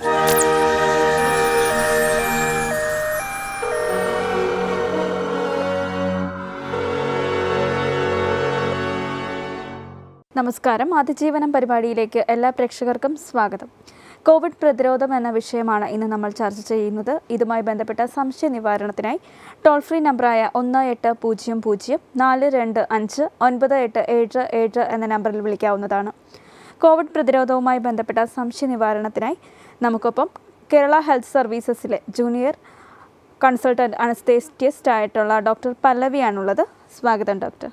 നമസ്കാരം അതിജീവനം പരിപാടിയിലേക്ക് എല്ലാ പ്രേക്ഷകർക്കും സ്വാഗതം കോവിഡ് പ്രതിരോധം എന്ന വിഷയമാണ് ഇന്ന് നമ്മൾ ചർച്ച ചെയ്യുന്നത് ഇതുമായി ബന്ധപ്പെട്ട സംശയ നിവാരണത്തിനായി ടോൾ ഫ്രീ നമ്പറായ ഒന്ന് എട്ട് പൂജ്യം പൂജ്യം നാല് രണ്ട് അഞ്ച് ഒൻപത് എട്ട് ഏഴ് ഏഴ് എന്ന നമ്പറിൽ വിളിക്കാവുന്നതാണ് കോവിഡ് പ്രതിരോധവുമായി ബന്ധപ്പെട്ട സംശയ നിവാരണത്തിനായി നമുക്കൊപ്പം കേരള ഹെൽത്ത് സർവീസസിലെ ജൂനിയർ കൺസൾട്ടൻറ്റ് അനസ്തേസ്റ്റിസ്റ്റ് ആയിട്ടുള്ള ഡോക്ടർ പല്ലവിയാണുള്ളത് സ്വാഗതം ഡോക്ടർ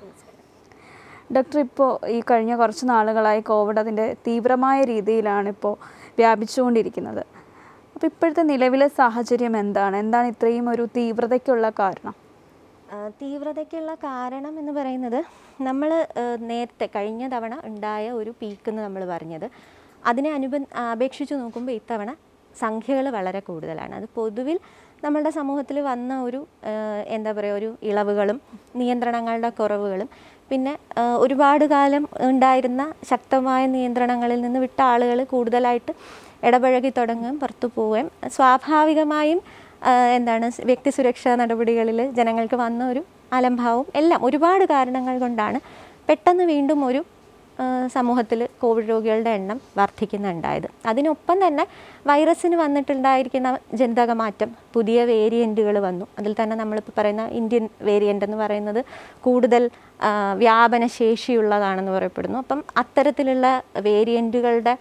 ഡോക്ടർ ഇപ്പോൾ ഈ കഴിഞ്ഞ കുറച്ച് നാളുകളായി കോവിഡ് അതിൻ്റെ തീവ്രമായ രീതിയിലാണ് ഇപ്പോൾ വ്യാപിച്ചുകൊണ്ടിരിക്കുന്നത് അപ്പോൾ ഇപ്പോഴത്തെ നിലവിലെ സാഹചര്യം എന്താണ് എന്താണ് ഇത്രയും ഒരു തീവ്രതയ്ക്കുള്ള കാരണം ആ, തീവ്രതയ്ക്കുള്ള കാരണം എന്ന് പറയുന്നത് നമ്മൾ നേരത്തെ കഴിഞ്ഞ തവണ ഉണ്ടായ ഒരു പീക്ക് എന്ന് നമ്മൾ പറഞ്ഞത് അതിനെ അനുബ അപേക്ഷിച്ച് നോക്കുമ്പോൾ ഇത്തവണ സംഖ്യകൾ വളരെ കൂടുതലാണ് അത് പൊതുവിൽ നമ്മളുടെ സമൂഹത്തിൽ വന്ന ഒരു ആ, എന്താ പറയുക ഒരു ഇളവുകളും നിയന്ത്രണങ്ങളുടെ കുറവുകളും പിന്നെ ആ, ഒരുപാട് കാലം ഉണ്ടായിരുന്ന ശക്തമായ നിയന്ത്രണങ്ങളിൽ നിന്ന് വിട്ട ആളുകൾ കൂടുതലായിട്ട് ഇടപഴകി തുടങ്ങുകയും പുറത്തു പോവുകയും സ്വാഭാവികമായും ആ, എന്താണ് സ് വ്യക്തി സുരക്ഷാ നടപടികളിൽ ജനങ്ങൾക്ക് വന്ന ഒരു അലംഭാവം എല്ലാം ഒരുപാട് കാരണങ്ങൾ കൊണ്ടാണ് പെട്ടെന്ന് വീണ്ടും ഒരു സമൂഹത്തിൽ കോവിഡ് രോഗികളുടെ എണ്ണം വർദ്ധിക്കുന്നുണ്ടായത് അതിനൊപ്പം തന്നെ വൈറസിന് വന്നിട്ടുണ്ടായിരിക്കുന്ന ജനിതക മാറ്റം പുതിയ വേരിയൻറ്റുകൾ വന്നു അതിൽ തന്നെ നമ്മളിപ്പോൾ പറയുന്ന ഇന്ത്യൻ വേരിയൻ്റ് എന്ന് പറയുന്നത് കൂടുതൽ ആ, വ്യാപന ശേഷിയുള്ളതാണെന്ന് പറയപ്പെടുന്നു അപ്പം അത്തരത്തിലുള്ള വേരിയൻറ്റുകളുടെ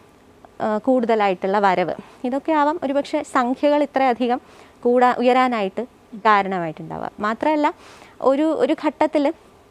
ആ, കൂടുതലായിട്ടുള്ള വരവ് ഇതൊക്കെ ആവാം ഒരുപക്ഷെ സംഖ്യകൾ ഇത്രയധികം കൂടാ ഉയരാനായിട്ട് കാരണമായിട്ടുണ്ടാവുക മാത്രമല്ല ഒരു ഒരു ഘട്ടത്തിൽ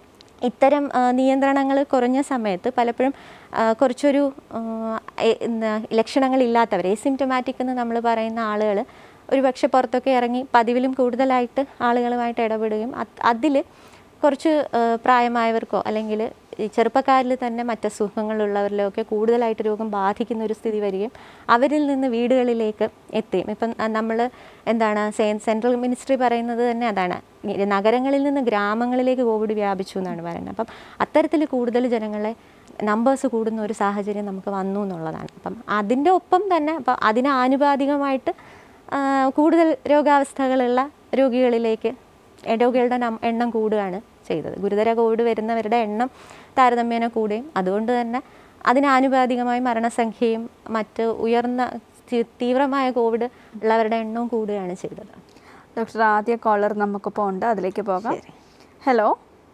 ഇത്തരം നിയന്ത്രണങ്ങൾ കുറഞ്ഞ സമയത്ത് പലപ്പോഴും ആ, കുറച്ചൊരു ആ, എ- എന്താ, ലക്ഷണങ്ങളില്ലാത്തവർ എസിംറ്റമാറ്റിക് എന്ന് നമ്മൾ പറയുന്ന ആളുകൾ ഒരുപക്ഷെ പുറത്തൊക്കെ ഇറങ്ങി പതിവിലും കൂടുതലായിട്ട് ആളുകളുമായിട്ട് ഇടപെടുകയും അതിൽ കുറച്ച് ആ, പ്രായമായവർക്കോ അല്ലെങ്കിൽ ഈ ചെറുപ്പക്കാരിൽ തന്നെ മറ്റ് അസുഖങ്ങളുള്ളവരിലോ ഒക്കെ കൂടുതലായിട്ട് രോഗം ബാധിക്കുന്ന ഒരു സ്ഥിതി വരികയും അവരിൽ നിന്ന് വീടുകളിലേക്ക് എത്തുകയും ഇപ്പം നമ്മൾ എന്താണ് സെ- സെൻട്രൽ മിനിസ്ട്രി പറയുന്നത് തന്നെ അതാണ് ഈ നഗരങ്ങളിൽ നിന്ന് ഗ്രാമങ്ങളിലേക്ക് കോവിഡ് വ്യാപിച്ചു എന്നാണ് പറയുന്നത് അപ്പം അത്തരത്തിൽ കൂടുതൽ ജനങ്ങളെ നമ്പേഴ്സ് കൂടുന്ന ഒരു സാഹചര്യം നമുക്ക് വന്നു എന്നുള്ളതാണ് അപ്പം അതിൻ്റെ ഒപ്പം തന്നെ അപ്പം അതിന് ആനുപാതികമായിട്ട് ആ, കൂടുതൽ രോഗാവസ്ഥകളുള്ള രോഗികളിലേക്ക് എ- രോഗികളുടെ നം- എണ്ണം കൂടുകയാണ് ചെയ്തത് ഗുരുതര കോവിഡ് വരുന്നവരുടെ എണ്ണം താരതമ്യേന കൂടുകയും അതുകൊണ്ട് തന്നെ അതിനാനുപാതികമായി മരണസംഖ്യയും മറ്റ് ഉയർന്ന തി- തീവ്രമായ കോവിഡ് ഉള്ളവരുടെ എണ്ണവും കൂടുകയാണ് ചെയ്തത് ഡോക്ടർ ആദ്യ കോളർ നമുക്കിപ്പോൾ ഉണ്ട് അതിലേക്ക് പോകാം ഹലോ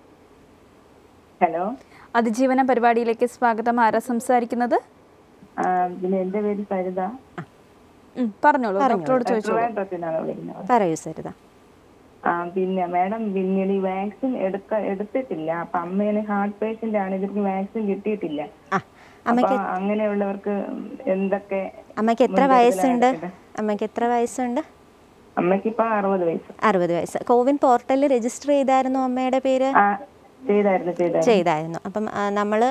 ഹലോ അതിജീവന പരിപാടിയിലേക്ക് സ്വാഗതം ആരാ സംസാരിക്കുന്നത് ആ, പിന്നെ എന്റെ പേര് സരിത ഉം, പറഞ്ഞോളൂ ഡോക്ടറോട് ചോദിച്ചോളൂ ട്രിവാൻഡ്രത്തിനാണ് വരുന്നത് പറയൂ സരിത ആ പിന്നെ മാഡം പിന്നീട് ഈ വാക്സിൻ എടുക്ക എടുത്തിട്ടില്ല അപ്പൊ അമ്മേനെ ഹാർട്ട് പേഷ്യന്റ് ആണ് ഇവർക്ക് വാക്സിൻ കിട്ടിയിട്ടില്ല ആ അപ്പൊ അമ്മയ്ക്ക് അങ്ങനെയുള്ളവർക്ക് എന്തൊക്കെ അമ്മയ്ക്ക് എത്ര വയസ്സുണ്ട് അമ്മയ്ക്ക് എത്ര വയസ്സുണ്ട് അമ്മയ്ക്ക് ഇപ്പൊ അറുപത് വയസ്സ് അറുപത് വയസ്സ് കോവിൻ പോർട്ടലിൽ രജിസ്റ്റർ ചെയ്തായിരുന്നു അമ്മയുടെ പേര് ആ ചെയ്തായിരുന്നു ചെയ്തായിരുന്നു ചെയ്തായിരുന്നു അപ്പം നമ്മൾ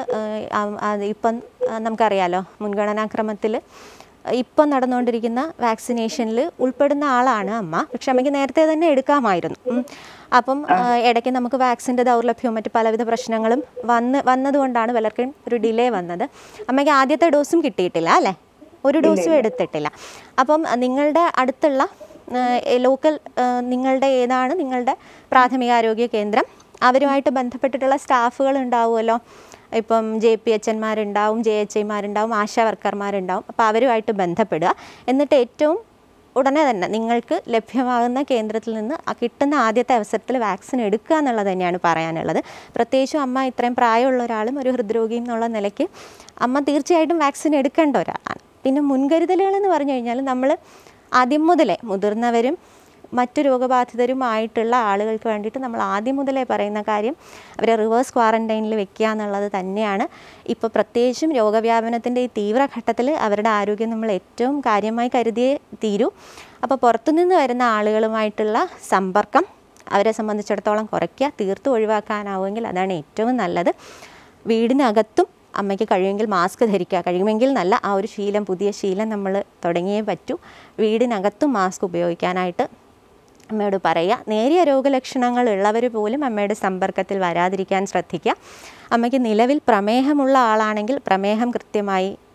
ഇപ്പം ആ, നമുക്കറിയാലോ മുൻഗണനാക്രമത്തിൽ ഇപ്പം നടന്നുകൊണ്ടിരിക്കുന്ന വാക്സിനേഷനിൽ ഉൾപ്പെടുന്ന ആളാണ് അമ്മ പക്ഷെ അമ്മയ്ക്ക് നേരത്തെ തന്നെ എടുക്കാമായിരുന്നു ഉം. അപ്പം ആ, ഇടയ്ക്ക് നമുക്ക് വാക്സിൻ്റെ ദൗർലഭ്യവും മറ്റ് പലവിധ പ്രശ്നങ്ങളും വന്ന് വന്നതുകൊണ്ടാണ് പലർക്കും ഒരു ഡിലേ വന്നത് അമ്മയ്ക്ക് ആദ്യത്തെ ഡോസും കിട്ടിയിട്ടില്ല അല്ലേ ഒരു ഡോസും എടുത്തിട്ടില്ല അപ്പം ആ, നിങ്ങളുടെ അടുത്തുള്ള ലോക്കൽ നിങ്ങളുടെ ഏതാണ് നിങ്ങളുടെ പ്രാഥമികാരോഗ്യ കേന്ദ്രം അവരുമായിട്ട് ബന്ധപ്പെട്ടിട്ടുള്ള സ്റ്റാഫുകൾ ഉണ്ടാവുമല്ലോ ഇപ്പം ജെ പി എച്ച് എൻമാരുണ്ടാവും ജെ എച്ച് ഐമാരുണ്ടാവും ആശാ വർക്കർമാരുണ്ടാവും അപ്പോൾ അവരുമായിട്ട് ബന്ധപ്പെടുക എന്നിട്ട് ഏറ്റവും ഉടനെ തന്നെ നിങ്ങൾക്ക് ലഭ്യമാകുന്ന കേന്ദ്രത്തിൽ നിന്ന് ആ കിട്ടുന്ന ആദ്യത്തെ അവസരത്തിൽ വാക്സിൻ എടുക്കുക എന്നുള്ളത് തന്നെയാണ് പറയാനുള്ളത് പ്രത്യേകിച്ചും അമ്മ ഇത്രയും പ്രായമുള്ള ഒരാളും ഒരു ഹൃദ്രോഗിയും എന്നുള്ള നിലയ്ക്ക് അമ്മ തീർച്ചയായിട്ടും വാക്സിൻ എടുക്കേണ്ട ഒരാളാണ് പിന്നെ മുൻകരുതലുകൾ എന്ന് പറഞ്ഞു കഴിഞ്ഞാൽ നമ്മൾ ആദ്യം മുതലേ മുതിർന്നവരും മറ്റു രോഗബാധിതരുമായിട്ടുള്ള ആളുകൾക്ക് വേണ്ടിയിട്ട് നമ്മൾ ആദ്യം മുതലേ പറയുന്ന കാര്യം അവരെ റിവേഴ്സ് ക്വാറൻറ്റൈനിൽ വെക്കുക എന്നുള്ളത് തന്നെയാണ് ഇപ്പോൾ പ്രത്യേകിച്ചും രോഗവ്യാപനത്തിൻ്റെ ഈ തീവ്രഘട്ടത്തിൽ അവരുടെ ആരോഗ്യം നമ്മൾ ഏറ്റവും കാര്യമായി കരുതിയേ തീരൂ അപ്പോൾ പുറത്തുനിന്ന് വരുന്ന ആളുകളുമായിട്ടുള്ള സമ്പർക്കം അവരെ സംബന്ധിച്ചിടത്തോളം കുറയ്ക്കുക തീർത്തും ഒഴിവാക്കാനാവുമെങ്കിൽ അതാണ് ഏറ്റവും നല്ലത് വീടിനകത്തും അമ്മയ്ക്ക് കഴിയുമെങ്കിൽ മാസ്ക് ധരിക്കുക കഴിയുമെങ്കിൽ നല്ല ആ ഒരു ശീലം പുതിയ ശീലം നമ്മൾ തുടങ്ങിയേ പറ്റൂ വീടിനകത്തും മാസ്ക് ഉപയോഗിക്കാനായിട്ട് അമ്മയോട് പറയുക നേരിയ രോഗലക്ഷണങ്ങൾ ഉള്ളവർ പോലും അമ്മയുടെ സമ്പർക്കത്തിൽ വരാതിരിക്കാൻ ശ്രദ്ധിക്കുക അമ്മയ്ക്ക് നിലവിൽ പ്രമേഹമുള്ള ആളാണെങ്കിൽ പ്രമേഹം കൃത്യമായി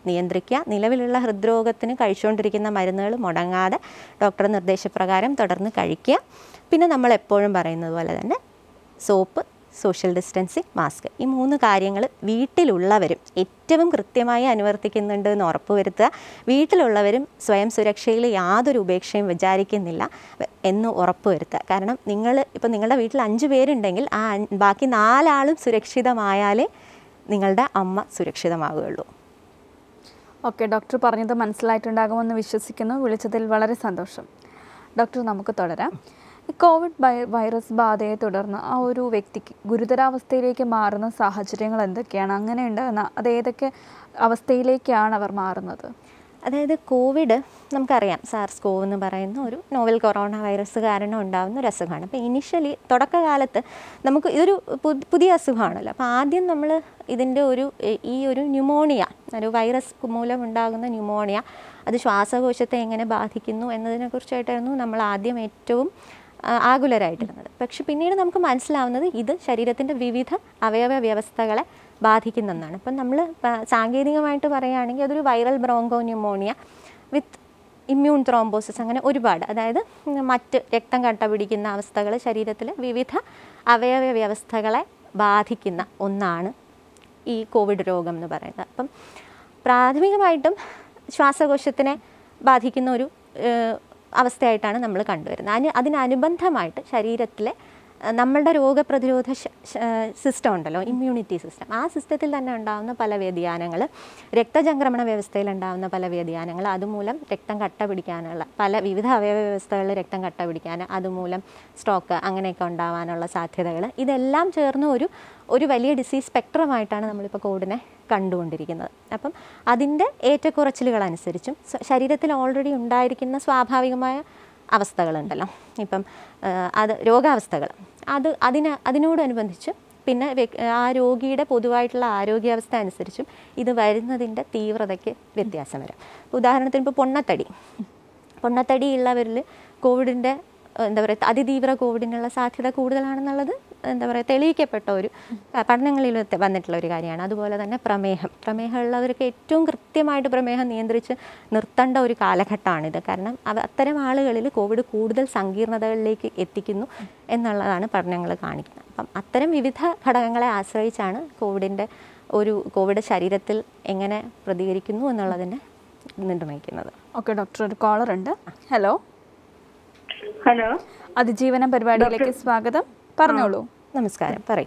നിയന്ത്രിക്കുക നിലവിലുള്ള ഹൃദ്രോഗത്തിന് കഴിച്ചുകൊണ്ടിരിക്കുന്ന മരുന്നുകൾ മുടങ്ങാതെ ഡോക്ടറുടെ നിർദ്ദേശപ്രകാരം തുടർന്ന് കഴിക്കുക പിന്നെ നമ്മൾ എപ്പോഴും പറയുന്നത് പോലെ തന്നെ സോപ്പ് സോഷ്യൽ ഡിസ്റ്റൻസിങ് മാസ്ക് ഈ മൂന്ന് കാര്യങ്ങൾ വീട്ടിലുള്ളവരും ഏറ്റവും കൃത്യമായി അനുവർത്തിക്കുന്നുണ്ട് എന്ന് ഉറപ്പുവരുത്തുക വീട്ടിലുള്ളവരും സ്വയം സുരക്ഷയിൽ യാതൊരു ഉപേക്ഷയും വിചാരിക്കുന്നില്ല എന്ന് ഉറപ്പുവരുത്തുക കാരണം നിങ്ങൾ ഇപ്പോൾ നിങ്ങളുടെ വീട്ടിൽ അഞ്ച് പേരുണ്ടെങ്കിൽ ആ അഞ്ച് ബാക്കി നാലാളും സുരക്ഷിതമായാലേ നിങ്ങളുടെ അമ്മ സുരക്ഷിതമാവുകയുള്ളൂ ഓക്കെ ഡോക്ടർ പറഞ്ഞത് മനസ്സിലായിട്ടുണ്ടാകുമെന്ന് വിശ്വസിക്കുന്നു വിളിച്ചതിൽ വളരെ സന്തോഷം ഡോക്ടർ നമുക്ക് തുടരാം ഈ കോവിഡ് വൈ- വൈറസ് ബാധയെ തുടർന്ന് ആ ഒരു വ്യക്തിക്ക് ഗുരുതരാവസ്ഥയിലേക്ക് മാറുന്ന സാഹചര്യങ്ങൾ എന്തൊക്കെയാണ് അങ്ങനെ ഉണ്ടാകുന്ന അത് ഏതൊക്കെ അവസ്ഥയിലേക്കാണ് അവർ മാറുന്നത് അതായത് കോവിഡ് നമുക്കറിയാം സാർസ് കോവ് എന്ന് പറയുന്ന ഒരു നോവൽ കൊറോണ വൈറസ് കാരണം ഉണ്ടാകുന്ന ഒരു അസുഖമാണ് അപ്പോൾ ഇനിഷ്യലി തുടക്കകാലത്ത് നമുക്ക് ഇതൊരു പു- പുതിയ അസുഖമാണല്ലോ അപ്പോൾ ആദ്യം നമ്മൾ ഇതിൻ്റെ ഒരു എ- ഈ ഒരു ന്യൂമോണിയ ഒരു വൈറസ് മൂലം ഉണ്ടാകുന്ന ന്യൂമോണിയ അത് ശ്വാസകോശത്തെ എങ്ങനെ ബാധിക്കുന്നു എന്നതിനെക്കുറിച്ചായിട്ടായിരുന്നു നമ്മൾ ആദ്യം ഏറ്റവും ആ, ആകുലരായിട്ടിരുന്നത് പക്ഷെ പിന്നീട് നമുക്ക് മനസ്സിലാവുന്നത് ഇത് ശരീരത്തിൻ്റെ വിവിധ അവയവ വ്യവസ്ഥകളെ ബാധിക്കുന്ന ഒന്നാണ് ഇപ്പം നമ്മൾ സാങ്കേതികമായിട്ട് പറയുകയാണെങ്കിൽ അതൊരു viral broncho pneumonia with immune thrombosis അങ്ങനെ ഒരുപാട് അതായത് മറ്റ് രക്തം കട്ട പിടിക്കുന്ന അവസ്ഥകൾ ശരീരത്തിലെ വിവിധ അവയവ വ്യവസ്ഥകളെ ബാധിക്കുന്ന ഒന്നാണ് ഈ കോവിഡ് രോഗം എന്ന് പറയുന്നത് അപ്പം പ്രാഥമികമായിട്ടും ശ്വാസകോശത്തിനെ ബാധിക്കുന്ന ഒരു ഏഹ്, അവസ്ഥയായിട്ടാണ് നമ്മൾ കണ്ടുവരുന്നത് അതിന് അതിനനുബന്ധമായിട്ട് ശരീരത്തിലെ അഹ്, നമ്മളുടെ രോഗപ്രതിരോധ സിസ്റ്റം ഉണ്ടല്ലോ ഇമ്മ്യൂണിറ്റി സിസ്റ്റം ആ സിസ്റ്റത്തിൽ തന്നെ ഉണ്ടാകുന്ന പല വ്യതിയാനങ്ങൾ രക്തചംക്രമണ വ്യവസ്ഥയിൽ ഉണ്ടാകുന്ന പല വ്യതിയാനങ്ങൾ അതുമൂലം രക്തം കട്ട പിടിക്കാനുള്ള പല വിവിധ അവയവ വ്യവസ്ഥകളിൽ രക്തം കട്ട പിടിക്കാൻ അതുമൂലം സ്ട്രോക്ക് അങ്ങനെയൊക്കെ ഉണ്ടാവാനുള്ള സാധ്യതകൾ ഇതെല്ലാം ചേർന്ന് ഒരു ഒരു വലിയ ഡിസീസ് സ്പെക്ട്രമായിട്ടാണ് നമ്മളിപ്പോൾ കോവിഡിനെ കണ്ടുകൊണ്ടിരിക്കുന്നത് അപ്പം അതിൻ്റെ ഏറ്റക്കുറച്ചിലുകൾ അനുസരിച്ചും സ്വ- ശരീരത്തിൽ ഓൾറെഡി ഉണ്ടായിരിക്കുന്ന സ്വാഭാവികമായ അവസ്ഥകളുണ്ടല്ലോ ഇപ്പം ആ, അത് രോഗാവസ്ഥകൾ അത് അതിന് അതിനോടനുബന്ധിച്ച് പിന്നെ വ്യക്- ആ രോഗിയുടെ പൊതുവായിട്ടുള്ള ആരോഗ്യാവസ്ഥ അനുസരിച്ചും ഇത് വരുന്നതിൻ്റെ തീവ്രതയ്ക്ക് വ്യത്യാസം വരും ഇപ്പോൾ ഉദാഹരണത്തിന് ഇപ്പോൾ പൊണ്ണത്തടി പൊണ്ണത്തടി ഉള്ളവരിൽ കോവിഡിൻ്റെ എന്താ പറയുക അതിതീവ്ര കോവിഡിനുള്ള സാധ്യത കൂടുതലാണെന്നുള്ളത് എന്താ പറയുക തെളിയിക്കപ്പെട്ട ഒരു ആ, പഠനങ്ങളിൽ തെ- വന്നിട്ടുള്ള ഒരു കാര്യമാണ് അതുപോലെ തന്നെ പ്രമേഹം പ്രമേഹം ഉള്ളവർക്ക് ഏറ്റവും കൃത്യമായിട്ട് പ്രമേഹം നിയന്ത്രിച്ച് നിർത്തേണ്ട ഒരു കാലഘട്ടമാണിത് കാരണം അവ അത്തരം ആളുകളിൽ കോവിഡ് കൂടുതൽ സങ്കീർണതകളിലേക്ക് എത്തിക്കുന്നു എന്നുള്ളതാണ് പഠനങ്ങൾ കാണിക്കുന്നത് അപ്പം അത്തരം വിവിധ ഘടകങ്ങളെ ആശ്രയിച്ചാണ് കോവിഡിൻ്റെ ഒരു കോവിഡ് ശരീരത്തിൽ എങ്ങനെ പ്രതികരിക്കുന്നു എന്നുള്ളതിനെ നിർണ്ണയിക്കുന്നത് ഓക്കെ ഡോക്ടർ ഒരു കോളർ ഉണ്ട് ഹലോ ഹലോ അതിജീവനം പരിപാടിയിലേക്ക് സ്വാഗതം പറഞ്ഞോളൂ നമസ്കാരം പറയൂ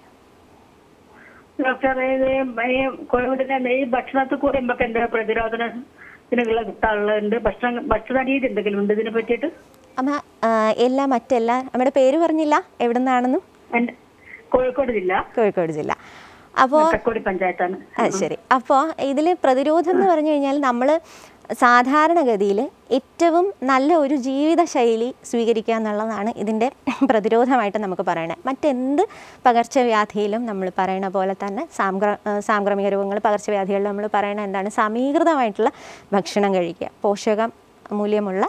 ഡോക്ടർ ഇത് ഈ കോവിഡിന്റെ ഈ ഭക്ഷണത്തിൽ കൂടെ നമുക്ക് എന്താ പ്രതിരോധനത്തിനുള്ള കിട്ടാനുള്ളത് ഭക്ഷണം ഭക്ഷണ രീതി എന്തെങ്കിലും ഉണ്ട് ഇതിനെ പറ്റിയിട്ട് അമ്മ ആ, എല്ലാ മറ്റെല്ലാ നമ്മുടെ പേര് പറഞ്ഞില്ല എവിടെ നിന്നാണെന്നും എൻ്റെ കോഴിക്കോട് ജില്ല കോഴിക്കോട് ജില്ല അപ്പോൾ തക്കോടി പഞ്ചായത്താണ് ആ ശരി അപ്പോൾ ഇതിൽ പ്രതിരോധം എന്ന് പറഞ്ഞു കഴിഞ്ഞാൽ നമ്മൾ സാധാരണഗതിയിൽ ഏറ്റവും നല്ല ഒരു ജീവിതശൈലി സ്വീകരിക്കുക എന്നുള്ളതാണ് ഇതിൻ്റെ പ്രതിരോധമായിട്ട് നമുക്ക് പറയണത് മറ്റെന്ത് പകർച്ചവ്യാധിയിലും നമ്മൾ പറയണ പോലെ തന്നെ സാംക്ര ആ, സാംക്രമിക രോഗങ്ങൾ പകർച്ചവ്യാധികളിൽ നമ്മൾ പറയണ എന്താണ് സമീകൃതമായിട്ടുള്ള ഭക്ഷണം കഴിക്കുക പോഷകം മൂല്യമുള്ള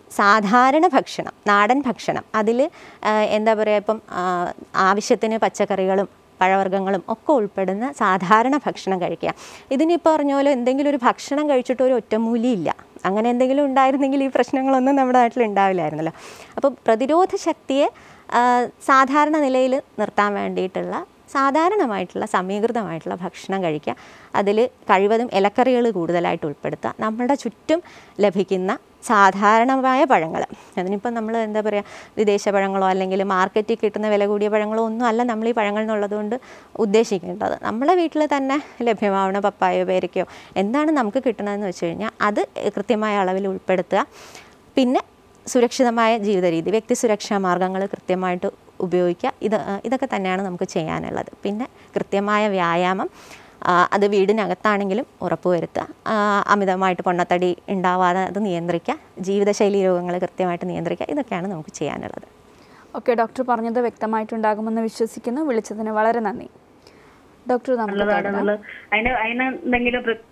സാധാരണ ഭക്ഷണം നാടൻ ഭക്ഷണം അതിൽ എന്താ പറയുക ഇപ്പം ആ, ആവശ്യത്തിന് പച്ചക്കറികളും പഴവർഗ്ഗങ്ങളും ഒക്കെ ഉൾപ്പെടുന്ന സാധാരണ ഭക്ഷണം കഴിക്കുക ഇതിനിപ്പോൾ പറഞ്ഞ പോലെ എന്തെങ്കിലും ഒരു ഭക്ഷണം കഴിച്ചിട്ട് ഒരു ഒറ്റമൂലിയില്ല അങ്ങനെ എന്തെങ്കിലും ഉണ്ടായിരുന്നെങ്കിൽ ഈ പ്രശ്നങ്ങളൊന്നും നമ്മുടെ നാട്ടിൽ ഉണ്ടാവില്ലായിരുന്നല്ലോ അപ്പോൾ പ്രതിരോധ ശക്തിയെ ആ, സാധാരണ നിലയിൽ നിർത്താൻ വേണ്ടിയിട്ടുള്ള സാധാരണമായിട്ടുള്ള സമീകൃതമായിട്ടുള്ള ഭക്ഷണം കഴിക്കുക അതിൽ കഴിവതും ഇലക്കറികൾ കൂടുതലായിട്ട് ഉൾപ്പെടുത്തുക നമ്മുടെ ചുറ്റും ലഭിക്കുന്ന സാധാരണമായ പഴങ്ങൾ അതിനിപ്പം നമ്മൾ എന്താ പറയുക വിദേശ പഴങ്ങളോ അല്ലെങ്കിൽ മാർക്കറ്റിൽ കിട്ടുന്ന വില കൂടിയ പഴങ്ങളോ ഒന്നും അല്ല നമ്മൾ ഈ പഴങ്ങൾ എന്നുള്ളതുകൊണ്ട് ഉദ്ദേശിക്കേണ്ടത് നമ്മളെ വീട്ടിൽ തന്നെ ലഭ്യമാവുന്ന പപ്പായോ പേരയ്ക്കോ എന്താണ് നമുക്ക് കിട്ടുന്നതെന്ന് വെച്ച് കഴിഞ്ഞാൽ അത് കൃത്യമായ അളവിൽ ഉൾപ്പെടുത്തുക പിന്നെ സുരക്ഷിതമായ ജീവിത രീതി വ്യക്തി സുരക്ഷാ മാർഗ്ഗങ്ങൾ കൃത്യമായിട്ട് ഉപയോഗിക്കുക ഇത് ആ, ഇതൊക്കെ തന്നെയാണ് നമുക്ക് ചെയ്യാനുള്ളത് പിന്നെ കൃത്യമായ വ്യായാമം ആ, അത് വീടിനകത്താണെങ്കിലും ഉറപ്പുവരുത്തുക ആ, അമിതമായിട്ട് പൊണ്ണത്തടി ഉണ്ടാവാതെ അത് നിയന്ത്രിക്കുക ജീവിതശൈലി രോഗങ്ങൾ കൃത്യമായിട്ട് നിയന്ത്രിക്കുക ഇതൊക്കെയാണ് നമുക്ക് ചെയ്യാനുള്ളത് ഓക്കെ ഡോക്ടർ പറഞ്ഞത് വ്യക്തമായിട്ടുണ്ടാകുമെന്ന് വിശ്വസിക്കുന്നു വിളിച്ചതിന് വളരെ നന്ദി ഡോക്ടർ നമുക്ക് തുടരാം. നല്ലതാണെന്നുള്ളത് അതിന് അതിന് എന്തെങ്കിലും പ്ര-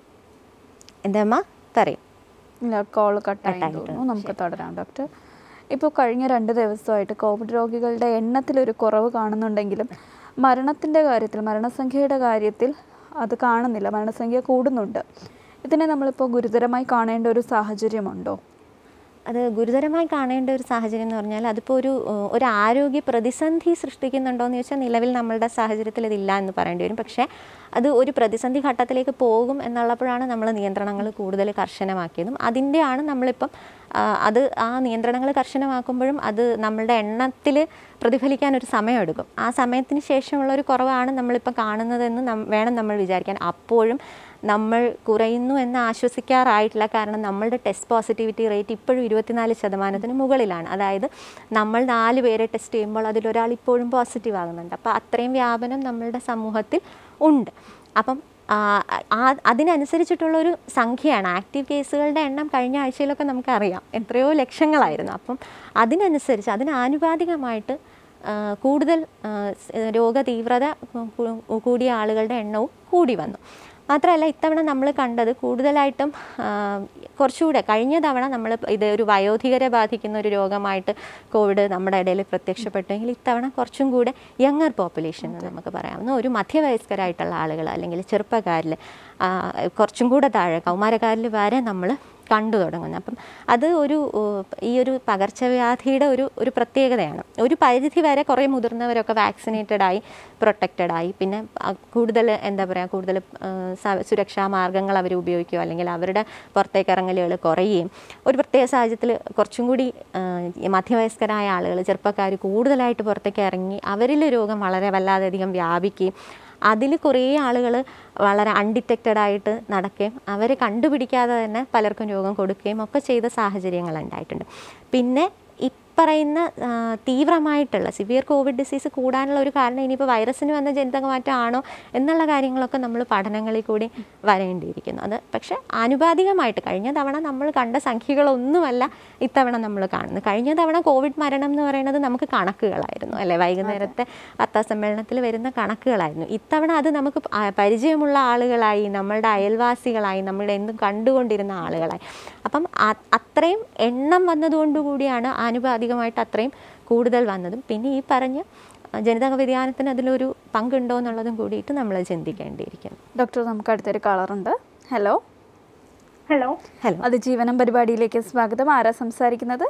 എന്താ അമ്മ പറയും ഇല്ല കോൾ കട്ടായി തോന്നുന്നു നമുക്ക് തുടരാം ഡോക്ടർ ഇപ്പോൾ കഴിഞ്ഞ രണ്ട് ദിവസമായിട്ട് കോവിഡ് രോഗികളുടെ എണ്ണത്തിലൊരു കുറവ് കാണുന്നുണ്ടെങ്കിലും മരണത്തിൻ്റെ കാര്യത്തിൽ മരണസംഖ്യയുടെ കാര്യത്തിൽ അത് കാണുന്നില്ല മരണസംഖ്യ കൂടുന്നുണ്ട് ഇതിനെ നമ്മളിപ്പോൾ ഗുരുതരമായി കാണേണ്ട ഒരു സാഹചര്യമുണ്ടോ അത് ഗുരുതരമായി കാണേണ്ട ഒരു സാഹചര്യം എന്ന് പറഞ്ഞാൽ അതിപ്പോൾ ഒരു ഏഹ്, ഒരു ആരോഗ്യ പ്രതിസന്ധി സൃഷ്ടിക്കുന്നുണ്ടോ എന്ന് ചോദിച്ചാൽ നിലവിൽ നമ്മളുടെ സാഹചര്യത്തിൽ ഇതില്ല എന്ന് പറയേണ്ടി വരും പക്ഷേ അത് ഒരു പ്രതിസന്ധി ഘട്ടത്തിലേക്ക് പോകും എന്നുള്ളപ്പോഴാണ് നമ്മൾ നിയന്ത്രണങ്ങൾ കൂടുതൽ കർശനമാക്കിയതും അതിൻ്റെയാണ് നമ്മളിപ്പം ആ, അത് ആ നിയന്ത്രണങ്ങൾ കർശനമാക്കുമ്പോഴും അത് നമ്മളുടെ എണ്ണത്തിൽ പ്രതിഫലിക്കാൻ ഒരു സമയമെടുക്കും ആ സമയത്തിന് ശേഷമുള്ള ഒരു കുറവാണ് നമ്മളിപ്പോൾ കാണുന്നതെന്ന് നം- വേണം നമ്മൾ വിചാരിക്കാൻ അപ്പോഴും നമ്മൾ കുറയുന്നു എന്ന് ആശ്വസിക്കാറായിട്ടില്ല കാരണം നമ്മളുടെ ടെസ്റ്റ് പോസിറ്റിവിറ്റി റേറ്റ് ഇപ്പോഴും ഇരുപത്തിനാല് ശതമാനത്തിന് മുകളിലാണ് അതായത് നമ്മൾ നാല് പേരെ ടെസ്റ്റ് ചെയ്യുമ്പോൾ അതിലൊരാൾ ഇപ്പോഴും പോസിറ്റീവ് ആകുന്നുണ്ട് അപ്പോൾ അത്രയും വ്യാപനം നമ്മളുടെ സമൂഹത്തിൽ ഉണ്ട് അപ്പം ആ, ആ അതിനനുസരിച്ചിട്ടുള്ള ഒരു സംഖ്യയാണ് ആക്റ്റീവ് കേസുകളുടെ എണ്ണം കഴിഞ്ഞ ആഴ്ചയിലൊക്കെ നമുക്കറിയാം എത്രയോ ലക്ഷങ്ങളായിരുന്നു അപ്പം അതിനനുസരിച്ച് അതിനാനുപാതികമായിട്ട് ആ, കൂടുതൽ ആ, സ് രോഗതീവ്രത കൂ- കൂടിയ ആളുകളുടെ എണ്ണവും കൂടി വന്നു മാത്രമല്ല ഇത്തവണ നമ്മൾ കണ്ടത് കൂടുതലായിട്ടും ആ, കുറച്ചുകൂടെ കഴിഞ്ഞ തവണ നമ്മൾ ഇത് ഒരു വയോധികരെ ബാധിക്കുന്ന ഒരു രോഗമായിട്ട് കോവിഡ് നമ്മുടെ ഇടയിൽ പ്രത്യക്ഷപ്പെട്ടെങ്കിൽ ഇത്തവണ കുറച്ചും കൂടെ യങ്ങർ പോപ്പുലേഷൻ എന്ന് നമുക്ക് പറയാവുന്ന ഒരു മധ്യവയസ്കരായിട്ടുള്ള ആളുകൾ അല്ലെങ്കിൽ ചെറുപ്പക്കാരിൽ കുറച്ചും കൂടെ താഴെ കൗമാരക്കാരിൽ വരെ നമ്മൾ കണ്ടു തുടങ്ങുന്നത് അപ്പം അത് ഒരു ഏഹ്, ഈ ഒരു പകർച്ചവ്യാധിയുടെ ഒരു ഒരു പ്രത്യേകതയാണ് ഒരു പരിധി വരെ കുറേ മുതിർന്നവരൊക്കെ വാക്സിനേറ്റഡ് ആയി പ്രൊട്ടക്റ്റഡ് ആയി പിന്നെ അ- കൂടുതൽ എന്താ പറയുക കൂടുതൽ ഏഹ്, സ- സുരക്ഷാ മാർഗങ്ങൾ അവർ ഉപയോഗിക്കുകയോ അല്ലെങ്കിൽ അവരുടെ പുറത്തേക്ക് ഇറങ്ങലുകൾ കുറയുകയും ഒരു പ്രത്യേക സാഹചര്യത്തിൽ കുറച്ചും കൂടി ഏഹ്, ഈ മധ്യവയസ്കരായ ആളുകൾ ചെറുപ്പക്കാർ കൂടുതലായിട്ട് പുറത്തേക്ക് ഇറങ്ങി അവരിൽ രോഗം വളരെ വല്ലാതെയധികം വ്യാപിക്കുകയും അതിൽ കുറേ ആളുകൾ വളരെ അൺഡിറ്റക്റ്റഡ് ആയിട്ട് നടക്കുകയും അവരെ കണ്ടുപിടിക്കാതെ തന്നെ പലർക്കും രോഗം കൊടുക്കുകയും ഒക്കെ ചെയ്ത സാഹചര്യങ്ങൾ ഉണ്ടായിട്ടുണ്ട് പിന്നെ ഇപ്പറയുന്ന ആ, തീവ്രമായിട്ടുള്ള സിവിയർ കോവിഡ് ഡിസീസ് കൂടാനുള്ള ഒരു കാരണം ഇനിയിപ്പോൾ വൈറസിന് വന്ന ജനിതകമാറ്റമാണോ എന്നുള്ള കാര്യങ്ങളൊക്കെ നമ്മൾ പഠനങ്ങളിൽ കൂടി വരേണ്ടിയിരിക്കുന്നു അത് പക്ഷേ ആനുപാതികമായിട്ട് കഴിഞ്ഞ തവണ നമ്മൾ കണ്ട സംഖ്യകളൊന്നുമല്ല ഇത്തവണ നമ്മൾ കാണുന്നത് കഴിഞ്ഞ തവണ കോവിഡ് മരണം എന്ന് പറയുന്നത് നമുക്ക് കണക്കുകളായിരുന്നു അല്ലേ വൈകുന്നേരത്തെ വാർത്താ സമ്മേളനത്തിൽ വരുന്ന കണക്കുകളായിരുന്നു ഇത്തവണ അത് നമുക്ക് പ- ആ, പരിചയമുള്ള ആളുകളായി നമ്മളുടെ അയൽവാസികളായി നമ്മളുടെ എന്തും കണ്ടുകൊണ്ടിരുന്ന ആളുകളായി അപ്പം അ- അത്രയും എണ്ണം വന്നതുകൊണ്ടുകൂടിയാണ് ആനുപാതികമായിട്ട് അത്രയും കൂടുതൽ വന്നതും പിന്നെ ഈ പറഞ്ഞ ആ, ജനിതക വ്യതിയാനത്തിന് അതിലൊരു പങ്കുണ്ടോ എന്നുള്ളതും കൂടിയിട്ട് നമ്മൾ ചിന്തിക്കേണ്ടിയിരിക്കുന്നു ഡോക്ടർ നമുക്ക് അടുത്തൊരു കളറുണ്ട് ഹലോ ഹലോ ഹലോ അതിജീവനം പരിപാടിയിലേക്ക് സ്വാഗതം ആരാ സംസാരിക്കുന്നത്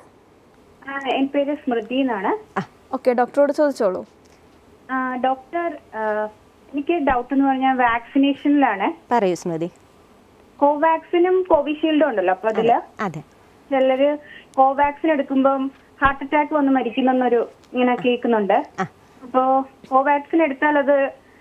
ആ, എന്റെ പേര് സ്മൃതി എന്നാണ് ഓക്കെ ഡോക്ടറോട് ചോദിച്ചോളൂ ആ, ഡോക്ടർ ആ, എനിക്ക് ഡൗട്ട് എന്ന് പറഞ്ഞാൽ വാക്സിനേഷനിലാണ് പറയൂ സ്മൃതി കോവാക്സിനും കോവിഷീൽഡും ഉണ്ടല്ലോ അപ്പൊ അതില് അതെ ചിലര് കോവാക്സിൻ എടുക്കുമ്പം ഹാർട്ട് അറ്റാക്ക് വന്ന് മരിക്കുന്നെന്നൊരു ഇങ്ങനെ കേൾക്കുന്നുണ്ട് ആ. അപ്പോ കോവാക്സിൻ എടുത്താൽ അത്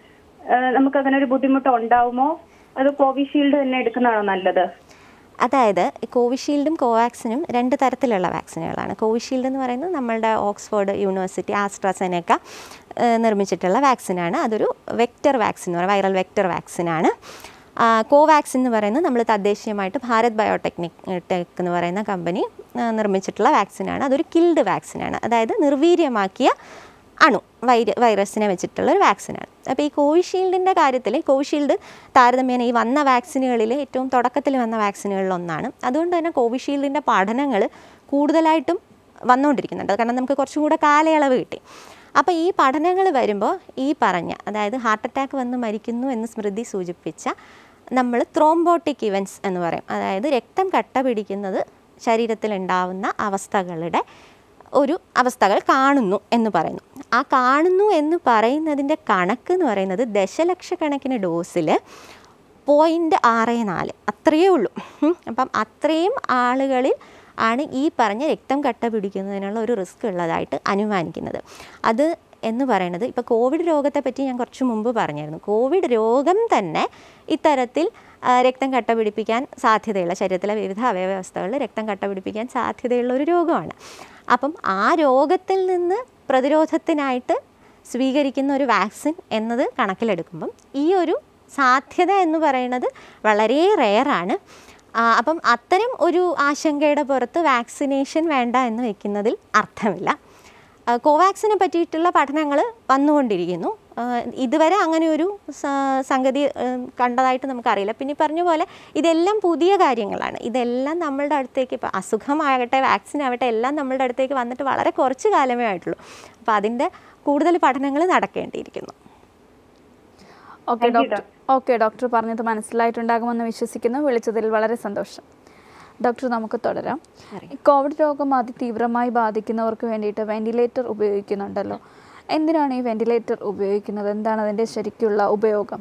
ആ, നമുക്ക് അതിനൊരു ബുദ്ധിമുട്ട് ഉണ്ടാവുമോ അത് കോവിഷീൽഡ് തന്നെ എടുക്കുന്നതാണോ നല്ലത് അതായത് കോവിഷീൽഡും കോവാക്സിനും രണ്ട് തരത്തിലുള്ള വാക്സിനുകളാണ് കോവിഷീൽഡ് എന്ന് പറയുന്നത് നമ്മളുടെ ഓക്സ്ഫോർഡ് യൂണിവേഴ്സിറ്റി ആസ്ട്രാസെനക്ക ഏഹ്, നിർമ്മിച്ചിട്ടുള്ള വാക്സിനാണ് അതൊരു വെക്റ്റർ വാക്സിൻ എന്ന് പറയുന്നത് വൈറൽ വെക്റ്റർ വാക്സിനാണ് ആ, കോവാക്സിൻ എന്ന് പറയുന്നത് നമ്മൾ തദ്ദേശീയമായിട്ട് ഭാരത് ബയോടെക്നിക് ടെക് എന്ന് പറയുന്ന കമ്പനി ആ, നിർമ്മിച്ചിട്ടുള്ള വാക്സിനാണ് അതൊരു കിൽഡ് വാക്സിനാണ് അതായത് നിർവീര്യമാക്കിയ അണു വൈര വൈറസിനെ വെച്ചിട്ടുള്ള ഒരു വാക്സിനാണ് അപ്പോൾ ഈ കോവിഷീൽഡിൻ്റെ കാര്യത്തിൽ കോവിഷീൽഡ് താരതമ്യേന ഈ വന്ന വാക്സിനുകളിൽ ഏറ്റവും തുടക്കത്തിൽ വന്ന വാക്സിനുകളിൽ ഒന്നാണ് അതുകൊണ്ട് തന്നെ കോവിഷീൽഡിൻ്റെ പഠനങ്ങൾ കൂടുതലായിട്ടും വന്നുകൊണ്ടിരിക്കുന്നുണ്ട് കാരണം നമുക്ക് കുറച്ചും കൂടെ കാലയളവ് കിട്ടി അപ്പോൾ ഈ പഠനങ്ങൾ വരുമ്പോൾ ഈ പറഞ്ഞ അതായത് ഹാർട്ട് അറ്റാക്ക് വന്ന് മരിക്കുന്നു എന്ന് സ്മൃതി സൂചിപ്പിച്ച നമ്മൾ ത്രോംബോട്ടിക് ഇവൻറ്റ്സ് എന്ന് പറയും അതായത് രക്തം കട്ട പിടിക്കുന്നത് ശരീരത്തിൽ ഉണ്ടാവുന്ന അവസ്ഥകളുടെ ഒരു അവസ്ഥകൾ കാണുന്നു എന്ന് പറയുന്നു ആ കാണുന്നു എന്ന് പറയുന്നതിൻ്റെ കണക്ക് എന്ന് പറയുന്നത് ദശലക്ഷക്കണക്കിന് ഡോസിൽ പോയിൻ്റ് ആറ് നാല് അത്രയേ ഉള്ളൂ ഉം. അപ്പം അത്രയും ആളുകളിൽ ആണ് ഈ പറഞ്ഞ രക്തം കട്ട പിടിക്കുന്നതിനുള്ള ഒരു റിസ്ക് ഉള്ളതായിട്ട് അനുമാനിക്കുന്നത് അത് എന്ന് പറയുന്നത് ഇപ്പോൾ കോവിഡ് രോഗത്തെ പറ്റി ഞാൻ കുറച്ച് മുമ്പ് പറഞ്ഞായിരുന്നു കോവിഡ് രോഗം തന്നെ ഇത്തരത്തിൽ ആ, രക്തം കട്ട പിടിപ്പിക്കാൻ സാധ്യതയുള്ള ശരീരത്തിലെ വിവിധ അവയവ്യവസ്ഥകളിൽ രക്തം കട്ട പിടിപ്പിക്കാൻ സാധ്യതയുള്ള ഒരു രോഗമാണ് അപ്പം ആ രോഗത്തിൽ നിന്ന് പ്രതിരോധത്തിനായിട്ട് സ്വീകരിക്കുന്ന ഒരു വാക്സിൻ എന്നത് കണക്കിലെടുക്കുമ്പം ഈ ഒരു സാധ്യത എന്ന് പറയുന്നത് വളരെ റെയറാണ് അപ്പം അത്തരം ഒരു ആശങ്കയുടെ പുറത്ത് വാക്സിനേഷൻ വേണ്ട എന്ന് വെക്കുന്നതിൽ അർത്ഥമില്ല ആ, കോവാക്സിനെ പറ്റിയിട്ടുള്ള പഠനങ്ങൾ വന്നുകൊണ്ടിരിക്കുന്നു ആ, ഇതുവരെ അങ്ങനെ ഒരു സ- സംഗതി ഉം, കണ്ടതായിട്ട് നമുക്കറിയില്ല പിന്നെ ഈ പറഞ്ഞ പോലെ ഇതെല്ലാം പുതിയ കാര്യങ്ങളാണ് ഇതെല്ലാം നമ്മളുടെ അടുത്തേക്ക് ഇപ്പോൾ അസുഖമാകട്ടെ വാക്സിൻ ആവട്ടെ എല്ലാം നമ്മളുടെ അടുത്തേക്ക് വന്നിട്ട് വളരെ കുറച്ച് കാലമേ ആയിട്ടുള്ളൂ അപ്പോൾ അതിൻ്റെ കൂടുതൽ പഠനങ്ങൾ നടക്കേണ്ടിയിരിക്കുന്നു okay Thank you, doctor okay doctor പറഞ്ഞത് മനസ്സിലായിട്ടുണ്ടാകുമെന്ന് വിശ്വസിക്കുന്നു വിളിച്ചതിൽ വളരെ സന്തോഷം ഡോക്ടർ നമുക്ക് തുടരാം ഈ കോവിഡ് രോഗം അതിതീവ്രമായി ബാധിക്കുന്നവർക്ക് വേണ്ടിയിട്ട് വെന്റിലേറ്റർ ഉപയോഗിക്കുന്നുണ്ടല്ലോ എന്തിനാണ് ഈ വെന്റിലേറ്റർ ഉപയോഗിക്കുന്നത് എന്താണ് അതിൻ്റെ ശരിക്കുള്ള ഉപയോഗം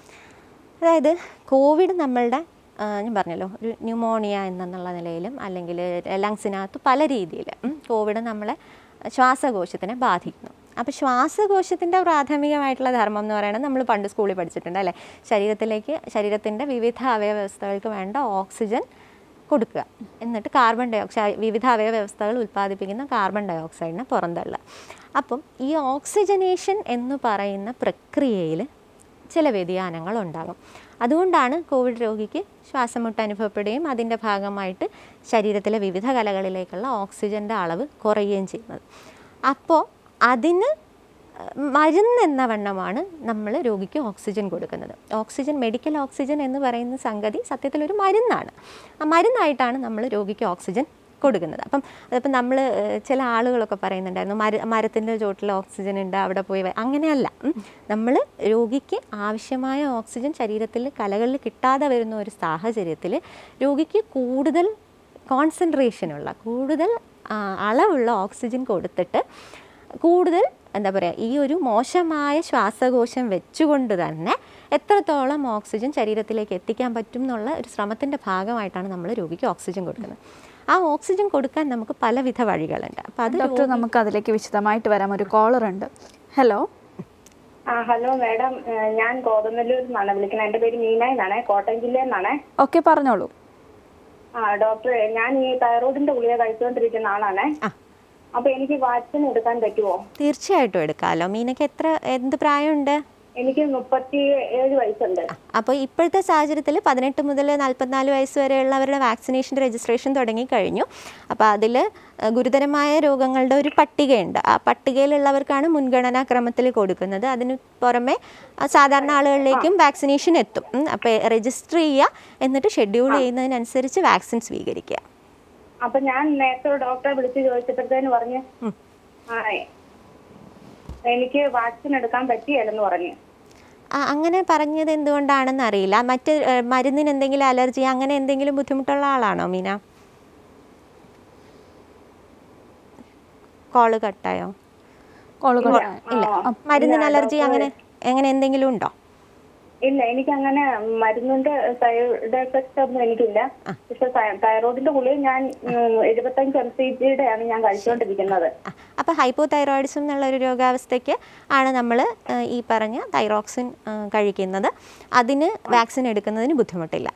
അതായത് കോവിഡ് നമ്മളുടെ ആ, ഞാൻ പറഞ്ഞല്ലോ ഒരു ന്യൂമോണിയ എന്നുള്ള നിലയിലും അല്ലെങ്കിൽ ലങ്സിനകത്ത് പല രീതിയിൽ കോവിഡ് നമ്മളെ ശ്വാസകോശത്തിനെ ബാധിക്കുന്നു അപ്പോൾ ശ്വാസകോശത്തിൻ്റെ പ്രാഥമികമായിട്ടുള്ള ധർമ്മം എന്ന് പറയുന്നത് നമ്മൾ പണ്ട് സ്കൂളിൽ പഠിച്ചിട്ടുണ്ട് അല്ലേ ശരീരത്തിലേക്ക് ശരീരത്തിൻ്റെ വിവിധ അവയവ്യവസ്ഥകൾക്ക് വേണ്ട ഓക്സിജൻ കൊടുക്കുക എന്നിട്ട് കാർബൺ ഡൈ ഓക്സൈഡ് വിവിധ അവയവ്യവസ്ഥകൾ ഉൽപ്പാദിപ്പിക്കുന്ന കാർബൺ ഡൈ ഓക്സൈഡിനെ പുറന്തള്ളുക അപ്പം ഈ ഓക്സിജനേഷൻ എന്ന് പറയുന്ന പ്രക്രിയയിൽ ചില വ്യതിയാനങ്ങൾ ഉണ്ടാകും അതുകൊണ്ടാണ് കോവിഡ് രോഗിക്ക് ശ്വാസമുട്ട് അനുഭവപ്പെടുകയും അതിൻ്റെ ഭാഗമായിട്ട് ശരീരത്തിലെ വിവിധ കലകളിലേക്കുള്ള ഓക്സിജൻ്റെ അളവ് കുറയുകയും ചെയ്യുന്നത് അപ്പോൾ അതിന് മരുന്ന് എന്ന വണ്ണമാണ് നമ്മൾ രോഗിക്ക് ഓക്സിജൻ കൊടുക്കുന്നത് ഓക്സിജൻ മെഡിക്കൽ ഓക്സിജൻ എന്ന് പറയുന്ന സംഗതി സത്യത്തിൽ ഒരു മരുന്നാണ് ആ മരുന്നായിട്ടാണ് നമ്മൾ രോഗിക്ക് ഓക്സിജൻ കൊടുക്കുന്നത് അപ്പം അതിപ്പം നമ്മൾ ചില ആളുകളൊക്കെ പറയുന്നുണ്ടായിരുന്നു മര മരത്തിൻ്റെ ചോട്ടിൽ ഓക്സിജൻ ഉണ്ട് അവിടെ പോയി വ- അങ്ങനെയല്ല നമ്മൾ രോഗിക്ക് ആവശ്യമായ ഓക്സിജൻ ശരീരത്തിൽ കലകളിൽ കിട്ടാതെ വരുന്ന ഒരു സാഹചര്യത്തിൽ രോഗിക്ക് കൂടുതൽ കോൺസെൻട്രേഷനുള്ള കൂടുതൽ ആ, അളവുള്ള ഓക്സിജൻ കൊടുത്തിട്ട് കൂടുതൽ എന്താ പറയുക ഈ ഒരു മോശമായ ശ്വാസകോശം വെച്ചുകൊണ്ട് തന്നെ എത്രത്തോളം ഓക്സിജൻ ശരീരത്തിലേക്ക് എത്തിക്കാൻ പറ്റും എന്നുള്ള ഒരു ശ്രമത്തിൻ്റെ ഭാഗമായിട്ടാണ് നമ്മൾ രോഗിക്ക് ഓക്സിജൻ കൊടുക്കുന്നത് ആ ഓക്സിജൻ കൊടുക്കാൻ നമുക്ക് പലവിധ വഴികളുണ്ട് അപ്പോൾ അത് ഡോക്ടർ നമുക്ക് അതിലേക്ക് വിശദമായിട്ട് വരാം ഒരു കോളർ ഉണ്ട് ഹലോ ആ ഹലോ മാഡം ഏഹ് ഞാൻ കോതനല്ലൂരിൽ നിന്നാണ് വിളിക്കുന്നത് എൻ്റെ പേര് മീന എന്നാണ് കോട്ടയം ജില്ലയിൽ നിന്നാണ് ഓക്കെ പറഞ്ഞോളൂ ആ ഡോക്ടർ ഞാൻ ഈ തൈറോയിഡിന്റെ ഗുളിക കഴിച്ചുകൊണ്ടിരിക്കുന്ന ആളാണ് ആ. അപ്പൊ എനിക്ക് വാക്സിൻ എടുക്കാൻ പറ്റുമോ തീർച്ചയായിട്ടും എടുക്കാമല്ലോ മീനയ്ക്ക് എത്ര എന്ത് പ്രായമുണ്ട് എനിക്ക് മുപ്പത്തി ഏഴ് വയസ്സുണ്ട് അപ്പോൾ ഇപ്പോഴത്തെ സാഹചര്യത്തിൽ പതിനെട്ട് മുതൽ നാൽപ്പത്തിനാല് വയസ്സ് വരെയുള്ളവരുടെ വാക്സിനേഷൻ രജിസ്ട്രേഷൻ തുടങ്ങിക്കഴിഞ്ഞു അപ്പോൾ അതിൽ ഗുരുതരമായ രോഗങ്ങളുടെ ഒരു പട്ടികയുണ്ട് ആ പട്ടികയിലുള്ളവർക്കാണ് മുൻഗണനാ ക്രമത്തിൽ കൊടുക്കുന്നത് അതിന് പുറമെ ആ, സാധാരണ ആളുകളിലേക്കും വാക്സിനേഷൻ എത്തും അപ്പോൾ രജിസ്റ്റർ ചെയ്യുക എന്നിട്ട് ഷെഡ്യൂൾ ചെയ്യുന്നതിനനുസരിച്ച് വാക്സിൻ സ്വീകരിക്കുക അപ്പൊ ഞാൻ നേരത്തെ ഒരു ഡോക്ടറെ വിളിച്ച് ചോദിച്ചപ്പോഴത്തേന് പറഞ്ഞ് ആ എനിക്ക് വാക്സിൻ എടുക്കാൻ പറ്റിയല്ലെന്ന് പറഞ്ഞു ആ, അങ്ങനെ പറഞ്ഞത് എന്തുകൊണ്ടാണെന്ന് അറിയില്ല മറ്റ് ഏ, മരുന്നിന് എന്തെങ്കിലും അലർജി അങ്ങനെ എന്തെങ്കിലും ബുദ്ധിമുട്ടുള്ള ആളാണോ മീന കോള് കട്ടായോ കോള് ഇല്ല മരുന്നിന് അലർജി അങ്ങനെ എങ്ങനെ എന്തെങ്കിലും ഉണ്ടോ ഇല്ല എനിക്ക് അങ്ങനെ മരുന്നിന്റെ സൈഡ് എഫക്റ്റ് ഒന്നും എനിക്കില്ല പക്ഷെ തൈറോയിഡിന്റെ ഗുളിക ഞാൻ ഉം, എഴുപത്തഞ്ച് എം സി ജിയുടെ ആണ് ഞാൻ കഴിച്ചുകൊണ്ടിരിക്കുന്നത് ആ, അപ്പോൾ ഹൈപ്പോ തൈറോയിഡിസം എന്നുള്ള ഒരു രോഗാവസ്ഥയ്ക്ക് ആണ് നമ്മൾ ഈ പറഞ്ഞ തൈറോക്സിൻ ആ, കഴിക്കുന്നത് അതിന് വാക്സിൻ എടുക്കുന്നതിന് ബുദ്ധിമുട്ടില്ല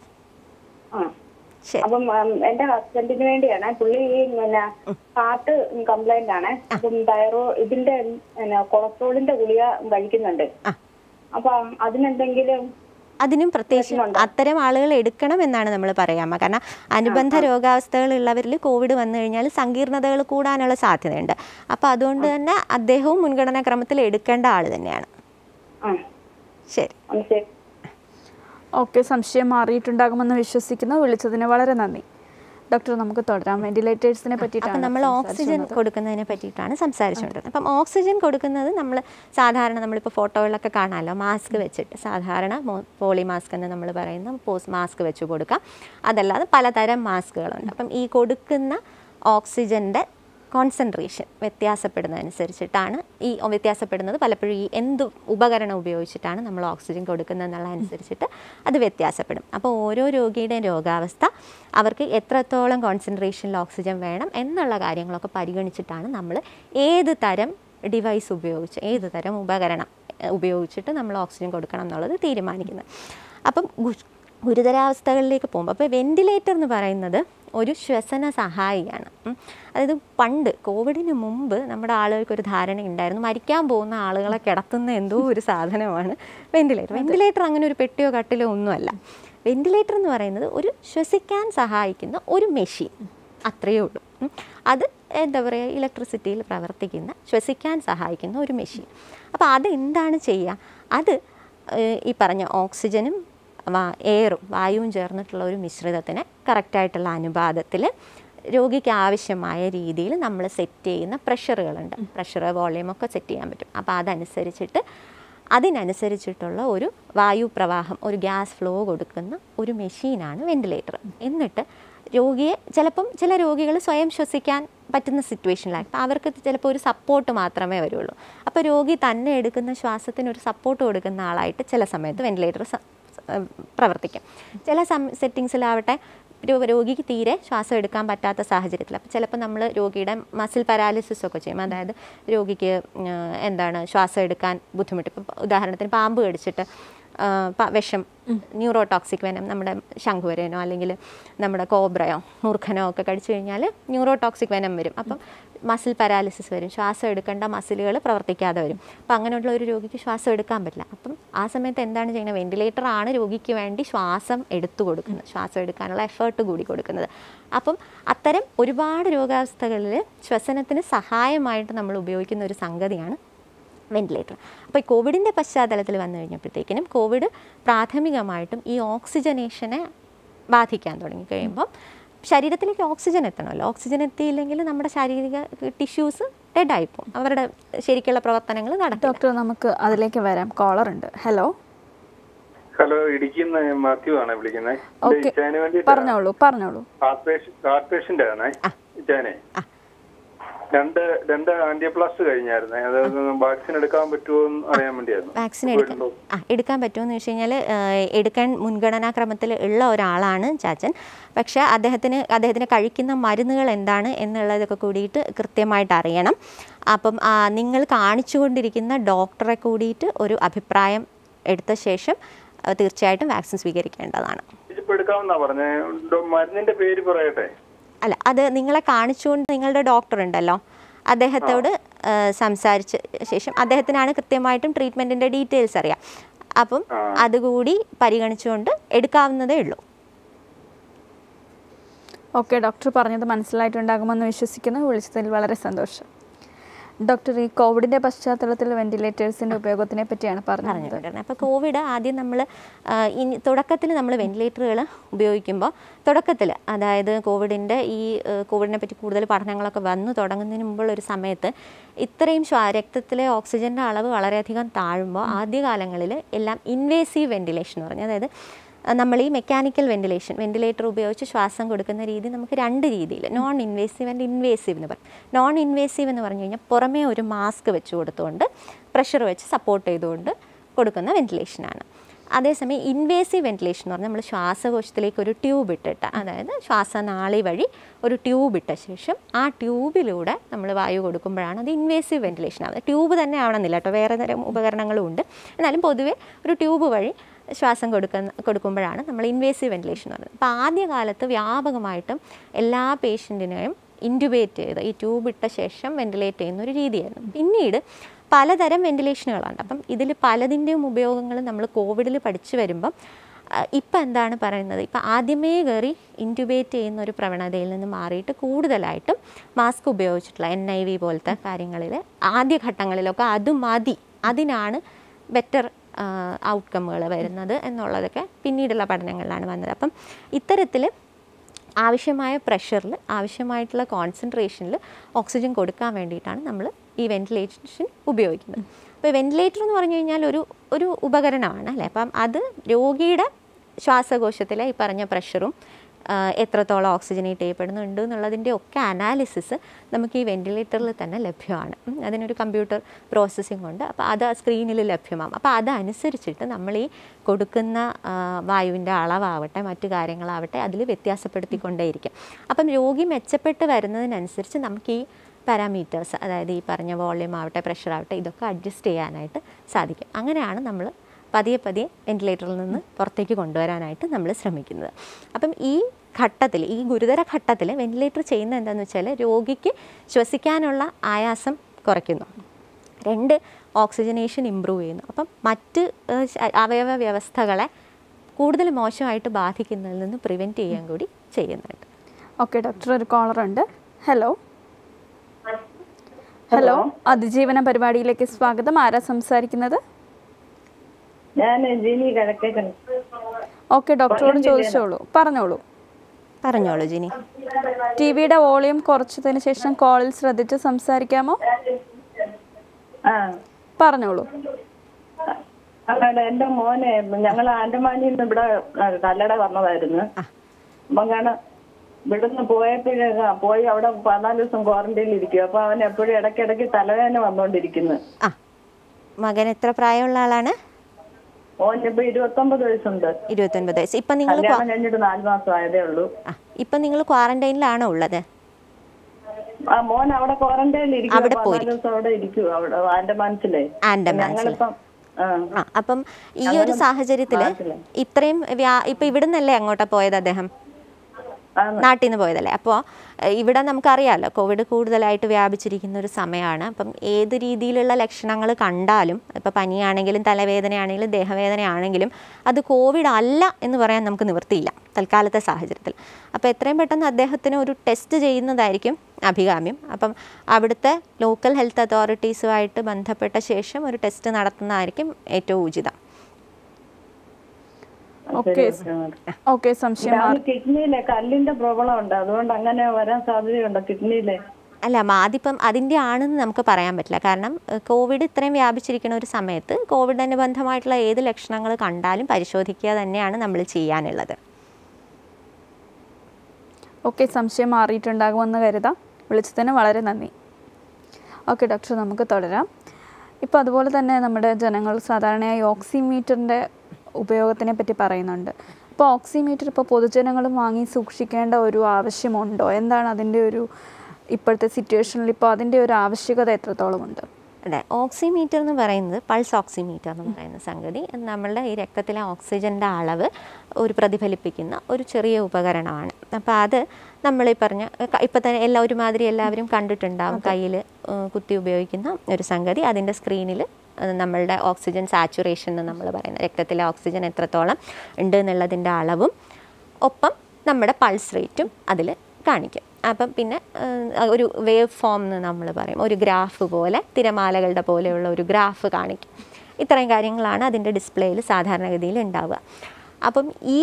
ആ ശരി അപ്പം ഉം, എന്റെ ഹസ്ബൻഡിന് വേണ്ടിയാണ് പുള്ളി ഈ പിന്നെ ഹാർട്ട് കംപ്ലൈന്റ് ആണ് അപ്പം തൈറോ ഇതിന്റെ പിന്നെ കൊളസ്ട്രോളിന്റെ ഗുളിക കഴിക്കുന്നുണ്ട് ആ. അപ്പൊ അതിനെന്തെങ്കിലും അതിനും പ്രത്യേകിച്ച് അത്തരം ആളുകൾ എടുക്കണം എന്നാണ് നമ്മൾ പറയാമ കാരണം അനുബന്ധ രോഗാവസ്ഥകളുള്ളവരിൽ കോവിഡ് വന്നു കഴിഞ്ഞാൽ സങ്കീർണതകൾ കൂടാനുള്ള സാധ്യതയുണ്ട് അപ്പോൾ അതുകൊണ്ട് തന്നെ അദ്ദേഹവും മുൻഗണനാ ക്രമത്തിൽ എടുക്കേണ്ട ആൾ തന്നെയാണ് ആ ശരി ഒന്ന് ശരി ഓക്കെ സംശയം മാറിയിട്ടുണ്ടാകുമെന്ന് വിശ്വസിക്കുന്നു വിളിച്ചതിന് വളരെ നന്ദി ഡോക്ടർ നമുക്ക് തുടരാം വെന്റിലേറ്റേഴ്സിനെ അപ്പം പറ്റിയിട്ടാണ് നമ്മൾ ഓക്സിജൻ കൊടുക്കുന്നതിനെ പറ്റിയിട്ടാണ് സംസാരിച്ചുകൊണ്ടിരുന്നത് അപ്പം ഓക്സിജൻ കൊടുക്കുന്നത് നമ്മൾ സാധാരണ നമ്മളിപ്പോൾ ഫോട്ടോകളിലൊക്കെ കാണാമല്ലോ മാസ്ക് വെച്ചിട്ട് സാധാരണ മോ- പോളി മാസ്ക് എന്ന് നമ്മൾ പറയുന്ന പോസ് മാസ്ക് വെച്ച് കൊടുക്കാം അതല്ലാതെ പലതരം മാസ്കുകളുണ്ട് അപ്പം ഈ കൊടുക്കുന്ന ഓക്സിജൻ്റെ കോൺസെൻട്രേഷൻ വ്യത്യാസപ്പെടുന്നതനുസരിച്ചിട്ടാണ് ഈ വ്യത്യാസപ്പെടുന്നത് പലപ്പോഴും ഈ എന്ത് ഉപകരണം ഉപയോഗിച്ചിട്ടാണ് നമ്മൾ ഓക്സിജൻ കൊടുക്കുന്നത് എന്നുള്ള അനുസരിച്ചിട്ട് അത് വ്യത്യാസപ്പെടും അപ്പോൾ ഓരോ രോഗിയുടെയും രോഗാവസ്ഥ അവർക്ക് എത്രത്തോളം കോൺസെൻട്രേഷനിൽ ഓക്സിജൻ വേണം എന്നുള്ള കാര്യങ്ങളൊക്കെ പരിഗണിച്ചിട്ടാണ് നമ്മൾ ഏത് തരം ഡിവൈസ് ഉപയോഗിച്ച് ഏത് തരം ഉപകരണം എ, ഉപയോഗിച്ചിട്ട് നമ്മൾ ഓക്സിജൻ കൊടുക്കണം എന്നുള്ളത് തീരുമാനിക്കുന്നത് അപ്പം ഗു- ഗുരുതരാവസ്ഥകളിലേക്ക് പോകുമ്പോൾ അപ്പോൾ വെന്റിലേറ്റർ എന്ന് പറയുന്നത് ഒരു ശ്വസന സഹായിയാണ് ഉം. അതായത് പണ്ട് കോവിഡിന് മുമ്പ് നമ്മുടെ ആളുകൾക്ക് ഒരു ധാരണ ഉണ്ടായിരുന്നു മരിക്കാൻ പോകുന്ന ആളുകളെ കിടത്തുന്ന എന്തോ ഒരു സാധനമാണ് വെന്റിലേറ്റർ വെന്റിലേറ്റർ അങ്ങനെ ഒരു പെട്ടിയോ കട്ടിലോ ഒന്നുമല്ല വെന്റിലേറ്റർ എന്ന് പറയുന്നത് ഒരു ശ്വസിക്കാൻ സഹായിക്കുന്ന ഒരു മെഷീൻ അത്രയേ ഉള്ളൂ ഉം. അത് എന്താ പറയുക ഇലക്ട്രിസിറ്റിയിൽ പ്രവർത്തിക്കുന്ന ശ്വസിക്കാൻ സഹായിക്കുന്ന ഒരു മെഷീൻ അപ്പോൾ അത് എന്താണ് ചെയ്യുക അത് ഏഹ്, ഈ പറഞ്ഞ ഓക്സിജനും വാ- എയറും വായുവും ചേർന്നിട്ടുള്ള ഒരു മിശ്രിതത്തിന് കറക്റ്റായിട്ടുള്ള അനുപാതത്തിൽ രോഗിക്ക് ആവശ്യമായ രീതിയിൽ നമ്മൾ സെറ്റ് ചെയ്യുന്ന പ്രഷറുകളുണ്ട് പ്രഷർ വോളിയം ഒക്കെ സെറ്റ് ചെയ്യാൻ പറ്റും അപ്പോൾ അതനുസരിച്ചിട്ട് അതിനനുസരിച്ചിട്ടുള്ള ഒരു വായു പ്രവാഹം ഒരു ഗ്യാസ് ഫ്ലോ കൊടുക്കുന്ന ഒരു മെഷീനാണ് വെന്റിലേറ്റർ എന്നിട്ട് രോഗിയെ ചിലപ്പം ചില രോഗികൾ സ്വയം ശ്വസിക്കാൻ പറ്റുന്ന സിറ്റുവേഷനിലായി അപ്പോൾ അവർക്ക് ചിലപ്പോൾ ഒരു സപ്പോർട്ട് മാത്രമേ വരുള്ളൂ അപ്പോൾ രോഗി തന്നെ എടുക്കുന്ന ശ്വാസത്തിന് ഒരു സപ്പോർട്ട് കൊടുക്കുന്ന ആളായിട്ട് ചില സമയത്ത് വെന്റിലേറ്റർ പ്രവർത്തിക്കും ചില സം സെറ്റിങ്സിലാവട്ടെ രോ- രോഗിക്ക് തീരെ ശ്വാസം എടുക്കാൻ പറ്റാത്ത സാഹചര്യത്തിൽ അപ്പോൾ ചിലപ്പോൾ നമ്മൾ രോഗിയുടെ മസിൽ പാരാലിസിസ് ഒക്കെ ചെയ്യും അതായത് രോഗിക്ക് ഉം, എന്താണ് ശ്വാസം എടുക്കാൻ ബുദ്ധിമുട്ട് ഇപ്പം ഉദാഹരണത്തിന് പാമ്പ് കടിച്ചിട്ട് ആ, പ- വിഷം ന്യൂറോടോക്സിക് വെനം നമ്മുടെ ശംഖുവരനോ അല്ലെങ്കിൽ നമ്മുടെ കോബ്രയോ മൂർഖനോ ഒക്കെ കടിച്ചു കഴിഞ്ഞാൽ ന്യൂറോടോക്സിക് വെനം വരും അപ്പം മസിൽ പാരാലിസിസ് വരും ശ്വാസം എടുക്കേണ്ട മസിലുകൾ പ്രവർത്തിക്കാതെ വരും അപ്പം അങ്ങനെയുള്ള ഒരു രോഗിക്ക് ശ്വാസം എടുക്കാൻ പറ്റില്ല അപ്പം ആ സമയത്ത് എന്താണ് ചെയ്യുന്നത് വെന്റിലേറ്റർ ആണ് രോഗിക്ക് വേണ്ടി ശ്വാസം എടുത്തു കൊടുക്കുന്നത് ശ്വാസം എടുക്കാനുള്ള എഫേർട്ട് കൂടി കൊടുക്കുന്നത് അപ്പം അത്തരം ഒരുപാട് രോഗാവസ്ഥകളിൽ ശ്വസനത്തിന് സഹായമായിട്ട് നമ്മൾ ഉപയോഗിക്കുന്ന ഒരു സംഗതിയാണ് വെന്റിലേറ്റർ അപ്പോൾ ഈ കോവിഡിൻ്റെ പശ്ചാത്തലത്തിൽ വന്നു കഴിഞ്ഞപ്പോഴത്തേക്കിനും കോവിഡ് പ്രാഥമികമായിട്ടും ഈ ഓക്സിജനേഷനെ ബാധിക്കാൻ തുടങ്ങി കഴിയുമ്പം ശരീരത്തിലേക്ക് ഓക്സിജൻ എത്തണമല്ലോ ഓക്സിജൻ എത്തിയില്ലെങ്കിൽ നമ്മുടെ ശാരീരിക ടിഷ്യൂസ് ഡെഡായിപ്പോവും അവരുടെ ശരിക്കുള്ള പ്രവർത്തനങ്ങൾ നടക്കില്ല ഡോക്ടർ നമുക്ക് അതിലേക്ക് വരാം കോളർ ഉണ്ട് ഹലോ ഹലോ ഇടുക്കിന്ന് മാത്യു ആണ് വിളിക്കുന്നത് ഓക്കെ ഇച്ചാന് വേണ്ടി പറഞ്ഞോളൂ പറഞ്ഞോളൂ ഹാർട്ട് പേഷ്യന്റ് ഹാർട്ട് പേഷ്യന്റ് ആണേ ഇച്ചാനെ രണ്ട് രണ്ട് ആന്റിപ്ലാസ്റ്റ് കഴിഞ്ഞായിരുന്നേ അത് വാക്സിൻ എടുക്കാൻ പറ്റുമോ എന്ന് അറിയാൻ വേണ്ടിയായിരുന്നു വാക്സിൻ എടുക്കാൻ ആ എടുക്കാൻ പറ്റുമെന്ന് വെച്ച് കഴിഞ്ഞാൽ എടുക്കാൻ മുൻഗണനാക്രമത്തിൽ ഉള്ള ഒരാളാണ് ചാച്ചൻ പക്ഷേ അദ്ദേഹത്തിന് അദ്ദേഹത്തിന് കഴിക്കുന്ന മരുന്നുകൾ എന്താണ് എന്നുള്ളതൊക്കെ കൂടിയിട്ട് കൃത്യമായിട്ട് അറിയണം അപ്പം ആ, നിങ്ങൾ കാണിച്ചുകൊണ്ടിരിക്കുന്ന ഡോക്ടറെ കൂടിയിട്ട് ഒരു അഭിപ്രായം എടുത്ത ശേഷം ആ, തീർച്ചയായിട്ടും വാക്സിൻ സ്വീകരിക്കേണ്ടതാണ് ഇപ്പൊ എടുക്കാമെന്നാ പറഞ്ഞേ ഡോ- മരുന്നിന്റെ പേര് പറയട്ടെ അല്ല അത് നിങ്ങളെ കാണിച്ചുകൊണ്ട് നിങ്ങളുടെ ഡോക്ടർ ഉണ്ടല്ലോ അദ്ദേഹത്തോട് ആ, സംസാരിച്ച ശേഷം അദ്ദേഹത്തിനാണ് കൃത്യമായിട്ടും ട്രീറ്റ്മെൻറ്റിൻ്റെ ഡീറ്റെയിൽസ് അറിയാം അപ്പം അതുകൂടി പരിഗണിച്ചുകൊണ്ട് എടുക്കാവുന്നതേ ഉള്ളൂ ഓക്കെ ഡോക്ടർ പറഞ്ഞത് മനസ്സിലായിട്ടുണ്ടാകുമെന്ന് വിശ്വസിക്കുന്നു വിളിച്ചതിൽ വളരെ സന്തോഷം ഡോക്ടർ ഈ കോവിഡിന്റെ പശ്ചാത്തലത്തിൽ വെന്റിലേറ്റേഴ്സിന്റെ ഉപയോഗത്തിനെ പറ്റിയാണ് പറഞ്ഞത് പറഞ്ഞുകൊണ്ടിരുന്നത് അപ്പോൾ കോവിഡ് ആദ്യം നമ്മൾ ഇനി തുടക്കത്തിൽ നമ്മൾ വെന്റിലേറ്ററുകൾ ഉപയോഗിക്കുമ്പോൾ തുടക്കത്തിൽ അതായത് കോവിഡിൻ്റെ ഈ ആ, കോവിഡിനെ പറ്റി കൂടുതൽ പഠനങ്ങളൊക്കെ വന്നു തുടങ്ങുന്നതിന് മുമ്പുള്ള ഒരു സമയത്ത് ഇത്രയും ശ്വാ രക്തത്തിലെ ഓക്സിജൻ്റെ അളവ് വളരെയധികം താഴുമ്പോൾ ആദ്യകാലങ്ങളിൽ എല്ലാം ഇൻവേസീവ് വെന്റിലേഷൻ എന്ന് പറഞ്ഞാൽ അതായത് ആ, നമ്മൾ ഈ മെക്കാനിക്കൽ വെന്റിലേഷൻ വെന്റിലേറ്റർ ഉപയോഗിച്ച് ശ്വാസം കൊടുക്കുന്ന രീതി നമുക്ക് രണ്ട് രീതിയിൽ നോൺ ഇൻവേസീവ് ആൻഡ് ഇൻവേസീവ് എന്ന് പറയും നോൺ ഇൻവേസീവ് എന്ന് പറഞ്ഞു കഴിഞ്ഞാൽ പുറമേ ഒരു മാസ്ക് വെച്ച് കൊടുത്തുകൊണ്ട് പ്രഷർ വെച്ച് സപ്പോർട്ട് ചെയ്തുകൊണ്ട് കൊടുക്കുന്ന വെന്റിലേഷനാണ് അതേസമയം ഇൻവേസീവ് വെന്റിലേഷൻ എന്ന് പറഞ്ഞാൽ നമ്മൾ ശ്വാസകോശത്തിലേക്ക് ഒരു ട്യൂബ് ഇട്ടിട്ട് അതായത് ശ്വാസനാളി വഴി ഒരു ട്യൂബ് ഇട്ട ശേഷം ആ ട്യൂബിലൂടെ നമ്മൾ വായു കൊടുക്കുമ്പോഴാണ് അത് ഇൻവേസീവ് വെന്റിലേഷൻ ആവുന്നത് ട്യൂബ് തന്നെ ആവണമെന്നില്ല കേട്ടോ വേറെ തരം ഉപകരണങ്ങളും ഉണ്ട് എന്നാലും പൊതുവേ ഒരു ട്യൂബ് വഴി ശ്വാസം കൊടുക്കുന്ന കൊടുക്കുമ്പോഴാണ് നമ്മൾ ഇൻവേസീവ് വെന്റിലേഷൻ എന്ന് പറയുന്നത് അപ്പോൾ ആദ്യകാലത്ത് വ്യാപകമായിട്ടും എല്ലാ പേഷ്യൻറ്റിനെയും ഇൻറ്റുബേറ്റ് ചെയ്ത് ഈ ട്യൂബ് ഇട്ട ശേഷം വെന്റിലേറ്റ് ചെയ്യുന്ന ഒരു രീതിയായിരുന്നു പിന്നീട് പലതരം വെന്റിലേഷനുകളാണ് അപ്പം ഇതിൽ പലതിൻ്റെയും ഉപയോഗങ്ങൾ നമ്മൾ കോവിഡിൽ പഠിച്ചു വരുമ്പം ഇപ്പം എന്താണ് പറയുന്നത് ഇപ്പം ആദ്യമേ കയറി ഇൻറ്റുബേറ്റ് ചെയ്യുന്ന ഒരു പ്രവണതയിൽ നിന്ന് മാറിയിട്ട് കൂടുതലായിട്ടും മാസ്ക് ഉപയോഗിച്ചിട്ടുള്ള എൻ ഐ വി പോലത്തെ കാര്യങ്ങളിൽ ആദ്യഘട്ടങ്ങളിലൊക്കെ അത് മതി അതിനാണ് ബെറ്റർ ഔട്ട്കമ്മുകൾ വരുന്നത് എന്നുള്ളതൊക്കെ പിന്നീടുള്ള പഠനങ്ങളിലാണ് വന്നത് അപ്പം ഇത്തരത്തിൽ ആവശ്യമായ പ്രഷറിൽ ആവശ്യമായിട്ടുള്ള കോൺസെൻട്രേഷനിൽ ഓക്സിജൻ കൊടുക്കാൻ വേണ്ടിയിട്ടാണ് നമ്മൾ ഈ വെന്റിലേഷൻ ഉപയോഗിക്കുന്നത് അപ്പോൾ വെന്റിലേറ്റർ എന്ന് പറഞ്ഞു കഴിഞ്ഞാൽ ഒരു ഒരു ഉപകരണമാണ് അല്ലേ അപ്പം അത് രോഗിയുടെ ശ്വാസകോശത്തിലെ ഈ പറഞ്ഞ പ്രഷറും ആ, എത്രത്തോളം ഓക്സിജനേറ്റ് ചെയ്യപ്പെടുന്നുണ്ട് എന്നുള്ളതിൻ്റെ ഒക്കെ അനാലിസിസ് നമുക്ക് ഈ വെന്റിലേറ്ററിൽ തന്നെ ലഭ്യമാണ് ഉം, അതിനൊരു കമ്പ്യൂട്ടർ പ്രോസസ്സിംഗ് ഉണ്ട് അപ്പോൾ അത് സ്ക്രീനിൽ ലഭ്യമാകും അപ്പോൾ അതനുസരിച്ചിട്ട് നമ്മൾ ഈ കൊടുക്കുന്ന ആ, വായുവിൻ്റെ അളവാവട്ടെ മറ്റു കാര്യങ്ങളാവട്ടെ അതിൽ വ്യത്യാസപ്പെടുത്തിക്കൊണ്ടേയിരിക്കും അപ്പം രോഗി മെച്ചപ്പെട്ട് വരുന്നതിനനുസരിച്ച് നമുക്ക് ഈ പാരാമീറ്റേഴ്സ് അതായത് ഈ പറഞ്ഞ വോള്യൂം ആവട്ടെ പ്രഷർ ആവട്ടെ ഇതൊക്കെ അഡ്ജസ്റ്റ് ചെയ്യാനായിട്ട് സാധിക്കും അങ്ങനെയാണ് നമ്മൾ പതിയെ പതിയെ വെന്റിലേറ്ററിൽ നിന്ന് പുറത്തേക്ക് കൊണ്ടുവരാനായിട്ട് നമ്മൾ ശ്രമിക്കുന്നത് അപ്പം ഈ ഘട്ടത്തിൽ ഈ ഗുരുതര ഘട്ടത്തിൽ വെന്റിലേറ്റർ ചെയ്യുന്നത് എന്താണെന്ന് വെച്ചാൽ രോഗിക്ക് ശ്വസിക്കാനുള്ള ആയാസം കുറയ്ക്കുന്നു രണ്ട് ഓക്സിജനേഷൻ ഇമ്പ്രൂവ് ചെയ്യുന്നു അപ്പം മറ്റ് ഏഹ്, ശ- അവയവ വ്യവസ്ഥകളെ കൂടുതൽ മോശമായിട്ട് ബാധിക്കുന്നതിൽ നിന്ന് പ്രിവെൻറ്റ് ചെയ്യാൻ കൂടി ചെയ്യുന്നുണ്ട് ഓക്കെ ഡോക്ടർ ഒരു കോളർ ഉണ്ട് ഹലോ ഹലോ അതിജീവന പരിപാടിയിലേക്ക് സ്വാഗതം ആരാ സംസാരിക്കുന്നത് ഞാൻ ജിനി കിഴക്കേക്കൻ ഓക്കെ ഡോക്ടറോട് ചോദിച്ചോളൂ പറഞ്ഞോളൂ പറഞ്ഞോളൂ ജിനി ടി വിയുടെ വോളിയം കുറച്ചതിന് ശേഷം കോളിൽ ശ്രദ്ധിച്ച് സംസാരിക്കാമോ ആ പറഞ്ഞോളൂ അങ്ങനെ എന്റെ മോനെ ഞങ്ങൾ ആൻഡമാനിൽ നിന്ന് ഇവിടെ ആ, കല്ലട വന്നതായിരുന്നു അപ്പൊ അങ്ങനെ ഇവിടുന്ന് പോയപ്പോഴേ പോയി അവിടെ പതിനാല് ദിവസം ക്വാറന്റൈനിൽ ഇരിക്കും അപ്പൊ അവൻ എപ്പോഴും ഇടയ്ക്കിടയ്ക്ക് തലവേദന വന്നോണ്ടിരിക്കുന്നു ആ മകൻ എത്ര പ്രായമുള്ള ആളാണ് മോനിപ്പോ ഇരുപത്തൊമ്പത് വയസ്സുണ്ട് ഇരുപത്തൊൻപത് വയസ്സ് ഇപ്പം നിങ്ങൾ കല്യാണം കഴിഞ്ഞിട്ട് നാല് മാസം ആയതേ ഉള്ളൂ ആ ഇപ്പം നിങ്ങൾ ക്വാറന്റൈനിലാണോ ഉള്ളത് ആ മോൻ അവിടെ ക്വാറന്റൈനിൽ ഇരിക്കും അവിടെ പതിനാല് ദിവസം അവിടെ ഇരിക്കും അവിടെ ആൻഡമാൻസിലെ ആൻഡമാൻസിൽ ഞങ്ങളിപ്പം ആ ആ അപ്പം ഈ ഒരു സാഹചര്യത്തിൽ നാട്ടില്. ഇത്രയും വ്യാ ഇപ്പം ഇവിടുന്നല്ലേ അങ്ങോട്ടാ പോയത് അദ്ദേഹം ആന്ന്. നാട്ടിൽ നിന്ന് പോയതല്ലേ അപ്പോൾ ഇവിടെ നമുക്കറിയാമല്ലോ കോവിഡ് കൂടുതലായിട്ട് വ്യാപിച്ചിരിക്കുന്ന ഒരു സമയമാണ് അപ്പം ഏത് രീതിയിലുള്ള ലക്ഷണങ്ങൾ കണ്ടാലും ഇപ്പോൾ പനിയാണെങ്കിലും തലവേദനയാണെങ്കിലും ദേഹവേദനയാണെങ്കിലും അത് കോവിഡ് അല്ല എന്ന് പറയാൻ നമുക്ക് നിവൃത്തിയില്ല തൽക്കാലത്തെ സാഹചര്യത്തിൽ അപ്പോൾ എത്രയും പെട്ടെന്ന് അദ്ദേഹത്തിന് ഒരു ടെസ്റ്റ് ചെയ്യുന്നതായിരിക്കും അഭികാമ്യം അപ്പം അവിടുത്തെ ലോക്കൽ ഹെൽത്ത് അതോറിറ്റീസുമായിട്ട് ബന്ധപ്പെട്ട ശേഷം ഒരു ടെസ്റ്റ് നടത്തുന്നതായിരിക്കും ഏറ്റവും ഉചിതം ഓക്കെ ഓക്കെ സംശയം അവന് കിഡ്നിയിലെ കല്ലിന്റെ പ്രോബ്ലം ഉണ്ട് അതുകൊണ്ട് അങ്ങനെ വരാൻ സാധ്യതയുണ്ട് കിഡ്നിയിലെ അല്ല ആദ്യപ്പം അതിൻ്റെ ആണെന്ന് നമുക്ക് പറയാൻ പറ്റില്ല കാരണം ഏഹ്, കോവിഡ് ഇത്രയും വ്യാപിച്ചിരിക്കുന്ന ഒരു സമയത്ത് കോവിഡ് അനുബന്ധമായിട്ടുള്ള ഏത് ലക്ഷണങ്ങൾ കണ്ടാലും പരിശോധിക്കുക തന്നെയാണ് നമ്മൾ ചെയ്യാനുള്ളത് ഓക്കെ സംശയം മാറിയിട്ടുണ്ടാകുമെന്ന് കരുതാം വിളിച്ചതിന് വളരെ നന്ദി ഓക്കെ ഡോക്ടർ നമുക്ക് തുടരാം ഇപ്പോൾ അതുപോലെ തന്നെ നമ്മുടെ ജനങ്ങൾ സാധാരണയായി ഓക്സിമീറ്ററിൻ്റെ ഉപയോഗത്തിനെ പറ്റി പറയുന്നുണ്ട് അപ്പോൾ ഓക്സിമീറ്റർ ഇപ്പോൾ പൊതുജനങ്ങളും വാങ്ങി സൂക്ഷിക്കേണ്ട ഒരു ആവശ്യമുണ്ടോ എന്താണ് അതിൻ്റെ ഒരു ഇപ്പോഴത്തെ സിറ്റുവേഷനിൽ ഇപ്പോൾ അതിൻ്റെ ഒരു ആവശ്യകത എത്രത്തോളം ഉണ്ട് അതെ ഓക്സിമീറ്റർ എന്ന് പറയുന്നത് പൾസ് ഓക്സിമീറ്റർ എന്ന് പറയുന്ന സംഗതി നമ്മളുടെ ഈ രക്തത്തിലെ ഓക്സിജൻ്റെ അളവ് ഒരു പ്രതിഫലിപ്പിക്കുന്ന ഒരു ചെറിയ ഉപകരണമാണ് അപ്പോൾ അത് നമ്മൾ ഈ പറഞ്ഞ ഇപ്പം തന്നെ എല്ലാ ഒരുമാതിരി എല്ലാവരും കണ്ടിട്ടുണ്ടാവും കയ്യിൽ കുത്തി ഉപയോഗിക്കുന്ന ഒരു സംഗതി അതിൻ്റെ സ്ക്രീനിൽ നമ്മളുടെ ഓക്സിജൻ സാച്ചുറേഷൻ എന്ന് നമ്മൾ പറയുന്നത് രക്തത്തിലെ ഓക്സിജൻ എത്രത്തോളം ഉണ്ട് എന്നുള്ളതിൻ്റെ അളവും ഒപ്പം നമ്മുടെ പൾസ് റേറ്റും അതിൽ കാണിക്കും അപ്പം പിന്നെ ആ, ഒരു വേവ് ഫോം എന്ന് നമ്മൾ പറയും ഒരു ഗ്രാഫ് പോലെ തിരമാലകളുടെ പോലെയുള്ള ഒരു ഗ്രാഫ് കാണിക്കും ഇത്രയും കാര്യങ്ങളാണ് അതിൻ്റെ ഡിസ്പ്ലേയിൽ സാധാരണഗതിയിൽ ഉണ്ടാവുക അപ്പം ഈ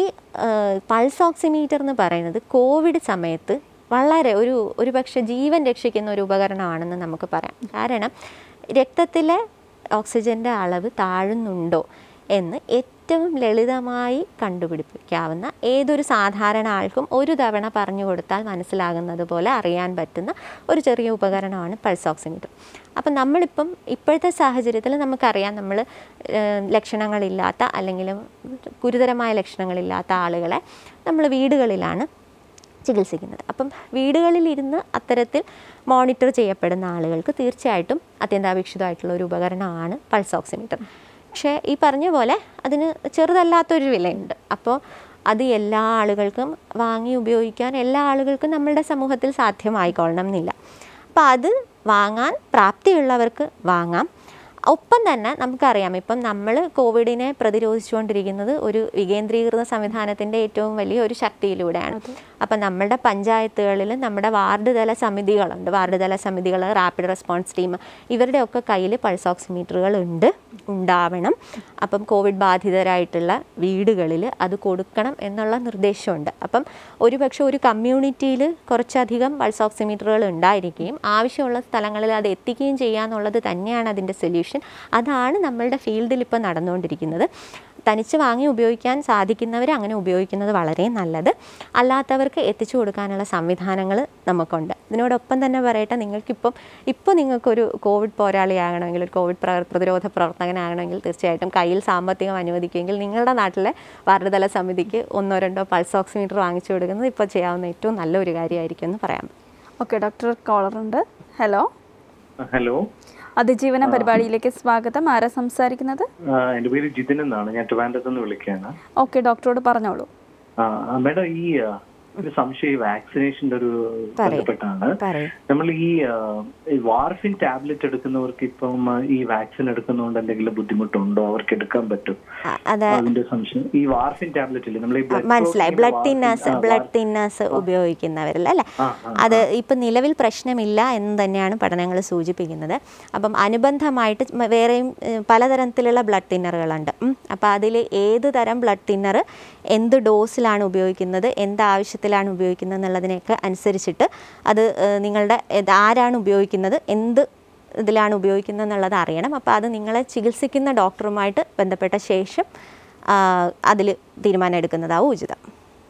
പൾസ് ഓക്സിമീറ്റർ എന്ന് പറയുന്നത് കോവിഡ് സമയത്ത് വളരെ ഒരു ഒരു പക്ഷേ ജീവൻ രക്ഷിക്കുന്ന ഒരു ഉപകരണമാണെന്ന് നമുക്ക് പറയാം കാരണം രക്തത്തിലെ ഓക്സിജൻ്റെ അളവ് താഴുന്നുണ്ടോ എന്ന് ഏറ്റവും ലളിതമായി കണ്ടുപിടിപ്പിക്കാവുന്ന ഏതൊരു സാധാരണ ആൾക്കും ഒരു തവണ പറഞ്ഞു കൊടുത്താൽ മനസ്സിലാകുന്നത് പോലെ അറിയാൻ പറ്റുന്ന ഒരു ചെറിയ ഉപകരണമാണ് പൾസ് ഓക്സിമീറ്റർ അപ്പം നമ്മളിപ്പം ഇപ്പോഴത്തെ സാഹചര്യത്തിൽ നമുക്കറിയാം നമ്മൾ ലക്ഷണങ്ങളില്ലാത്ത അല്ലെങ്കിൽ ഗുരുതരമായ ലക്ഷണങ്ങളില്ലാത്ത ആളുകളെ നമ്മൾ വീടുകളിലാണ് ചികിത്സിക്കുന്നത് അപ്പം വീടുകളിലിരുന്ന് അത്തരത്തിൽ മോണിറ്റർ ചെയ്യപ്പെടുന്ന ആളുകൾക്ക് തീർച്ചയായിട്ടും അത്യന്താപേക്ഷിതമായിട്ടുള്ള ഒരു ഉപകരണമാണ് പൾസ് ഓക്സിമീറ്റർ പക്ഷേ ഈ പറഞ്ഞ പോലെ അതിന് ചെറുതല്ലാത്തൊരു വിലയുണ്ട് അപ്പോൾ അത് എല്ലാ ആളുകൾക്കും വാങ്ങി ഉപയോഗിക്കാൻ എല്ലാ ആളുകൾക്കും നമ്മളുടെ സമൂഹത്തിൽ സാധ്യമായിക്കൊള്ളണം എന്നില്ല അപ്പോൾ അത് വാങ്ങാൻ പ്രാപ്തിയുള്ളവർക്ക് വാങ്ങാം ഒപ്പം തന്നെ നമുക്കറിയാം ഇപ്പം നമ്മൾ കോവിഡിനെ പ്രതിരോധിച്ചുകൊണ്ടിരിക്കുന്നത് ഒരു വികേന്ദ്രീകൃത സംവിധാനത്തിൻ്റെ ഏറ്റവും വലിയ ഒരു ശക്തിയിലൂടെയാണ് അപ്പം നമ്മുടെ പഞ്ചായത്തുകളിൽ നമ്മുടെ വാർഡ് തല സമിതികളുണ്ട് വാർഡ് തല സമിതികൾ റാപ്പിഡ് റെസ്പോൺസ് ടീം ഇവരുടെയൊക്കെ കയ്യിൽ പൾസ് ഓക്സിമീറ്ററുകൾ ഉണ്ട് ഉണ്ടാവണം അപ്പം കോവിഡ് ബാധിതരായിട്ടുള്ള വീടുകളിൽ അത് കൊടുക്കണം എന്നുള്ള നിർദ്ദേശമുണ്ട് അപ്പം ഒരുപക്ഷെ ഒരു കമ്മ്യൂണിറ്റിയിൽ കുറച്ചധികം പൾസ് ഓക്സിമീറ്ററുകൾ ഉണ്ടായിരിക്കുകയും ആവശ്യമുള്ള സ്ഥലങ്ങളിൽ അത് എത്തിക്കുകയും ചെയ്യാന്നുള്ളത് തന്നെയാണ് അതിൻ്റെ സൊല്യൂഷൻ അതാണ് നമ്മളുടെ ഫീൽഡിൽ ഇപ്പോൾ നടന്നുകൊണ്ടിരിക്കുന്നത് തനിച്ച് വാങ്ങി ഉപയോഗിക്കാൻ സാധിക്കുന്നവർ അങ്ങനെ ഉപയോഗിക്കുന്നത് വളരെ നല്ലത് അല്ലാത്തവർക്ക് എത്തിച്ചു കൊടുക്കാനുള്ള സംവിധാനങ്ങൾ നമുക്കുണ്ട് ഇതിനോടൊപ്പം തന്നെ പറയട്ടെ നിങ്ങൾക്കിപ്പം ഇപ്പോൾ നിങ്ങൾക്കൊരു കോവിഡ് പോരാളിയാകണമെങ്കിൽ ഒരു കോവിഡ് പ്ര പ്രതിരോധ പ്രവർത്തകനാകണമെങ്കിൽ തീർച്ചയായിട്ടും കയ്യിൽ സാമ്പത്തികം അനുവദിക്കുമെങ്കിൽ നിങ്ങളുടെ നാട്ടിലെ വാർഡുതല സമിതിക്ക് ഒന്നോ രണ്ടോ പൾസ് ഓക്സിമീറ്റർ വാങ്ങിച്ചു കൊടുക്കുന്നത് ഇപ്പോൾ ചെയ്യാവുന്ന ഏറ്റവും നല്ലൊരു കാര്യമായിരിക്കും എന്ന് പറയാം ഓക്കെ ഡോക്ടർ കോളറുണ്ട് ഹലോ ഹലോ അതിജീവന പരിപാടിയിലേക്ക് സ്വാഗതം ആരാ സംസാരിക്കുന്നത് ആ, എൻ്റെ പേര് ജിതിൻ എന്നാണ് ഞാൻ ട്രിവാൻഡ്രത്ത് നിന്ന് വിളിക്കുകയാണ് ഓക്കെ ഡോക്ടറോട് പറഞ്ഞോളൂ ആ, ആ, മേഡം ഈ ആ, ഒരു സംശയം ഈ വാക്സിനേഷന്റെ ഒരു ബന്ധപ്പെട്ടാണ് പറയൂ നമ്മൾ ഈ ആ, ഈ വാർഫിൻ ടാബ്ലറ്റ് എടുക്കുന്നവർക്ക് ഇപ്പം ആ, ഈ വാക്സിൻ എടുക്കുന്നതുകൊണ്ട് എന്തെങ്കിലും ബുദ്ധിമുട്ടുണ്ടോ അവർക്ക് എടുക്കാൻ പറ്റും അ- അത് അതിന്റെ സംശയം ഈ വാർഫിൻ ടാബ്ലറ്റ് ഇല്ലേ നമ്മൾ ഈ blood മനസ്സിലായി clotting ബ്ലഡ് warfarin- തിന്നേഴ്സ് ആ, ബ്ലഡ് war- തിന്നേഴ്സ് ഉപയോഗിക്കുന്നവരല്ല അല്ലേ ആ, ആ, അത് ഇപ്പം നിലവിൽ പ്രശ്നമില്ല എന്ന് തന്നെയാണ് പഠനങ്ങൾ സൂചിപ്പിക്കുന്നത് അപ്പം അനുബന്ധമായിട്ട് മ- വേറെയും ഏഹ്, പലതരത്തിലുള്ള ബ്ലഡ് തിന്നറുകളുണ്ട് അപ്പോൾ അതിൽ ഏത് തരം ബ്ലഡ് തിന്നർ എന്ത് ഡോസിലാണ് ഉപയോഗിക്കുന്നത് എന്ത് ആവശ്യത്തിലാണ് ഉപയോഗിക്കുന്നത് എന്നുള്ളതിനെയൊക്കെ അനുസരിച്ചിട്ട് അത് ഏഹ്, നിങ്ങളുടെ ഇത് ആരാണ് ഉപയോഗിക്കുന്നത് എന്ത് ഇതിലാണ് ഉപയോഗിക്കുന്നത് എന്നുള്ളത് അറിയണം അപ്പോൾ അത് നിങ്ങളെ ചികിത്സിക്കുന്ന ഡോക്ടറുമായിട്ട് ബന്ധപ്പെട്ട ശേഷം അതിൽ തീരുമാനം എടുക്കുന്നതാവും ഉചിതം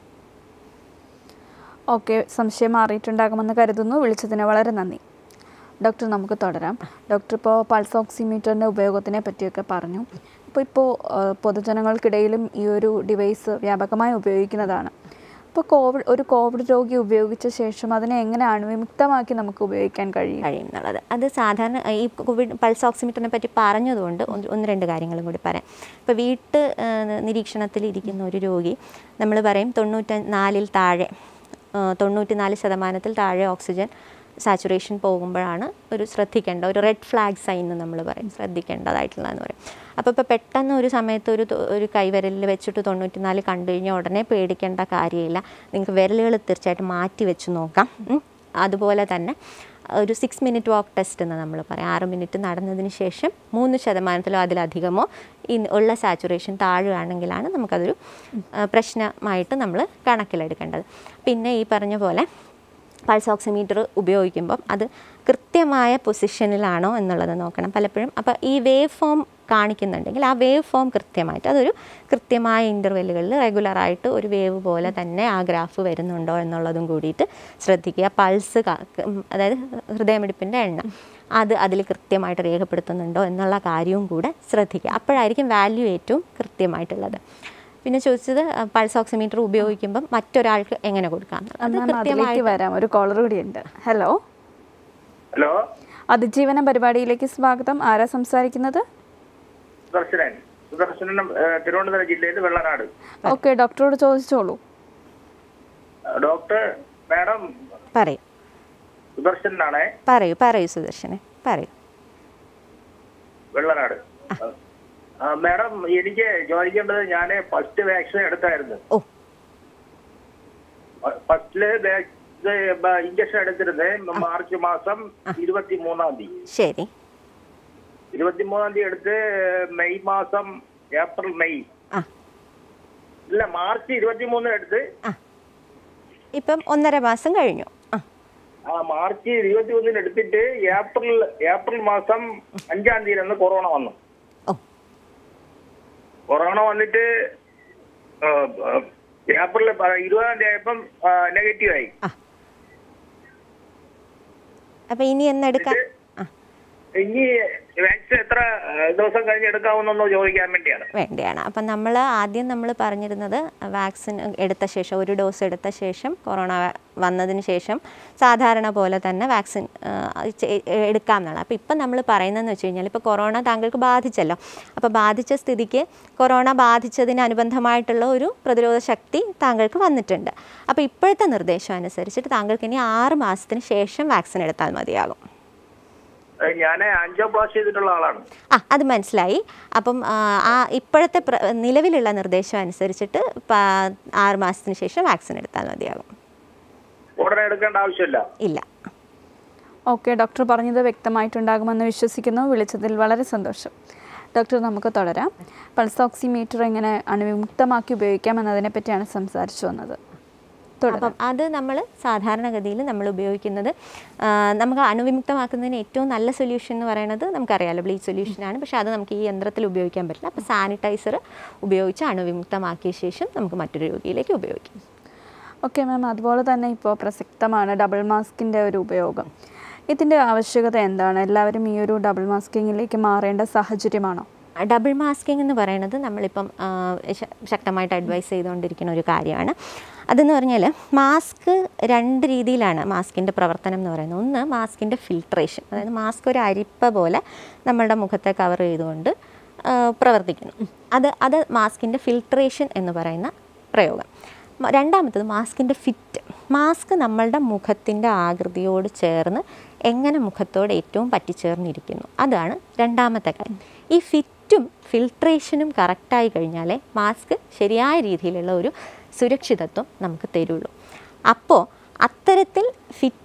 ഓക്കെ സംശയം മാറിയിട്ടുണ്ടാകുമെന്ന് കരുതുന്നു വിളിച്ചതിന് വളരെ നന്ദി ഡോക്ടർ നമുക്ക് തുടരാം ഡോക്ടർ ഇപ്പോൾ പൾസ് ഓക്സിമീറ്ററിൻ്റെ ഉപയോഗത്തിനെ പറ്റിയൊക്കെ പറഞ്ഞു അപ്പോൾ ഇപ്പോൾ പൊതുജനങ്ങൾക്കിടയിലും ഈ ഒരു ഡിവൈസ് വ്യാപകമായി ഉപയോഗിക്കുന്നതാണ് അപ്പോൾ കോവിഡ് ഒരു കോവിഡ് രോഗി ഉപയോഗിച്ച ശേഷം അതിനെ എങ്ങനെ അണുവിമുക്തമാക്കി നമുക്ക് ഉപയോഗിക്കാൻ കഴിയും കഴിയും എന്നുള്ളത് അത് സാധാരണ ഈ കോവിഡ് പൾസ് ഓക്സിമീറ്ററിനെ പറ്റി പറഞ്ഞതുകൊണ്ട് ഒന്ന് ഒന്ന് രണ്ട് കാര്യങ്ങളും കൂടി പറയാം ഇപ്പോൾ വീട്ട് നിരീക്ഷണത്തിൽ ഇരിക്കുന്ന ഒരു രോഗി നമ്മൾ പറയും തൊണ്ണൂറ്റ നാലിൽ താഴെ തൊണ്ണൂറ്റി നാല് ശതമാനത്തിൽ താഴെ ഓക്സിജൻ സാച്ചുറേഷൻ പോകുമ്പോഴാണ് ഒരു ശ്രദ്ധിക്കേണ്ട ഒരു റെഡ് ഫ്ലാഗ് സൈൻ എന്ന് നമ്മൾ പറയും ശ്രദ്ധിക്കേണ്ടതായിട്ടുള്ളതെന്ന് പറയും അപ്പോൾ ഇപ്പോൾ പെട്ടെന്ന് ഒരു സമയത്ത് ഒരു തൊ- ഒരു കൈവിരലിൽ വെച്ചിട്ട് തൊണ്ണൂറ്റിനാല് കണ്ടു കഴിഞ്ഞാൽ ഉടനെ പേടിക്കേണ്ട കാര്യമില്ല നിങ്ങൾക്ക് വിരലുകൾ തീർച്ചയായിട്ടും മാറ്റി വെച്ച് നോക്കാം ഉം. അതുപോലെ തന്നെ ഒരു സിക്സ് മിനിറ്റ് വാക്ക് ടെസ്റ്റ് എന്ന് നമ്മൾ പറയും ആറ് മിനിറ്റ് നടന്നതിന് ശേഷം മൂന്ന് ശതമാനത്തിലോ അതിലധികമോ ഈ ഉള്ള സാച്ചുറേഷൻ താഴുകയാണെങ്കിലാണ് നമുക്കതൊരു ആ, പ്രശ്നമായിട്ട് നമ്മൾ കണക്കിലെടുക്കേണ്ടത് പിന്നെ ഈ പറഞ്ഞ പോലെ പൾസ് ഓക്സിമീറ്റർ ഉപയോഗിക്കുമ്പം അത് കൃത്യമായ പൊസിഷനിലാണോ എന്നുള്ളത് നോക്കണം പലപ്പോഴും അപ്പോൾ ഈ വേവ് ഫോം കാണിക്കുന്നുണ്ടെങ്കിൽ ആ വേവ് ഫോം കൃത്യമായിട്ട് അതൊരു കൃത്യമായ ഇൻ്റർവെല്ലുകളിൽ റെഗുലറായിട്ട് ഒരു വേവ് പോലെ തന്നെ ആ ഗ്രാഫ് വരുന്നുണ്ടോ എന്നുള്ളതും കൂടിയിട്ട് ശ്രദ്ധിക്കുക പൾസ് അതായത് ഹൃദയമിടിപ്പിൻ്റെ എണ്ണം അത് അതിൽ കൃത്യമായിട്ട് രേഖപ്പെടുത്തുന്നുണ്ടോ എന്നുള്ള കാര്യവും കൂടെ ശ്രദ്ധിക്കുക അപ്പോഴായിരിക്കും വാല്യൂ ഏറ്റവും കൃത്യമായിട്ടുള്ളത് പിന്നെ ചോദിച്ചത് പൾസ് ഓക്സിമീറ്റർ ഉപയോഗിക്കുമ്പം മറ്റൊരാൾക്ക് എങ്ങനെ കൊടുക്കാം അത് മാം അതിലേക്ക് കൃത്യമായിട്ട് വരാം ഒരു കോളർ കൂടിയുണ്ട് ഹലോ ഹലോ അതിജീവനം പരിപാടിയിലേക്ക് സ്വാഗതം ആരാ സംസാരിക്കുന്നത് സുദർശനൻ സുദർശനൻ ഏഹ്, തിരുവനന്തപുരം ജില്ലയിൽ വെള്ളനാട് ഓക്കെ ഡോക്ടറോട് ചോദിച്ചോളൂ ഡോക്ടർ മാഡം പറയൂ സുദർശനാണേ പറയൂ പറയൂ സുദർശനെ പറയൂ വെള്ളനാട് ആ, മാഡം എനിക്ക് ചോദിക്കേണ്ടത് ഞാൻ ഫസ്റ്റ് വാക്സിൻ എടുത്തായിരുന്നു ഓ ഫസ്റ്റില് ഇഞ്ചക്ഷൻ എടുത്തിരുന്നത് മാർച്ച് മാസം ഇരുപത്തി മൂന്നാം തീയതി ശരി ഇരുപത്തി മൂന്നാം തീയതി എടുത്ത് മെയ് മാസം ഏപ്രിൽ മെയ് ആ ഇല്ല മാർച്ച് ഇരുപത്തി മൂന്ന് എടുത്ത് ആ ഇപ്പം ഒന്നര മാസം കഴിഞ്ഞു ആ ആ മാർച്ച് ഇരുപത്തി ഒന്നിന് എടുത്തിട്ട് ഏപ്രിൽ ഏപ്രിൽ മാസം അഞ്ചാം തീയതി അന്ന് കൊറോണ വന്നു ഓ കൊറോണ വന്നിട്ട് ആ, ആ, ഏപ്രിൽ പ- ഇരുപതാം തീയതി ആയപ്പം നെഗറ്റീവ് ആയി ആ അപ്പം ഇനി എന്നെടുക്കാൻ ആ ഇനി വാക്സിൻ എത്ര ആ, ദിവസം കഴിഞ്ഞ് എടുക്കാവുന്നോ ചോദിക്കാൻ വേണ്ടിയാണ് വേണ്ടിയാണ് അപ്പം നമ്മൾ ആദ്യം നമ്മൾ പറഞ്ഞിരുന്നത് വാക്സിൻ എടുത്ത ശേഷം ഒരു ഡോസ് എടുത്ത ശേഷം കൊറോണ വാ- വന്നതിന് ശേഷം സാധാരണ പോലെ തന്നെ വാക്സിൻ ആ, ചെ- എടുക്കാം എന്നുള്ളത് അപ്പോൾ ഇപ്പം നമ്മൾ പറയുന്നതെന്ന് വെച്ച് കഴിഞ്ഞാൽ ഇപ്പോൾ കൊറോണ താങ്കൾക്ക് ബാധിച്ചല്ലോ അപ്പോൾ ബാധിച്ച സ്ഥിതിക്ക് കൊറോണ ബാധിച്ചതിന് അനുബന്ധമായിട്ടുള്ള ഒരു പ്രതിരോധ ശക്തി താങ്കൾക്ക് വന്നിട്ടുണ്ട് അപ്പോൾ ഇപ്പോഴത്തെ നിർദ്ദേശം അനുസരിച്ചിട്ട് താങ്കൾക്ക് ഇനി ആറ് മാസത്തിന് ശേഷം വാക്സിൻ എടുത്താൽ മതിയാകും ഞാൻ ആൻജിയോപ്ലാസ്റ്റ് ചെയ്തിട്ടുള്ള ആളാണ് ആ അത് മനസ്സിലായി അപ്പം ആ, ആ ഇപ്പോഴത്തെ പ്ര- നിലവിലുള്ള നിർദ്ദേശം അനുസരിച്ചിട്ട് പ- ആറ് മാസത്തിന് ശേഷം വാക്സിൻ എടുത്താൽ മതിയാകും ഉടനെ എടുക്കേണ്ട ആവശ്യമില്ല ഇല്ല ഓക്കെ ഡോക്ടർ പറഞ്ഞത് വ്യക്തമായിട്ടുണ്ടാകുമെന്ന് വിശ്വസിക്കുന്നു വിളിച്ചതിൽ വളരെ സന്തോഷം ഡോക്ടർ നമുക്ക് തുടരാം പൾസ് ഓക്സിമീറ്റർ എങ്ങനെ അണുവിമുക്തമാക്കി ഉപയോഗിക്കാം എന്നതിനെ പറ്റിയാണ് സംസാരിച്ചു വന്നത് തുടരാം അപ്പം അത് നമ്മൾ സാധാരണഗതിയിൽ നമ്മൾ ഉപയോഗിക്കുന്നത് ആ, നമുക്ക് അണുവിമുക്തമാക്കുന്നതിന് ഏറ്റവും നല്ല സൊല്യൂഷൻ എന്ന് പറയുന്നത് നമുക്കറിയാലോ ബ്ലീച്ച് സൊല്യൂഷനാണ് പക്ഷേ അത് നമുക്ക് ഈ യന്ത്രത്തിൽ ഉപയോഗിക്കാൻ പറ്റില്ല അപ്പോൾ സാനിറ്റൈസർ ഉപയോഗിച്ച് അണുവിമുക്തമാക്കിയ ശേഷം നമുക്ക് മറ്റൊരു രോഗിയിലേക്ക് ഉപയോഗിക്കാം ഓക്കെ മാം അതുപോലെ തന്നെ ഇപ്പോൾ പ്രസക്തമാണ് ഡബിൾ മാസ്കിൻ്റെ ഒരു ഉപയോഗം ഇതിൻ്റെ ആവശ്യകത എന്താണ് എല്ലാവരും ഈ ഒരു ഡബിൾ മാസ്കിങ്ങിലേക്ക് മാറേണ്ട സാഹചര്യമാണോ ഡബിൾ മാസ്കിംഗ് എന്ന് പറയുന്നത് നമ്മളിപ്പം ആ, ശ- ശക്തമായിട്ട് അഡ്വൈസ് ചെയ്തുകൊണ്ടിരിക്കുന്ന ഒരു കാര്യമാണ് അതെന്ന് പറഞ്ഞാൽ മാസ്ക് രണ്ട് രീതിയിലാണ് മാസ്കിൻ്റെ പ്രവർത്തനം എന്ന് പറയുന്നത് ഒന്ന് മാസ്കിൻ്റെ ഫിൽട്രേഷൻ അതായത് മാസ്ക് ഒരു അരിപ്പ പോലെ നമ്മളുടെ മുഖത്തെ കവർ ചെയ്തുകൊണ്ട് ആ, പ്രവർത്തിക്കുന്നു അത് അത് മാസ്കിൻ്റെ ഫിൽട്രേഷൻ എന്ന് പറയുന്ന പ്രയോഗം മ- രണ്ടാമത്തത് മാസ്കിൻ്റെ ഫിറ്റ് മാസ്ക് നമ്മളുടെ മുഖത്തിൻ്റെ ആകൃതിയോട് ചേർന്ന് എങ്ങനെ മുഖത്തോട് ഏറ്റവും പറ്റിച്ചേർന്നിരിക്കുന്നു അതാണ് രണ്ടാമത്തെ കാര്യം ഈ ഫിറ്റും ഫിൽട്രേഷനും കറക്റ്റായി കഴിഞ്ഞാലേ മാസ്ക് ശരിയായ രീതിയിലുള്ള ഒരു സുരക്ഷിതത്വം നമുക്ക് തരുള്ളൂ അപ്പോൾ അത്തരത്തിൽ ഫിറ്റും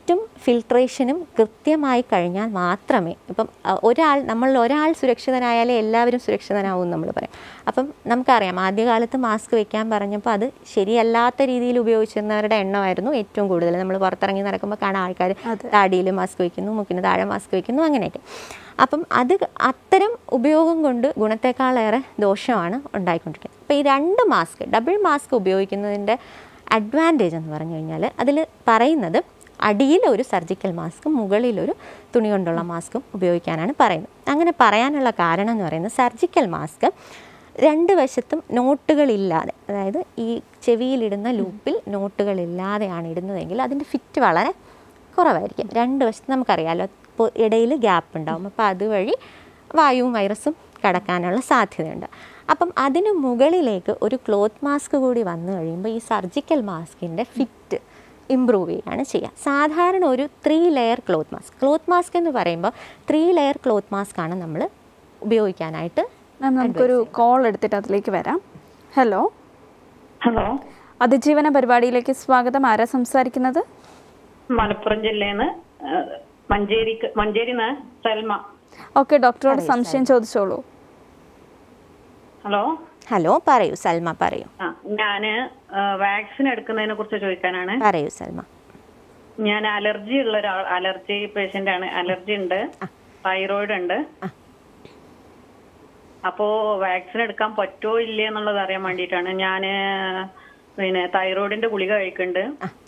ഫിൽട്രേഷനും കൃത്യമായി കഴിഞ്ഞാൽ മാത്രമേ ഇപ്പം അ, ഒരാൾ നമ്മൾ ഒരാൾ സുരക്ഷിതനായാലേ എല്ലാവരും സുരക്ഷിതനാവും നമ്മൾ പറയും അപ്പം നമുക്കറിയാം ആദ്യകാലത്ത് മാസ്ക് വെക്കാൻ പറഞ്ഞപ്പോൾ അത് ശരിയല്ലാത്ത രീതിയിൽ ഉപയോഗിച്ചിരുന്നവരുടെ എണ്ണമായിരുന്നു ഏറ്റവും കൂടുതൽ നമ്മൾ പുറത്തിറങ്ങി നടക്കുമ്പോൾ കാണാൻ ആൾക്കാർ താടിയിൽ മാസ്ക് വയ്ക്കുന്നു മുക്കിന് താഴെ മാസ്ക് വയ്ക്കുന്നു അങ്ങനെയൊക്കെ അപ്പം അത് അത്തരം ഉപയോഗം കൊണ്ട് ഗുണത്തെക്കാളേറെ ദോഷമാണ് ഉണ്ടായിക്കൊണ്ടിരിക്കുന്നത് അപ്പോൾ ഈ രണ്ട് മാസ്ക് ഡബിൾ മാസ്ക് ഉപയോഗിക്കുന്നതിൻ്റെ അഡ്വാൻറ്റേജ് എന്ന് പറഞ്ഞു കഴിഞ്ഞാൽ അതിൽ പറയുന്നത് അടിയിൽ ഒരു സർജിക്കൽ മാസ്കും മുകളിലൊരു തുണി കൊണ്ടുള്ള മാസ്കും ഉപയോഗിക്കാനാണ് പറയുന്നത് അങ്ങനെ പറയാനുള്ള കാരണം എന്ന് പറയുന്നത് സർജിക്കൽ മാസ്ക് രണ്ട് വശത്തും നോട്ടുകളില്ലാതെ അതായത് ഈ ചെവിയിലിടുന്ന ലൂപ്പിൽ നോട്ടുകളില്ലാതെയാണ് ഇടുന്നതെങ്കിൽ അതിൻ്റെ ഫിറ്റ് വളരെ കുറവായിരിക്കും രണ്ട് വശത്ത് നമുക്കറിയാമല്ലോ ഇപ്പോൾ ഇടയിൽ ഗ്യാപ്പ് ഉണ്ടാവും അപ്പോൾ അതുവഴി വായുവും വൈറസും കടക്കാനുള്ള സാധ്യതയുണ്ട് അപ്പം അതിന് മുകളിലേക്ക് ഒരു ക്ലോത്ത് മാസ്ക് കൂടി വന്നു കഴിയുമ്പോൾ ഈ സർജിക്കൽ മാസ്കിൻ്റെ ഫിറ്റ് ഇമ്പ്രൂവ് ചെയ്യുകയാണ് ചെയ്യുക സാധാരണ ഒരു three layer cloth mask cloth mask എന്ന് പറയുമ്പോൾ ത്രീ ലെയർ ക്ലോത്ത് മാസ്ക് ആണ് നമ്മൾ ഉപയോഗിക്കാനായിട്ട് മാം നമുക്കൊരു കോൾ എടുത്തിട്ട് അതിലേക്ക് വരാം ഹലോ ഹലോ അതിജീവന പരിപാടിയിലേക്ക് സ്വാഗതം ആരാ സംസാരിക്കുന്നത് മലപ്പുറം ജില്ലയിൽ മഞ്ചേരി മഞ്ചേരി സൽമ ഓക്കെ ഡോക്ടറോട് സംശയം ചോദിച്ചോളൂ ഹലോ ഹലോ പറയൂ സൽമ പറയൂ ആ ഞാന് വാക്സിൻ എടുക്കുന്നതിനെ കുറിച്ച് ചോദിക്കാനാണ് പറയൂ സൽമ ഞാൻ അലർജി ഉള്ള ഒരാൾ അലർജി പേഷ്യന്റ് ആണ് അലർജി ഉണ്ട് തൈറോയിഡ് ഉണ്ട് അപ്പോ വാക്സിൻ എടുക്കാൻ പറ്റുമോ ഇല്ലേ എന്നുള്ളത് അറിയാൻ വേണ്ടിയിട്ടാണ് ഞാന് പിന്നെ തൈറോയിഡിന്റെ ഗുളിക കഴിക്കുന്നുണ്ട്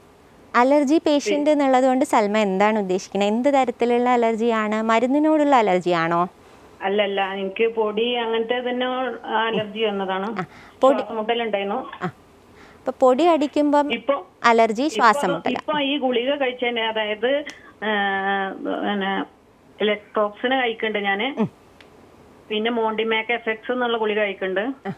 അലർജി പേഷ്യൻ്റ് എന്നുള്ളത് കൊണ്ട് സൽമ എന്താണ് ഉദ്ദേശിക്കുന്നത് എന്ത് തരത്തിലുള്ള അലർജിയാണ് മരുന്നിനോടുള്ള അലർജിയാണോ അല്ലല്ല എനിക്ക് പൊടി അങ്ങനത്തെ തന്നെ അലർജി വന്നതാണ് ശ്വാസമുട്ടലുണ്ടായിരുന്നു ആ അപ്പോൾ പൊടി അടിക്കുമ്പം ഇപ്പൊ അലർജി ശ്വാസം മുട്ടല ഇപ്പൊ ഈ ഗുളിക കഴിച്ചതിന് അതായത് ആ, പിന്നെ ഇലക്ട്രോക്സിന് കഴിക്കുന്നുണ്ട് ഞാന് പിന്നെ മോണ്ടിമാക്ക് എഫക്ട്സ് എന്നുള്ള ഗുളിക കഴിക്കുന്നുണ്ട്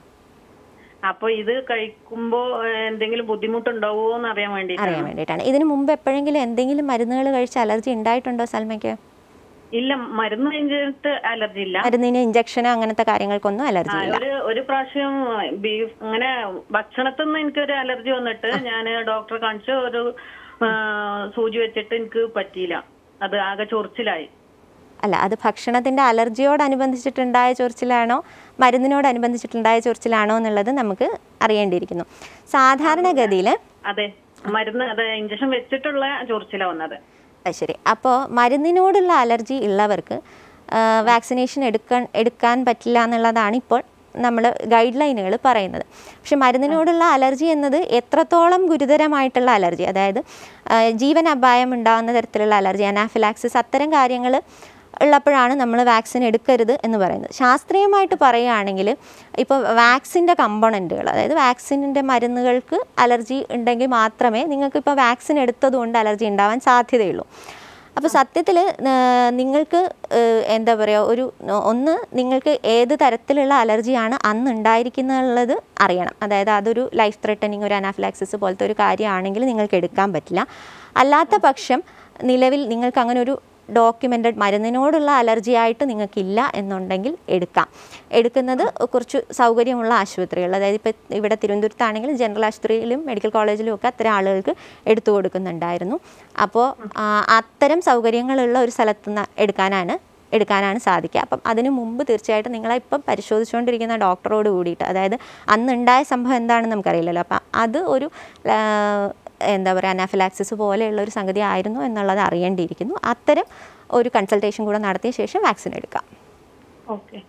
അപ്പൊ ഇത് കഴിക്കുമ്പോ ഏ, എന്തെങ്കിലും ബുദ്ധിമുട്ടുണ്ടാവോ എന്ന് അറിയാൻ അറിയാൻ വേണ്ടിട്ടാണ് വേണ്ടിയിട്ടാണ് ഇതിനു മുമ്പ് എപ്പോഴെങ്കിലും എന്തെങ്കിലും മരുന്നുകൾ കഴിച്ച് അലർജി ഉണ്ടായിട്ടുണ്ടോ സൽമയ്ക്ക് ഇല്ല മരുന്ന് കഴിഞ്ഞിട്ട് അലർജി ഇല്ല മരുന്നിന് ഇഞ്ചക്ഷനോ അങ്ങനത്തെ കാര്യങ്ങൾക്കൊന്നും അലർജി ആ, ഇല്ല ഒരു ഒരു പ്രാവശ്യം ബീഫ് അങ്ങനെ ഭക്ഷണത്തിൽ നിന്ന് എനിക്കൊരു അലർജി വന്നിട്ട് ഞാൻ ഡോക്ടറെ കാണിച്ച് ഒരു ആ, സൂചി വെച്ചിട്ട് എനിക്ക് പറ്റിയില്ല അത് ആകെ ചൊറിച്ചിലായി അല്ല അത് ഭക്ഷണത്തിൻ്റെ അലർജിയോടനുബന്ധിച്ചിട്ടുണ്ടായ ചൊറിച്ചിലാണോ മരുന്നിനോടനുബന്ധിച്ചിട്ടുണ്ടായ ചൊറിച്ചിലാണോ എന്നുള്ളത് നമുക്ക് അറിയേണ്ടിയിരിക്കുന്നു സാധാരണഗതിയിൽ അതെ മരുന്ന് അതെ ഇഞ്ചക്ഷൻ വെച്ചിട്ടുള്ള ചൊറിച്ചിലാ വന്നത് അത് ശരി അപ്പോൾ മരുന്നിനോടുള്ള അലർജി ഉള്ളവർക്ക് വാക്സിനേഷൻ എടുക്കാൻ എടുക്കാൻ പറ്റില്ല എന്നുള്ളതാണ് ഇപ്പോൾ നമ്മൾ ഗൈഡ് ലൈനുകൾ പറയുന്നത് പക്ഷെ മരുന്നിനോടുള്ള അലർജി എന്നത് എത്രത്തോളം ഗുരുതരമായിട്ടുള്ള അലർജി അതായത് ആ, ജീവൻ അപായം ഉണ്ടാകുന്ന തരത്തിലുള്ള അലർജി അനാഫിലാക്സിസ് അത്തരം കാര്യങ്ങൾ ഉള്ളപ്പോഴാണ് നമ്മൾ വാക്സിൻ എടുക്കരുത് എന്ന് പറയുന്നത് ശാസ്ത്രീയമായിട്ട് പറയുകയാണെങ്കിൽ ഇപ്പോൾ വാക്സിൻ്റെ കമ്പോണൻറ്റുകൾ അതായത് വാക്സിനിൻ്റെ മരുന്നുകൾക്ക് അലർജി ഉണ്ടെങ്കിൽ മാത്രമേ നിങ്ങൾക്ക് ഇപ്പോൾ വാക്സിൻ എടുത്തതുകൊണ്ട് അലർജി ഉണ്ടാവാൻ സാധ്യതയുള്ളൂ അപ്പോൾ സത്യത്തിൽ നിങ്ങൾക്ക് ഏഹ്, എന്താ പറയുക ഒരു ഒന്ന് നിങ്ങൾക്ക് ഏത് തരത്തിലുള്ള അലർജിയാണ് അന്ന് ഉണ്ടായിരിക്കുന്നുള്ളത് അറിയണം അതായത് അതൊരു ലൈഫ് ത്രെട്ടനിങ് ഒരു അനാഫിലാക്സിസ് പോലത്തെ ഒരു കാര്യമാണെങ്കിൽ നിങ്ങൾക്ക് എടുക്കാൻ പറ്റില്ല അല്ലാത്ത പക്ഷം നിലവിൽ നിങ്ങൾക്ക് അങ്ങനെ ഒരു ഡോക്യുമെൻറ്റഡ് മരുന്നിനോടുള്ള അലർജി ആയിട്ട് നിങ്ങൾക്കില്ല എന്നുണ്ടെങ്കിൽ എടുക്കാം എടുക്കുന്നത് കുറച്ച് സൗകര്യമുള്ള ആശുപത്രികൾ അതായത് ഇപ്പോൾ ഇവിടെ തിരുവനന്തപുരത്താണെങ്കിൽ ജനറൽ ആശുപത്രിയിലും മെഡിക്കൽ കോളേജിലും ഒക്കെ അത്തരം ആളുകൾക്ക് എടുത്തു കൊടുക്കുന്നുണ്ടായിരുന്നു അപ്പോൾ ആ, അത്തരം സൗകര്യങ്ങളുള്ള ഒരു സ്ഥലത്ത് നിന്ന് എടുക്കാനാണ് എടുക്കാനാണ് സാധിക്കുക അപ്പം അതിനു മുമ്പ് തീർച്ചയായിട്ടും നിങ്ങളെ ഇപ്പം പരിശോധിച്ചുകൊണ്ടിരിക്കുന്ന ഡോക്ടറോട് കൂടിയിട്ട് അതായത് അന്നുണ്ടായ സംഭവം എന്താണെന്ന് നമുക്കറിയില്ലല്ലോ അപ്പം അത് ഒരു ആ, എന്താ പറയുക അനാഫിലാക്സിസ് പോലെയുള്ള ഒരു സംഗതി ആയിരുന്നു എന്നുള്ളത് അറിയേണ്ടിയിരിക്കുന്നു അത്തരം ഒരു കൺസൾട്ടേഷൻ കൂടെ നടത്തിയ ശേഷം വാക്സിൻ എടുക്കാം ഓക്കെ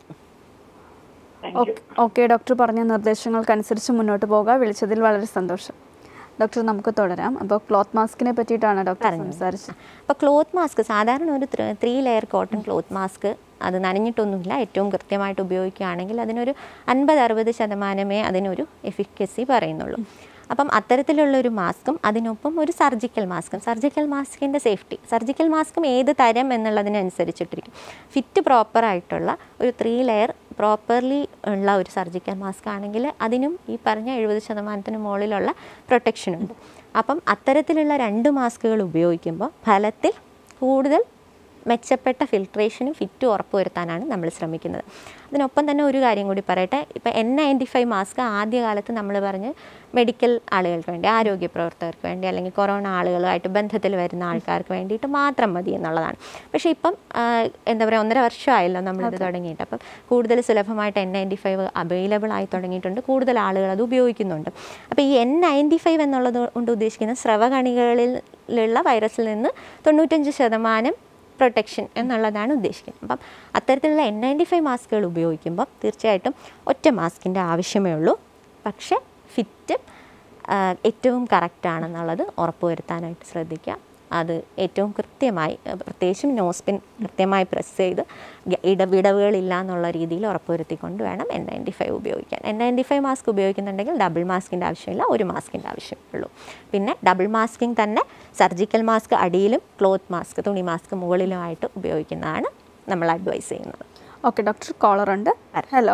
ഓക്കെ ഡോക്ടർ പറഞ്ഞ നിർദ്ദേശങ്ങൾക്കനുസരിച്ച് മുന്നോട്ട് പോകുക വിളിച്ചതിൽ വളരെ സന്തോഷം ഡോക്ടർ നമുക്ക് തുടരാം അപ്പോൾ ക്ലോത്ത് മാസ്കിനെ പറ്റിയിട്ടാണ് ഡോക്ടർ സംസാരിച്ചത് അപ്പോൾ ക്ലോത്ത് മാസ്ക് സാധാരണ ഒരു three layer cotton cloth mask അത് നനഞ്ഞിട്ടൊന്നുമില്ല ഏറ്റവും കൃത്യമായിട്ട് ഉപയോഗിക്കുകയാണെങ്കിൽ അതിനൊരു അൻപത് അറുപത് ശതമാനമേ അതിനൊരു എഫിക്കസി പറയുന്നുള്ളൂ അപ്പം അത്തരത്തിലുള്ള ഒരു മാസ്കും അതിനൊപ്പം ഒരു സർജിക്കൽ മാസ്കും സർജിക്കൽ മാസ്കിൻ്റെ സേഫ്റ്റി സർജിക്കൽ മാസ്കും ഏത് തരം എന്നുള്ളതിനനുസരിച്ചിട്ടിരിക്കും ഫിറ്റ് പ്രോപ്പറായിട്ടുള്ള ഒരു ത്രീ ലെയർ പ്രോപ്പർലി ഉള്ള ഒരു സർജിക്കൽ മാസ്ക് ആണെങ്കിൽ അതിനും ഈ പറഞ്ഞ എഴുപത് ശതമാനത്തിന് മുകളിലുള്ള പ്രൊട്ടക്ഷൻ ഉണ്ട് അപ്പം അത്തരത്തിലുള്ള രണ്ട് മാസ്കുകൾ ഉപയോഗിക്കുമ്പോൾ ഫലത്തിൽ കൂടുതൽ മെച്ചപ്പെട്ട ഫിൽട്രേഷനും ഫിറ്റും ഉറപ്പുവരുത്താനാണ് നമ്മൾ ശ്രമിക്കുന്നത് അതിനൊപ്പം തന്നെ ഒരു കാര്യം കൂടി പറയട്ടെ ഇപ്പം എൻ നയൻറ്റി ഫൈവ് മാസ്ക് ആദ്യകാലത്ത് നമ്മൾ പറഞ്ഞ് മെഡിക്കൽ ആളുകൾക്ക് വേണ്ടി ആരോഗ്യ പ്രവർത്തകർക്ക് വേണ്ടി അല്ലെങ്കിൽ കൊറോണ ആളുകളുമായിട്ട് ബന്ധത്തിൽ വരുന്ന ആൾക്കാർക്ക് വേണ്ടിയിട്ട് മാത്രം മതി എന്നുള്ളതാണ് പക്ഷേ ഇപ്പം ആ, എന്താ പറയുക ഒന്നര വർഷമായല്ലോ നമ്മളിത് തുടങ്ങിയിട്ട് അപ്പം കൂടുതൽ സുലഭമായിട്ട് എൻ നയൻറ്റി ഫൈവ് അവൈലബിൾ ആയി തുടങ്ങിയിട്ടുണ്ട് കൂടുതൽ ആളുകൾ അത് ഉപയോഗിക്കുന്നുണ്ട് അപ്പോൾ ഈ എൻ നയൻറ്റി ഫൈവ് എന്നുള്ളത് കൊണ്ട് ഉദ്ദേശിക്കുന്നത് സ്രവകണികളിലുള്ള വൈറസിൽ നിന്ന് തൊണ്ണൂറ്റഞ്ച് ശതമാനം പ്രൊട്ടക്ഷൻ എന്നുള്ളതാണ് ഉദ്ദേശിക്കുന്നത് അപ്പം അത്തരത്തിലുള്ള എൻ നയൻറ്റി ഫൈവ് മാസ്കുകൾ ഉപയോഗിക്കുമ്പോൾ തീർച്ചയായിട്ടും ഒറ്റ മാസ്കിൻ്റെ ആവശ്യമേ ഉള്ളൂ പക്ഷേ ഫിറ്റ് ഏറ്റവും കറക്റ്റാണെന്നുള്ളത് ഉറപ്പുവരുത്താനായിട്ട് ശ്രദ്ധിക്കുക അത് ഏറ്റവും കൃത്യമായി അഹ് പ്രത്യേകിച്ചും നോസ്പിൻ കൃത്യമായി പ്രസ് ചെയ്ത് ഗ- ഇടവിടവുകളില്ല എന്നുള്ള രീതിയിൽ ഉറപ്പുവരുത്തിക്കൊണ്ട് വേണം എൻ നയൻറ്റി ഫൈവ് ഉപയോഗിക്കാൻ എൻ നയൻറ്റി ഫൈവ് മാസ്ക് ഉപയോഗിക്കുന്നുണ്ടെങ്കിൽ ഡബിൾ മാസ്കിൻ്റെ ആവശ്യമില്ല ഒരു മാസ്കിൻ്റെ ആവശ്യമേ ഉള്ളൂ പിന്നെ ഡബിൾ മാസ്കിങ് തന്നെ സർജിക്കൽ മാസ്ക് അടിയിലും ക്ലോത്ത് മാസ്ക് തുണി മാസ്ക് മുകളിലുമായിട്ട് ഉപയോഗിക്കുന്നതാണ് നമ്മൾ അഡ്വൈസ് ചെയ്യുന്നത് ഓക്കെ ഡോക്ടർ കോളർ ഉണ്ട് ഹലോ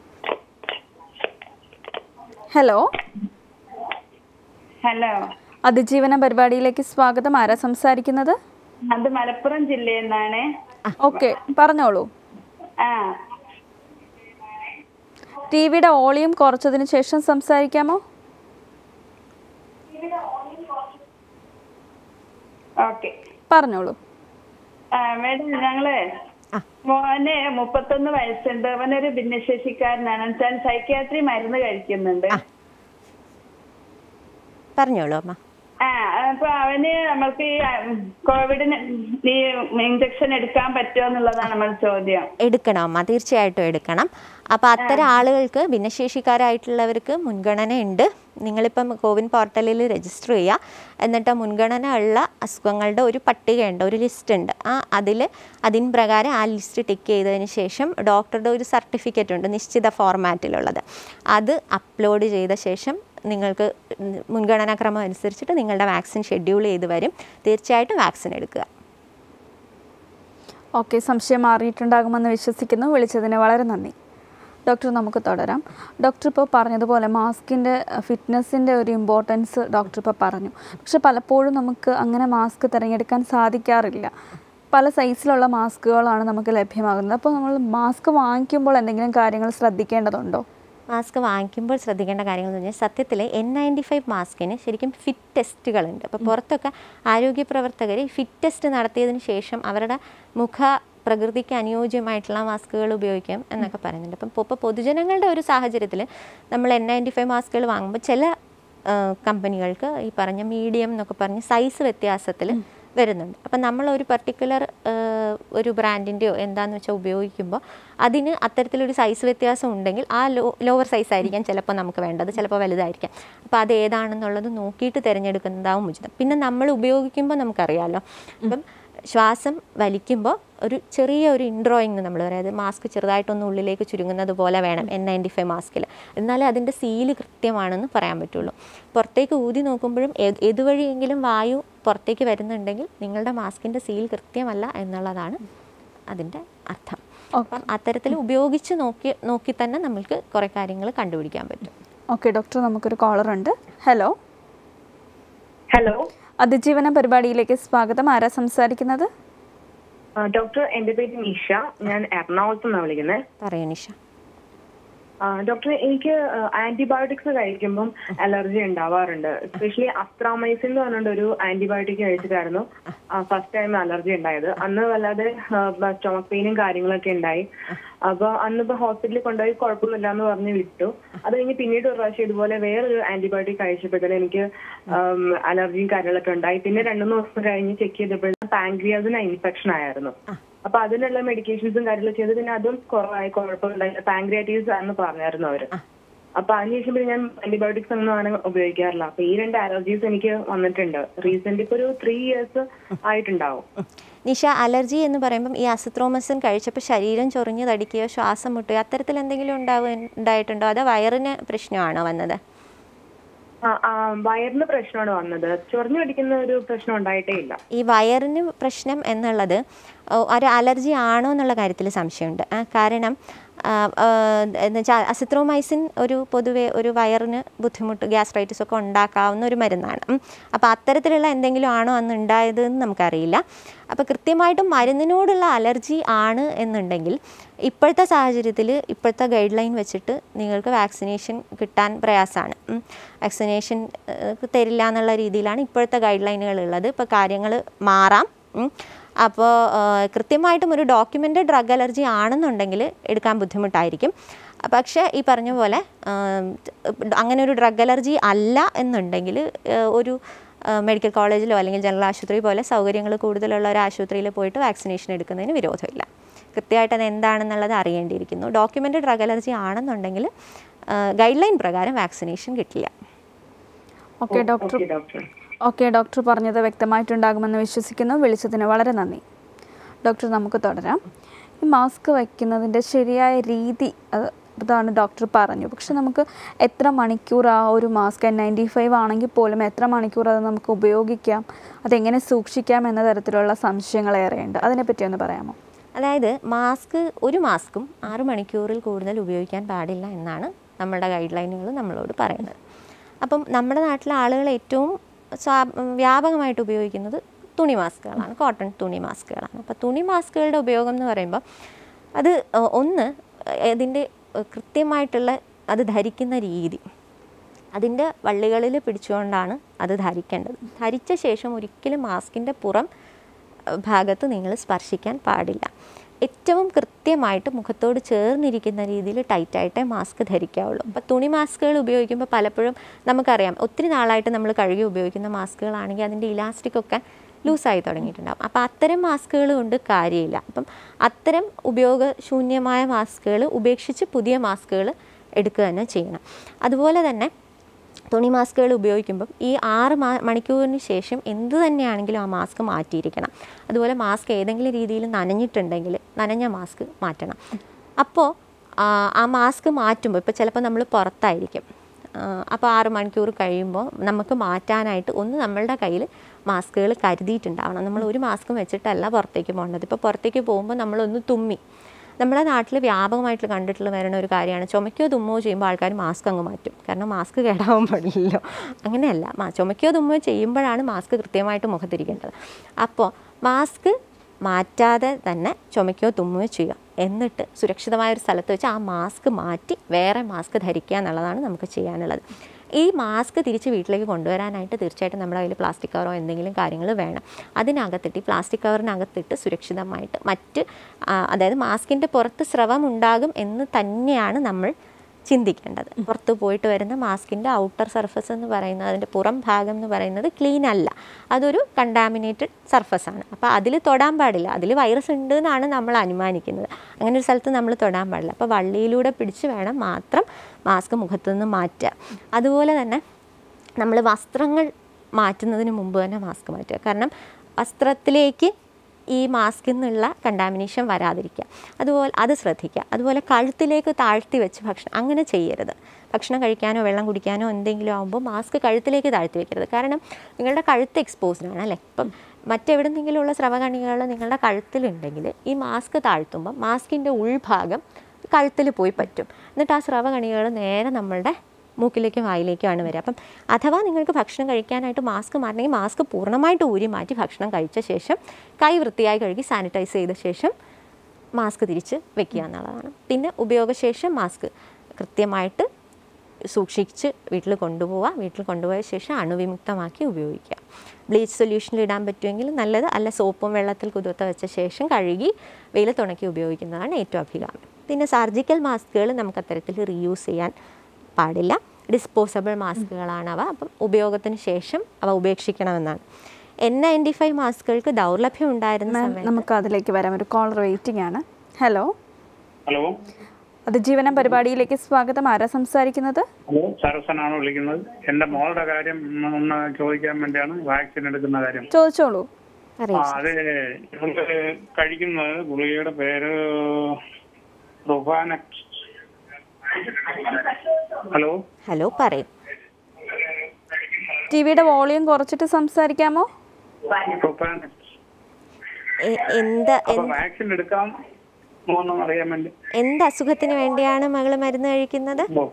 ഹലോ ഹലോ അതിജീവന പരിപാടിയിലേക്ക് സ്വാഗതം ആരാ സംസാരിക്കുന്നത് അത് മലപ്പുറം ജില്ലയിൽ നിന്നാണ് ഓക്കെ പറഞ്ഞോളൂ ആ ടി വിയുടെ ഓളിയം കുറച്ചതിന് ശേഷം സംസാരിക്കാമോ ഓക്കെ പറഞ്ഞോളൂ ആ മേഡം ഞങ്ങള് മോന് മുപ്പത്തൊന്ന് വയസ്സുണ്ട് അവനൊരു ഭിന്നശേഷിക്കാരനാണ് വെച്ചാൽ സൈക്യാട്രി മരുന്ന് കഴിക്കുന്നുണ്ട് പറഞ്ഞോളൂ അമ്മ ആ അപ്പൊ അവന് നമ്മൾക്ക് ഈ കോവിഡിന് ഈ ഇഞ്ചക്ഷൻ എടുക്കാൻ പറ്റുമോ എന്നുള്ളതാണ് നമ്മുടെ ചോദ്യം എടുക്കണം അമ്മ തീർച്ചയായിട്ടും എടുക്കണം അപ്പോൾ അത്തരം ആളുകൾക്ക് ഭിന്നശേഷിക്കാരായിട്ടുള്ളവർക്ക് മുൻഗണന ഉണ്ട് നിങ്ങളിപ്പം കോവിൻ പോർട്ടലിൽ രജിസ്റ്റർ ചെയ്യുക എന്നിട്ട് മുൻഗണന ഉള്ള അസുഖങ്ങളുടെ ഒരു പട്ടികയുണ്ട് ഒരു ലിസ്റ്റ് ഉണ്ട് ആ അതിൽ അതിൻ പ്രകാരം ആ ലിസ്റ്റ് ടിക്ക് ചെയ്തതിന് ശേഷം ഡോക്ടറുടെ ഒരു സർട്ടിഫിക്കറ്റ് ഉണ്ട് നിശ്ചിത ഫോർമാറ്റിലുള്ളത് അത് അപ്ലോഡ് ചെയ്ത ശേഷം നിങ്ങൾക്ക് മുൻഗണനാക്രമം അനുസരിച്ചിട്ട് നിങ്ങളുടെ വാക്സിൻ ഷെഡ്യൂൾ ചെയ്ത് വരും തീർച്ചയായിട്ടും വാക്സിൻ എടുക്കുക ഓക്കെ സംശയം മാറിയിട്ടുണ്ടാകുമെന്ന് വിശ്വസിക്കുന്നു വിളിച്ചതിന് വളരെ നന്ദി ഡോക്ടർ നമുക്ക് തുടരാം ഡോക്ടർ ഇപ്പോൾ പറഞ്ഞതുപോലെ മാസ്കിൻ്റെ ഫിറ്റ്നസ്സിൻ്റെ ഒരു ഇമ്പോർട്ടൻസ് ഡോക്ടർ ഇപ്പോൾ പറഞ്ഞു പക്ഷെ പലപ്പോഴും നമുക്ക് അങ്ങനെ മാസ്ക് തിരഞ്ഞെടുക്കാൻ സാധിക്കാറില്ല പല സൈസിലുള്ള മാസ്കുകളാണ് നമുക്ക് ലഭ്യമാകുന്നത് അപ്പോൾ നമ്മൾ മാസ്ക് വാങ്ങിക്കുമ്പോൾ എന്തെങ്കിലും കാര്യങ്ങൾ ശ്രദ്ധിക്കേണ്ടതുണ്ടോ മാസ്ക് വാങ്ങിക്കുമ്പോൾ ശ്രദ്ധിക്കേണ്ട കാര്യങ്ങൾ എന്ന് പറഞ്ഞാൽ സത്യത്തിൽ എൻ നയൻറ്റി ഫൈവ് മാസ്കിന് ശരിക്കും ഫിറ്റ് ടെസ്റ്റുകളുണ്ട് അപ്പോൾ പുറത്തൊക്കെ ആരോഗ്യ പ്രവർത്തകർ ഫിറ്റ് ടെസ്റ്റ് നടത്തിയതിന് ശേഷം അവരുടെ മുഖ പ്രകൃതിക്ക് അനുയോജ്യമായിട്ടുള്ള മാസ്കുകൾ ഉപയോഗിക്കാം എന്നൊക്കെ പറയുന്നുണ്ട് അപ്പം ഇപ്പോൾ പൊതുജനങ്ങളുടെ ഒരു സാഹചര്യത്തിൽ നമ്മൾ എൻ നയൻറ്റി ഫൈവ് മാസ്കുകൾ വാങ്ങുമ്പോൾ ചില ആ, കമ്പനികൾക്ക് ഈ പറഞ്ഞ മീഡിയം എന്നൊക്കെ പറഞ്ഞ് സൈസ് വ്യത്യാസത്തിൽ വരുന്നുണ്ട് അപ്പം നമ്മൾ ഒരു പർട്ടിക്കുലർ ഒരു ബ്രാൻഡിൻ്റെയോ എന്താണെന്ന് വെച്ചാൽ ഉപയോഗിക്കുമ്പോൾ അതിന് അത്തരത്തിലൊരു സൈസ് വ്യത്യാസം ഉണ്ടെങ്കിൽ ആ ലോ ലോവർ സൈസ് ആയിരിക്കാം ചിലപ്പോൾ നമുക്ക് വേണ്ടത് ചിലപ്പോൾ വലുതായിരിക്കാം അപ്പോൾ അത് ഏതാണെന്നുള്ളത് നോക്കിയിട്ട് തിരഞ്ഞെടുക്കുന്നതാവും ഉചിതം പിന്നെ നമ്മൾ ഉപയോഗിക്കുമ്പോൾ നമുക്കറിയാമല്ലോ അപ്പം ശ്വാസം വലിക്കുമ്പോൾ ഒരു ചെറിയ ഒരു ഇൻഡ്രോയിങ് നമ്മൾ പറയാം അത് മാസ്ക് ചെറുതായിട്ടൊന്ന് ഉള്ളിലേക്ക് ചുരുങ്ങുന്നത് പോലെ വേണം എൻ നയൻറ്റി ഫൈവ് മാസ്കിൽ എന്നാലേ അതിൻ്റെ സീല് കൃത്യമാണെന്ന് പറയാൻ പറ്റുള്ളൂ പുറത്തേക്ക് ഊതി നോക്കുമ്പോഴും ഏത് ഏതുവഴിയെങ്കിലും വായു പുറത്തേക്ക് വരുന്നുണ്ടെങ്കിൽ നിങ്ങളുടെ മാസ്കിൻ്റെ സീൽ കൃത്യമല്ല എന്നുള്ളതാണ് അതിൻ്റെ അർത്ഥം അപ്പം അത്തരത്തിൽ ഉപയോഗിച്ച് നോക്കി നോക്കി തന്നെ നമ്മൾക്ക് കുറേ കാര്യങ്ങൾ കണ്ടുപിടിക്കാൻ പറ്റും ഓക്കെ ഡോക്ടർ നമുക്കൊരു കോളർ ഉണ്ട് ഹലോ ഹലോ അതിജീവന പരിപാടിയിലേക്ക് സ്വാഗതം ആരാ സംസാരിക്കുന്നത് ആ, ഡോക്ടർ എന്റെ പേര് നിഷ ഞാൻ എറണാകുളത്ത് നിന്നാണ് വിളിക്കുന്നത് പറയൂ നിഷ ആ, ഡോക്ടർ എനിക്ക് ആന്റിബയോട്ടിക്സ് കഴിക്കുമ്പം അലർജി ഉണ്ടാവാറുണ്ട് എസ്പെഷ്യലി അസ്ത്രാമൈസിൻ എന്ന് പറഞ്ഞുകൊണ്ട് ഒരു ആന്റിബയോട്ടിക് കഴിച്ചിട്ടായിരുന്നു ഫസ്റ്റ് ടൈം അലർജി ഉണ്ടായത് അന്ന് വല്ലാതെ സ്റ്റൊമക് പെയിനും കാര്യങ്ങളൊക്കെ ഉണ്ടായി അപ്പൊ അന്നിപ്പോ ഹോസ്പിറ്റലിൽ കൊണ്ടുപോയി കുഴപ്പമൊന്നുമില്ല എന്ന് പറഞ്ഞ് വിട്ടു അത് കഴിഞ്ഞ് പിന്നീട് ഒരു പ്രാവശ്യം ഇതുപോലെ വേറൊരു ആന്റിബയോട്ടിക് കഴിച്ചപ്പോഴത്തേനും എനിക്ക് അലർജിയും കാര്യങ്ങളൊക്കെ ഉണ്ടായി പിന്നെ രണ്ടു മൂന്ന് ദിവസം കഴിഞ്ഞ് ചെക്ക് ചെയ്തപ്പോഴും പാങ്ക്രിയാസിന് ഇൻഫെക്ഷൻ ആയിരുന്നു അപ്പൊ അതിനുള്ള മെഡിക്കേഷൻസും കാര്യങ്ങളും ചെയ്ത് പിന്നെ അതും കുറവായി കുഴപ്പമില്ല പാങ്ക്രിയാറ്റീസ് ആണെന്ന് പറഞ്ഞായിരുന്നു അവര് അപ്പൊ അതിനുശേഷം പിന്നെ ഞാൻ ആന്റിബയോട്ടിക്സ് ഒന്നും അങ്ങനെ ഉപയോഗിക്കാറില്ല അപ്പൊ ഈ രണ്ട് അലർജീസ് എനിക്ക് വന്നിട്ടുണ്ട് റീസെന്റ് ഇപ്പൊ ഒരു ത്രീ ഇയേഴ്സ് ആയിട്ടുണ്ടാവും നിഷ അലർജി എന്ന് പറയുമ്പം ഈ അസിത്രോമസിൻ കഴിച്ചപ്പോൾ ശരീരം ചൊറിഞ്ഞ് തടിക്കുകയോ ശ്വാസം മുട്ടുകയോ അത്തരത്തിൽ എന്തെങ്കിലും ഉണ്ടാവുക ഉണ്ടായിട്ടുണ്ടോ അതോ വയറിന് പ്രശ്നമാണോ വന്നത് ആ, ആ, വയറിന് പ്രശ്നമാണ് വന്നത് ചൊറിഞ്ഞു പിടിക്കുന്ന ഒരു പ്രശ്നം ഉണ്ടായിട്ടേ ഇല്ല ഈ വയറിന് പ്രശ്നം എന്നുള്ളത് ഓ, ഒരു അലർജി ആണോ എന്നുള്ള കാര്യത്തിൽ സംശയമുണ്ട് ആ, കാരണം എന്ന് വെച്ചാൽ അസിത്രോമൈസിൻ ഒരു പൊതുവെ ഒരു വയറിന് ബുദ്ധിമുട്ട് ഗ്യാസ്ട്രൈറ്റിസ് ഒക്കെ ഉണ്ടാക്കാവുന്ന ഒരു മരുന്നാണ് ഉം. അപ്പോൾ അത്തരത്തിലുള്ള എന്തെങ്കിലും ആണോ അന്ന് ഉണ്ടായത് എന്ന് നമുക്കറിയില്ല അപ്പോൾ കൃത്യമായിട്ടും മരുന്നിനോടുള്ള അലർജി ആണ് എന്നുണ്ടെങ്കിൽ ഇപ്പോഴത്തെ സാഹചര്യത്തിൽ ഇപ്പോഴത്തെ ഗൈഡ് ലൈൻ വെച്ചിട്ട് നിങ്ങൾക്ക് വാക്സിനേഷൻ കിട്ടാൻ പ്രയാസമാണ് വാക്സിനേഷൻ തരില്ല എന്നുള്ള രീതിയിലാണ് ഇപ്പോഴത്തെ ഗൈഡ് ലൈനുകൾ ഉള്ളത് ഇപ്പോൾ കാര്യങ്ങൾ മാറാം ഉം. അപ്പോൾ കൃത്യമായിട്ടും ഒരു ഡോക്യുമെൻ്റഡ് ഡ്രഗ് അലർജി ആണെന്നുണ്ടെങ്കിൽ എടുക്കാൻ ബുദ്ധിമുട്ടായിരിക്കും പക്ഷേ ഈ പറഞ്ഞ പോലെ ആം, അങ്ങനെ ഒരു ഡ്രഗ് അലർജി അല്ല എന്നുണ്ടെങ്കിൽ ഒരു മെഡിക്കൽ കോളേജിലോ അല്ലെങ്കിൽ ജനറൽ ആശുപത്രി പോലെ സൗകര്യങ്ങൾ കൂടുതലുള്ള ഒരു ആശുപത്രിയിൽ പോയിട്ട് വാക്സിനേഷൻ എടുക്കുന്നതിന് വിരോധമില്ല കൃത്യമായിട്ട് അത് എന്താണെന്നുള്ളത് അറിയേണ്ടിയിരിക്കുന്നു ഡോക്യുമെൻ്റ് ഡ്രഗ് അലർജി ആണെന്നുണ്ടെങ്കിൽ ഗൈഡ് ലൈൻ പ്രകാരം വാക്സിനേഷൻ കിട്ടില്ല okay doctor okay doctor okay doctor പറഞ്ഞത് വ്യക്തമായിട്ടുണ്ടാകുമെന്ന് വിശ്വസിക്കുന്നു വിളിച്ചതിന് വളരെ നന്ദി ഡോക്ടർ നമുക്ക് തുടരാം ഈ മാസ്ക് വയ്ക്കുന്നതിൻ്റെ ശരിയായ രീതി അത് ഇതാണ് ഡോക്ടർ പറഞ്ഞു പക്ഷെ നമുക്ക് എത്ര മണിക്കൂർ ആ ഒരു മാസ്ക് എൻ നയൻറ്റി ഫൈവ് ആണെങ്കിൽ പോലും എത്ര മണിക്കൂർ അത് നമുക്ക് ഉപയോഗിക്കാം അതെങ്ങനെ സൂക്ഷിക്കാം എന്ന തരത്തിലുള്ള സംശയങ്ങളേറെയുണ്ട് അതിനെപ്പറ്റി ഒന്ന് പറയാമോ അതായത് മാസ്ക് ഒരു മാസ്കും ആറ് മണിക്കൂറിൽ കൂടുതൽ ഉപയോഗിക്കാൻ പാടില്ല എന്നാണ് നമ്മുടെ ഗൈഡ് ലൈനുകൾ നമ്മളോട് പറയുന്നത് അപ്പം നമ്മുടെ നാട്ടിലെ ആളുകൾ ഏറ്റവും സ്വാ വ്യാപകമായിട്ട് ഉപയോഗിക്കുന്നത് തുണി മാസ്കുകളാണ് കോട്ടൺ തുണി മാസ്കുകളാണ് അപ്പോൾ തുണി മാസ്കുകളുടെ ഉപയോഗം എന്ന് പറയുമ്പോൾ അത് ഏഹ്, ഒന്ന് ഇതിൻ്റെ ഏഹ്, കൃത്യമായിട്ടുള്ള അത് ധരിക്കുന്ന രീതി അതിൻ്റെ വള്ളികളിൽ പിടിച്ചുകൊണ്ടാണ് അത് ധരിക്കേണ്ടത് ധരിച്ച ശേഷം ഒരിക്കലും മാസ്കിൻ്റെ പുറം അഹ് ഭാഗത്ത് നിങ്ങൾ സ്പർശിക്കാൻ പാടില്ല ഏറ്റവും കൃത്യമായിട്ട് മുഖത്തോട് ചേർന്നിരിക്കുന്ന രീതിയിൽ ടൈറ്റായിട്ടേ മാസ്ക് ധരിക്കാവുള്ളൂ അപ്പോൾ തുണി മാസ്കുകൾ ഉപയോഗിക്കുമ്പോൾ പലപ്പോഴും നമുക്കറിയാം ഒത്തിരി നാളായിട്ട് നമ്മൾ കഴുകി ഉപയോഗിക്കുന്ന മാസ്കുകളാണെങ്കിൽ അതിൻ്റെ ഇലാസ്റ്റിക് ഒക്കെ ലൂസായി തുടങ്ങിയിട്ടുണ്ടാകും അപ്പോൾ അത്തരം മാസ്കുകൾ കൊണ്ട് കാര്യമില്ല അപ്പം അത്തരം ഉപയോഗശൂന്യമായ മാസ്കുകൾ ഉപേക്ഷിച്ച് പുതിയ മാസ്കുകൾ എടുക്കുക തന്നെ ചെയ്യണം അതുപോലെ തന്നെ തുണി മാസ്കുകൾ ഉപയോഗിക്കുമ്പം ഈ ആറ് മാ മണിക്കൂറിന് ശേഷം എന്ത് തന്നെയാണെങ്കിലും ആ മാസ്ക് മാറ്റിയിരിക്കണം അതുപോലെ മാസ്ക് ഏതെങ്കിലും രീതിയിൽ നനഞ്ഞിട്ടുണ്ടെങ്കിൽ നനഞ്ഞ മാസ്ക് മാറ്റണം അപ്പോൾ ആ ആ മാസ്ക് മാറ്റുമ്പോൾ ഇപ്പോൾ ചിലപ്പോൾ നമ്മൾ പുറത്തായിരിക്കും അപ്പോൾ ആറ് മണിക്കൂർ കഴിയുമ്പോൾ നമുക്ക് മാറ്റാനായിട്ട് ഒന്ന് നമ്മളുടെ കയ്യിൽ മാസ്കുകൾ കരുതിയിട്ടുണ്ടാവണം നമ്മൾ ഒരു മാസ്കും വെച്ചിട്ടല്ല പുറത്തേക്ക് പോകേണ്ടത് ഇപ്പോൾ പുറത്തേക്ക് പോകുമ്പോൾ നമ്മളൊന്ന് തുമ്മി നമ്മുടെ നാട്ടിൽ വ്യാപകമായിട്ട് കണ്ടിട്ടുള്ള വരുന്ന ഒരു കാര്യമാണ് ചുമക്കോ തുമ്മോ ചെയ്യുമ്പോൾ ആൾക്കാർ മാസ്ക് അങ്ങ് മാറ്റും കാരണം മാസ്ക് കേടാവാൻ പാടില്ലല്ലോ അങ്ങനെയല്ല മാ ചുമക്കോ തുമ്മോ ചെയ്യുമ്പോഴാണ് മാസ്ക് കൃത്യമായിട്ട് മുഖത്തിരിക്കേണ്ടത് അപ്പോൾ മാസ്ക് മാറ്റാതെ തന്നെ ചുമക്കോ തുമ്മുകയോ ചെയ്യുക എന്നിട്ട് സുരക്ഷിതമായ ഒരു സ്ഥലത്ത് വെച്ച് ആ മാസ്ക് മാറ്റി വേറെ മാസ്ക് ധരിക്കുക എന്നുള്ളതാണ് നമുക്ക് ചെയ്യാനുള്ളത് ഈ മാസ്ക് തിരിച്ച് വീട്ടിലേക്ക് കൊണ്ടുവരാനായിട്ട് തീർച്ചയായിട്ടും നമ്മുടെ കയ്യിൽ പ്ലാസ്റ്റിക് കവറോ എന്തെങ്കിലും കാര്യങ്ങൾ വേണം അതിനകത്തിട്ട് ഈ പ്ലാസ്റ്റിക് കവറിനകത്തിട്ട് സുരക്ഷിതമായിട്ട് മറ്റ് ആ, അതായത് മാസ്കിൻ്റെ പുറത്ത് സ്രവം ഉണ്ടാകും എന്ന് തന്നെയാണ് നമ്മൾ ചിന്തിക്കേണ്ടത് പുറത്ത് പോയിട്ട് വരുന്ന മാസ്കിൻ്റെ ഔട്ടർ സർഫസ് എന്ന് പറയുന്നത് അതിൻ്റെ പുറം ഭാഗം എന്ന് പറയുന്നത് ക്ലീൻ അല്ല അതൊരു കണ്ടാമിനേറ്റഡ് സർഫസ് ആണ് അപ്പോൾ അതിൽ തൊടാൻ പാടില്ല അതിൽ വൈറസ് ഉണ്ട് എന്നാണ് നമ്മൾ അനുമാനിക്കുന്നത് അങ്ങനെ ഒരു സ്ഥലത്ത് നമ്മൾ തൊടാൻ പാടില്ല അപ്പോൾ വള്ളിയിലൂടെ പിടിച്ച് വേണം മാത്രം മാസ്ക് മുഖത്തു നിന്ന് മാറ്റുക അതുപോലെ തന്നെ നമ്മൾ വസ്ത്രങ്ങൾ മാറ്റുന്നതിന് മുമ്പ് തന്നെ മാസ്ക് മാറ്റുക കാരണം വസ്ത്രത്തിലേക്ക് ഈ മാസ്കിൽ നിന്നുള്ള കണ്ടാമിനേഷൻ വരാതിരിക്കുക അതുപോലെ അത് ശ്രദ്ധിക്കുക അതുപോലെ കഴുത്തിലേക്ക് താഴ്ത്തി വെച്ച് ഭക്ഷണം അങ്ങനെ ചെയ്യരുത് ഭക്ഷണം കഴിക്കാനോ വെള്ളം കുടിക്കാനോ എന്തെങ്കിലും ആകുമ്പോൾ മാസ്ക് കഴുത്തിലേക്ക് താഴ്ത്തി വെക്കരുത് കാരണം നിങ്ങളുടെ കഴുത്ത് എക്സ്പോസ്ഡ് ആണ് അല്ലേ ഇപ്പം മറ്റെവിടെന്നെങ്കിലുമുള്ള സ്രവകണികൾ നിങ്ങളുടെ കഴുത്തിലുണ്ടെങ്കിൽ ഈ മാസ്ക് താഴ്ത്തുമ്പോൾ മാസ്കിൻ്റെ ഉൾഭാഗം കഴുത്തിൽ പോയി പറ്റും എന്നിട്ട് ആ സ്രവകണികൾ നേരെ നമ്മളുടെ മൂക്കിലേക്കും വായിലേക്കുമാണ് വരിക അപ്പം അഥവാ നിങ്ങൾക്ക് ഭക്ഷണം കഴിക്കാനായിട്ട് മാസ്ക് മാറ്റണമെങ്കിൽ മാസ്ക് പൂർണ്ണമായിട്ട് ഊരി മാറ്റി ഭക്ഷണം കഴിച്ച ശേഷം കൈ വൃത്തിയായി കഴുകി സാനിറ്റൈസ് ചെയ്ത ശേഷം മാസ്ക് തിരിച്ച് വെക്കുക എന്നുള്ളതാണ് പിന്നെ ഉപയോഗശേഷം മാസ്ക് കൃത്യമായിട്ട് സൂക്ഷിച്ച് വീട്ടിൽ കൊണ്ടുപോവുക വീട്ടിൽ കൊണ്ടുപോയ ശേഷം അണുവിമുക്തമാക്കി ഉപയോഗിക്കുക ബ്ലീച്ച് സൊല്യൂഷനിൽ ഇടാൻ പറ്റുമെങ്കിൽ നല്ലത് അല്ല സോപ്പും വെള്ളത്തിൽ കുതിർത്ത വെച്ച ശേഷം കഴുകി വെയിലത്തുണക്കി ഉപയോഗിക്കുന്നതാണ് ഏറ്റവും അഭികാമ്യം പിന്നെ സർജിക്കൽ മാസ്കുകൾ നമുക്ക് അത്തരത്തിൽ റീയൂസ് ചെയ്യാൻ പാടില്ല ഡിസ്പോസബിൾ മാസ്കുകളാണ് അവ അപ്പം ഉപയോഗത്തിന് ശേഷം അവ ഉപേക്ഷിക്കണമെന്നാണ് എൻ നയൻറ്റി ഫൈവ് മാസ്കുകൾക്ക് ദൗർലഭ്യം ഉണ്ടായിരുന്ന മാം സമയത്ത് നമുക്ക് അതിലേക്ക് വരാം ഒരു കോളർ വെയിറ്റിംഗ് ആണ് ഹലോ ഹലോ അതിജീവനം പരിപാടിയിലേക്ക് സ്വാഗതം ആരാ സംസാരിക്കുന്നത് ഹലോ സരസനാണ് വിളിക്കുന്നത് എന്റെ മോളുടെ കാര്യം ഒന്ന് ചോദിക്കാൻ വേണ്ടിയാണ് വാക്സിൻ എടുക്കുന്ന കാര്യം ചോദിച്ചോളൂ ആ അറിയാം അത് ഇവള് കഴിക്കുന്നത് ഗുളികയുടെ പേര് റുബാനക്സ് ഹലോ ഹലോ പറയും ടി വിയുടെ വോളിയം കുറച്ചിട്ട് സംസാരിക്കാമോ റുബാനക്സ് എ- എന്ത് അപ്പൊ എന്ത് വാക്സിൻ എടുക്കാം എന്ന് അറിയാൻ വേണ്ടി എന്ത് അസുഖത്തിന് വേണ്ടിയാണ് മകള് മരുന്ന് കഴിക്കുന്നത് ഓ.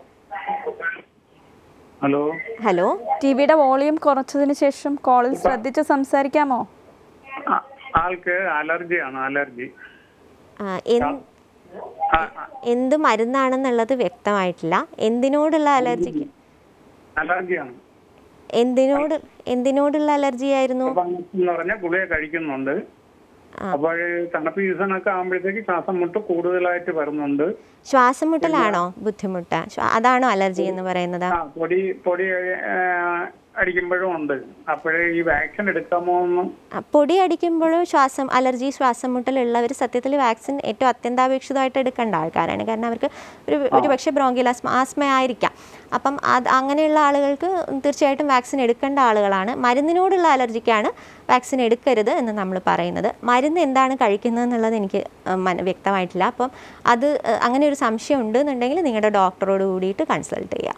ഹലോ ഹലോ ടി വിയുടെ വോളിയം കുറച്ചതിന് ശേഷം കോളിൽ ശ്രദ്ധിച്ച് സംസാരിക്കാമോ ആ- ആൾക്ക് അലർജിയാണ് അലർജി ആ, എന്ത് ആ, ആ, എന്ത് മരുന്നാണെന്നുള്ളത് വ്യക്തമായിട്ടില്ല എന്തിനോടുള്ള അലർജിക്ക് അലർജിയാണ് എന്തിനോട് എന്തിനോടുള്ള അലർജി ആയിരുന്നു അപ്പൊ എന്ന് പറഞ്ഞാൽ ഗുളിക കഴിക്കുന്നുണ്ട് അപ്പോൾ തണുപ്പ് സീസൺ ഒക്കെ ആകുമ്പോഴത്തേക്ക് ശ്വാസം മുട്ട് കൂടുതലായിട്ട് വരുന്നുണ്ട് ശ്വാസം മുട്ടലാണോ ബുദ്ധിമുട്ട് ശ്വാ- അതാണോ അലർജി എന്ന് പറയുന്നത് ആ പൊടി പൊടി ആ, അടിക്കുമ്പോഴും ഉണ്ട് അപ്പോഴേ ഈ വാക്സിൻ എടുക്കാമോ എന്ന് ആ, പൊടി അടിക്കുമ്പോഴും ശ്വാസം അലർജി ശ്വാസം മുട്ടലുള്ളവർ സത്യത്തിൽ വാക്സിൻ ഏറ്റവും അത്യന്താപേക്ഷിതമായിട്ട് എടുക്കേണ്ട ആൾക്കാരാണ് കാരണം അവർക്ക് ഒരു ഒരു പക്ഷേ ബ്രോങ്കിൽ ആസ്മ ആസ്മ ആയിരിക്കാം അപ്പം അത് അങ്ങനെയുള്ള ആളുകൾക്ക് തീർച്ചയായിട്ടും വാക്സിൻ എടുക്കേണ്ട ആളുകളാണ് മരുന്നിനോടുള്ള അലർജിക്കാണ് വാക്സിൻ എടുക്കരുത് എന്ന് നമ്മൾ പറയുന്നത് മരുന്ന് എന്താണ് കഴിക്കുന്നത് എന്നുള്ളത് എനിക്ക് ആ, മന- വ്യക്തമായിട്ടില്ല അപ്പം അത് ആ, അങ്ങനെ ഒരു സംശയം ഉണ്ടെന്നുണ്ടെങ്കിൽ നിങ്ങളുടെ ഡോക്ടറോട് കൂടിയിട്ട് കൺസൾട്ട് ചെയ്യുക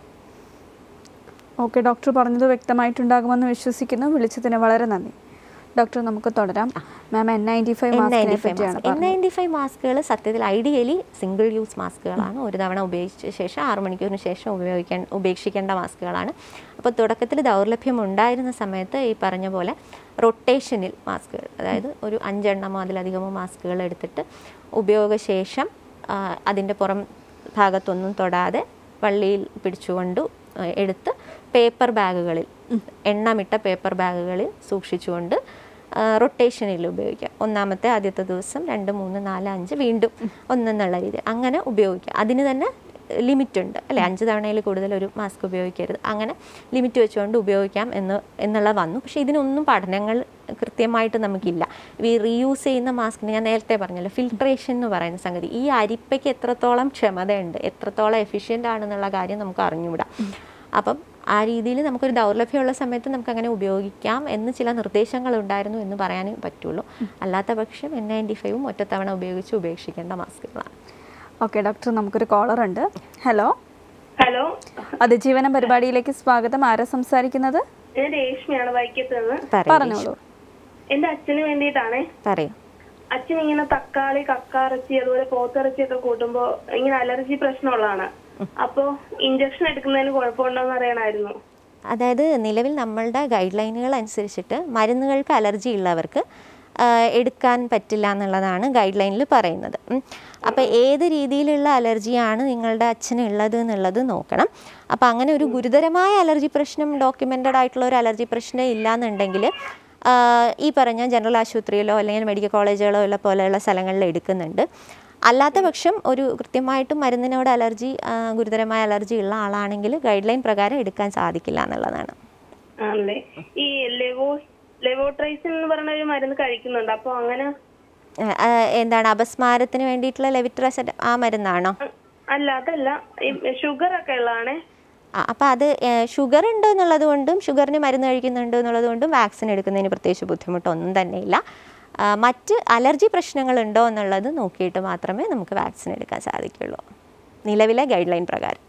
ഓക്കെ ഡോക്ടർ പറഞ്ഞത് വ്യക്തമായിട്ടുണ്ടാകുമെന്ന് വിശ്വസിക്കുന്നു വിളിച്ചതിന് വളരെ നന്ദി ഡോക്ടർ നമുക്ക് തുടരാം ma'am N ninety five N മാസ്കിനെ നയൻറ്റി ഫൈവ് പറ്റിയാണ് മാസ്ക് എൻ നയൻറ്റി ഫൈവ് മാസ്കുകൾ സത്യത്തിൽ ഐഡിയലി സിംഗിൾ യൂസ് മാസ്കുകളാണ് ഒരു തവണ ഉപയോഗിച്ച ശേഷം ആറ് മണിക്കൂറിന് ശേഷം ഉപയോഗിക്കാൻ ഉപേക്ഷിക്കേണ്ട മാസ്കുകളാണ് അപ്പോൾ തുടക്കത്തിൽ ദൗർലഭ്യം ഉണ്ടായിരുന്ന സമയത്ത് ഈ പറഞ്ഞ പോലെ റൊട്ടേഷനിൽ മാസ്കുകൾ അതായത് ഒരു അഞ്ചെണ്ണമോ അതിലധികമോ മാസ്കുകൾ എടുത്തിട്ട് ഉപയോഗശേഷം ആ, അതിൻ്റെ പുറം ഭാഗത്തൊന്നും തൊടാതെ വള്ളിയിൽ പിടിച്ചുകൊണ്ട് ആ, എടുത്ത് പേപ്പർ ബാഗുകളിൽ എണ്ണമിട്ട പേപ്പർ ബാഗുകളിൽ സൂക്ഷിച്ചുകൊണ്ട് റൊട്ടേഷനിൽ ഉപയോഗിക്കാം ഒന്നാമത്തെ ആദ്യത്തെ ദിവസം രണ്ട് മൂന്ന് നാല് അഞ്ച് വീണ്ടും ഒന്നെന്നുള്ള രീതി അങ്ങനെ ഉപയോഗിക്കാം അതിന് തന്നെ ലിമിറ്റ് ഉണ്ട് അല്ലെ അഞ്ച് തവണയിൽ കൂടുതൽ ഒരു മാസ്ക് ഉപയോഗിക്കരുത് അങ്ങനെ ലിമിറ്റ് വെച്ചുകൊണ്ട് ഉപയോഗിക്കാം എന്ന് എന്നുള്ള വന്നു പക്ഷേ ഇതിനൊന്നും പഠനങ്ങൾ കൃത്യമായിട്ട് നമുക്കില്ല ഈ റീയൂസ് ചെയ്യുന്ന മാസ്കിന് ഞാൻ നേരത്തെ പറഞ്ഞല്ലോ ഫിൽട്രേഷൻ എന്ന് പറയുന്ന സംഗതി ഈ അരിപ്പയ്ക്ക് എത്രത്തോളം ക്ഷമതയുണ്ട് എത്രത്തോളം എഫിഷ്യൻ്റ് ആണെന്നുള്ള കാര്യം നമുക്ക് അറിഞ്ഞുകൂടാ അപ്പം ആ രീതിയിൽ നമുക്കൊരു ദൗർലഭ്യമുള്ള സമയത്ത് നമുക്ക് അങ്ങനെ ഉപയോഗിക്കാം എന്ന് ചില നിർദ്ദേശങ്ങൾ ഉണ്ടായിരുന്നു എന്ന് പറയാനേ പറ്റുള്ളൂ അല്ലാത്ത പക്ഷം എൻ നയൻറ്റി ഫൈവും ഒറ്റത്തവണ ഉപയോഗിച്ച് ഉപേക്ഷിക്കേണ്ട മാസ്കുകളാണ് ഓക്കെ ഡോക്ടർ നമുക്കൊരു കോളർ ഉണ്ട് ഹലോ ഹലോ അതിജീവനം പരിപാടിയിലേക്ക് സ്വാഗതം ആരാ സംസാരിക്കുന്നത് ഞാൻ രേഷ്മയാണ് വൈക്കത്ത് നിന്ന് പറയൂ പറഞ്ഞോളൂ എന്റെ അച്ഛന് വേണ്ടിയിട്ടാണേ പറയൂ അച്ഛൻ ഇങ്ങനെ തക്കാളി കക്കാറച്ചി അതുപോലെ പോത്തിറച്ചി ഒക്കെ കൂട്ടുമ്പോ ഇങ്ങനെ അലർജി പ്രശ്നമുള്ളതാണ് അപ്പോ ഇഞ്ചക്ഷൻ എടുക്കുന്നതിന് കുഴപ്പമുണ്ടോന്ന് അറിയണമായിരുന്നു അതായത് നിലവിൽ നമ്മളുടെ ഗൈഡ് ലൈനുകൾ അനുസരിച്ചിട്ട് മരുന്നുകൾക്ക് അലർജി ഉള്ളവർക്ക് ആ, എടുക്കാൻ പറ്റില്ല എന്നുള്ളതാണ് ഗൈഡ് ലൈനിൽ പറയുന്നത് അപ്പോൾ ഏത് രീതിയിലുള്ള അലർജിയാണ് നിങ്ങളുടെ അച്ഛന് ഉള്ളത് എന്നുള്ളത് നോക്കണം അപ്പോൾ അങ്ങനെ ഒരു ഗുരുതരമായ അലർജി പ്രശ്നം ഡോക്യുമെൻറ്റഡ് ആയിട്ടുള്ള ഒരു അലർജി പ്രശ്നം ഇല്ലാന്നുണ്ടെങ്കിൽ ആ, ഈ പറഞ്ഞ ജനറൽ ആശുപത്രിയിലോ അല്ലെങ്കിൽ മെഡിക്കൽ കോളേജുകളോ ഉള്ള പോലെയുള്ള സ്ഥലങ്ങളിൽ എടുക്കുന്നുണ്ട് അല്ലാത്ത പക്ഷം ഒരു കൃത്യമായിട്ടും മരുന്നിനോട് അലർജി ആ, ഗുരുതരമായ അലർജി ഉള്ള ആളാണെങ്കിൽ ഗൈഡ് ലൈൻ പ്രകാരം എടുക്കാൻ സാധിക്കില്ല എന്നുള്ളതാണ് ആണല്ലേ ഈ ലെവോ ലെവോട്രൈസിൻ എന്ന് പറയുന്ന ഒരു മരുന്ന് കഴിക്കുന്നുണ്ട് അപ്പൊ അങ്ങനെ ആ, ആ, എന്താണ് അപസ്മാരത്തിന് വേണ്ടിയിട്ടുള്ള ലെവിട്രസെറ്റ് ആ മരുന്നാണോ അല്ല അതല്ല ഈ ഷുഗർ ഒക്കെ ഉള്ളതാണേ ആ, അപ്പോൾ അത് ഷുഗർ ഉണ്ട് എന്നുള്ളത് കൊണ്ടും ഷുഗറിന് മരുന്ന് കഴിക്കുന്നുണ്ട് എന്നുള്ളത് കൊണ്ടും വാക്സിൻ എടുക്കുന്നതിന് പ്രത്യേകിച്ച് ബുദ്ധിമുട്ടൊന്നും തന്നെയില്ല ആ, മറ്റ് അലർജി പ്രശ്നങ്ങളുണ്ടോ എന്നുള്ളത് നോക്കിയിട്ട് മാത്രമേ നമുക്ക് വാക്സിൻ എടുക്കാൻ സാധിക്കുള്ളൂ നിലവിലെ ഗൈഡ് ലൈൻ പ്രകാരം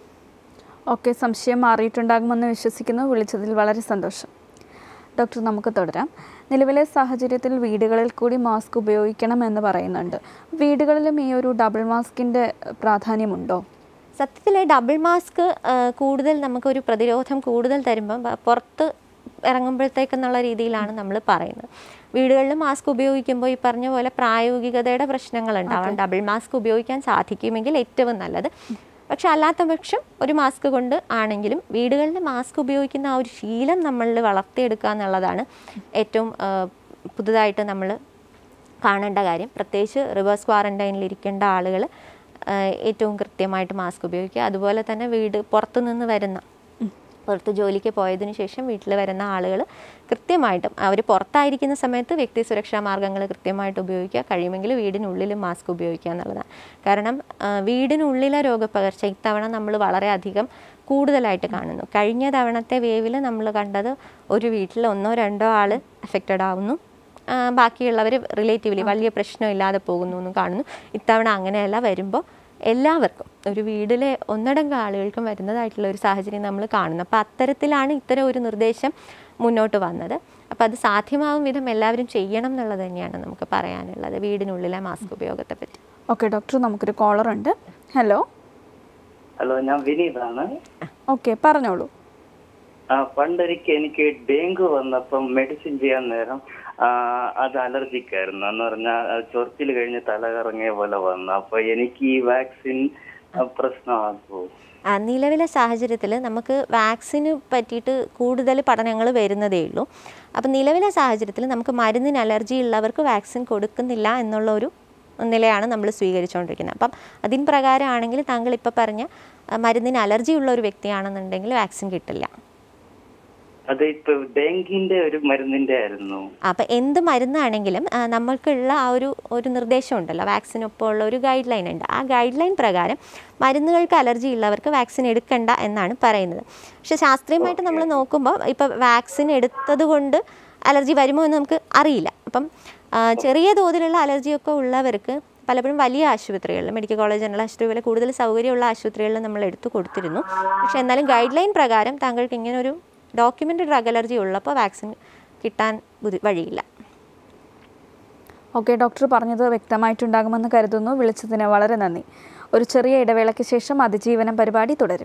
ഓക്കെ സംശയം മാറിയിട്ടുണ്ടാകുമെന്ന് വിശ്വസിക്കുന്നു വിളിച്ചതിൽ വളരെ സന്തോഷം ഡോക്ടർ നമുക്ക് തുടരാം നിലവിലെ സാഹചര്യത്തിൽ വീടുകളിൽ കൂടി മാസ്ക് ഉപയോഗിക്കണം എന്ന് പറയുന്നുണ്ട് വീടുകളിലും ഈ ഒരു ഡബിൾ മാസ്കിൻ്റെ പ്രാധാന്യമുണ്ടോ സത്യത്തിൽ ഡബിൾ മാസ്ക് ആ, കൂടുതൽ നമുക്കൊരു പ്രതിരോധം കൂടുതൽ തരുമ്പം പ- പുറത്ത് ഇറങ്ങുമ്പോഴത്തേക്കെന്നുള്ള രീതിയിലാണ് നമ്മൾ പറയുന്നത് വീടുകളിൽ മാസ്ക് ഉപയോഗിക്കുമ്പോൾ ഈ പറഞ്ഞ പോലെ പ്രായോഗികതയുടെ പ്രശ്നങ്ങളുണ്ടാവാം ഡബിൾ മാസ്ക് ഉപയോഗിക്കാൻ സാധിക്കുമെങ്കിൽ ഏറ്റവും നല്ലത് പക്ഷെ അല്ലാത്ത പക്ഷം ഒരു മാസ്ക് കൊണ്ട് ആണെങ്കിലും വീടുകളിൽ മാസ്ക് ഉപയോഗിക്കുന്ന ആ ഒരു ശീലം നമ്മളിൽ വളർത്തിയെടുക്കുക എന്നുള്ളതാണ് ഏറ്റവും ആ, പുതുതായിട്ട് നമ്മൾ കാണേണ്ട കാര്യം പ്രത്യേകിച്ച് റിവേഴ്സ് ക്വാറൻറ്റൈനിൽ ഇരിക്കേണ്ട ആളുകൾ ഏറ്റവും കൃത്യമായിട്ട് മാസ്ക് ഉപയോഗിക്കുക അതുപോലെ തന്നെ വീട് പുറത്തു നിന്ന് വരുന്ന പുറത്ത് ജോലിക്ക് പോയതിനു ശേഷം വീട്ടിൽ വരുന്ന ആളുകൾ കൃത്യമായിട്ടും അവർ പുറത്തായിരിക്കുന്ന സമയത്ത് വ്യക്തി സുരക്ഷാ മാർഗ്ഗങ്ങൾ കൃത്യമായിട്ട് ഉപയോഗിക്കുക കഴിയുമെങ്കിൽ വീടിനുള്ളിൽ മാസ്ക് ഉപയോഗിക്കുക എന്നുള്ളതാണ് കാരണം ആ, വീടിനുള്ളിലെ രോഗപ്പകർച്ച ഇത്തവണ നമ്മൾ വളരെയധികം കൂടുതലായിട്ട് കാണുന്നു കഴിഞ്ഞ തവണത്തെ വേവിൽ നമ്മൾ കണ്ടത് ഒരു വീട്ടിൽ ഒന്നോ രണ്ടോ ആൾ അഫക്റ്റഡ് ആവുന്നു ആ, ബാക്കിയുള്ളവർ റിലേറ്റീവ്ലി വലിയ പ്രശ്നമില്ലാതെ പോകുന്നു എന്നും കാണുന്നു ഇത്തവണ അങ്ങനെയല്ല വരുമ്പോൾ എല്ലാവർക്കും ഒരു വീട്ടിലെ ഒന്നടങ്കം ആളുകൾക്കും വരുന്നതായിട്ടുള്ള ഒരു സാഹചര്യം നമ്മൾ കാണുന്നു അപ്പോൾ അത്തരത്തിലാണ് ഇത്തരം ഒരു നിർദ്ദേശം മുന്നോട്ട് വന്നത് അപ്പോൾ അത് സാധ്യമാവും വിധം എല്ലാവരും ചെയ്യണം എന്നുള്ളത് തന്നെയാണ് നമുക്ക് പറയാനുള്ളത് വീടിനുള്ളിലെ മാസ്ക് ഉപയോഗത്തെ പറ്റി ഓക്കെ ഡോക്ടർ നമുക്കൊരു കോളർ ഉണ്ട് ഹലോ ഹലോ ഞാൻ വിനീതാണ് ഓക്കെ പറഞ്ഞോളൂ ആ, പണ്ടൊരിക്കൽ എനിക്ക് ഡെങ്കു വന്നപ്പം മെഡിസിൻ ചെയ്യാൻ നേരം ആ, അത് അലർജിക്കായിരുന്നു എന്ന് പറഞ്ഞാൽ ചൊറിച്ചിൽ കഴിഞ്ഞ് തലകറങ്ങിയ പോലെ വന്നു അപ്പൊ എനിക്ക് ഈ വാക്സിൻ പ്രശ്നമാകുമോ ആ, നിലവിലെ സാഹചര്യത്തിൽ നമുക്ക് വാക്സിന് പറ്റിയിട്ട് കൂടുതൽ പഠനങ്ങൾ വരുന്നതേ ഉള്ളൂ അപ്പം നിലവിലെ സാഹചര്യത്തിൽ നമുക്ക് മരുന്നിന് അലർജി ഉള്ളവർക്ക് വാക്സിൻ കൊടുക്കുന്നില്ല എന്നുള്ള ഒരു നിലയാണ് നമ്മൾ സ്വീകരിച്ചുകൊണ്ടിരിക്കുന്നത് അപ്പം അതിന് പ്രകാരമാണെങ്കിൽ താങ്കൾ ഇപ്പോൾ പറഞ്ഞ ആ, മരുന്നിന് അലർജി ഉള്ള ഒരു വ്യക്തിയാണെന്നുണ്ടെങ്കിൽ വാക്സിൻ കിട്ടില്ല അത് ഇപ്പൊ ഡെങ്കിന്റെ ഒരു മരുന്നിന്റെ ആയിരുന്നു അപ്പം എന്ത് മരുന്നാണെങ്കിലും ആ, നമ്മൾക്കുള്ള ആ ഒരു ഒരു നിർദ്ദേശം ഉണ്ടല്ലോ വാക്സിനൊപ്പം ഉള്ള ഒരു ഗൈഡ് ലൈൻ ഉണ്ട് ആ ഗൈഡ് ലൈൻ പ്രകാരം മരുന്നുകൾക്ക് അലർജി ഉള്ളവർക്ക് വാക്സിൻ എടുക്കണ്ട എന്നാണ് പറയുന്നത് പക്ഷെ ശാസ്ത്രീയമായിട്ട് നമ്മൾ നോക്കുമ്പോൾ ഇപ്പോൾ വാക്സിൻ എടുത്തത് കൊണ്ട് അലർജി വരുമോ എന്ന് നമുക്ക് അറിയില്ല അപ്പം ആ, ചെറിയ തോതിലുള്ള അലർജിയൊക്കെ ഉള്ളവർക്ക് പലപ്പോഴും വലിയ ആശുപത്രികളിൽ മെഡിക്കൽ കോളേജ് ജനറൽ ആശുപത്രി പോലെ കൂടുതൽ സൗകര്യമുള്ള ആശുപത്രികളിൽ നമ്മൾ എടുത്തു കൊടുത്തിരുന്നു പക്ഷെ എന്നാലും ഗൈഡ് ലൈൻ പ്രകാരം താങ്കൾക്ക് ഇങ്ങനെ ഒരു ഡോക്യുമെൻ്റ് ഡ്രഗ് അലർജി ഉള്ളപ്പോൾ വാക്സിൻ കിട്ടാൻ ബുദ്ധി വഴിയില്ല ഓക്കെ ഡോക്ടർ പറഞ്ഞത് വ്യക്തമായിട്ടുണ്ടാകുമെന്ന് കരുതുന്നു വിളിച്ചതിന് വളരെ നന്ദി ഒരു ചെറിയ ഇടവേളയ്ക്ക് ശേഷം അതിജീവനം പരിപാടി തുടരും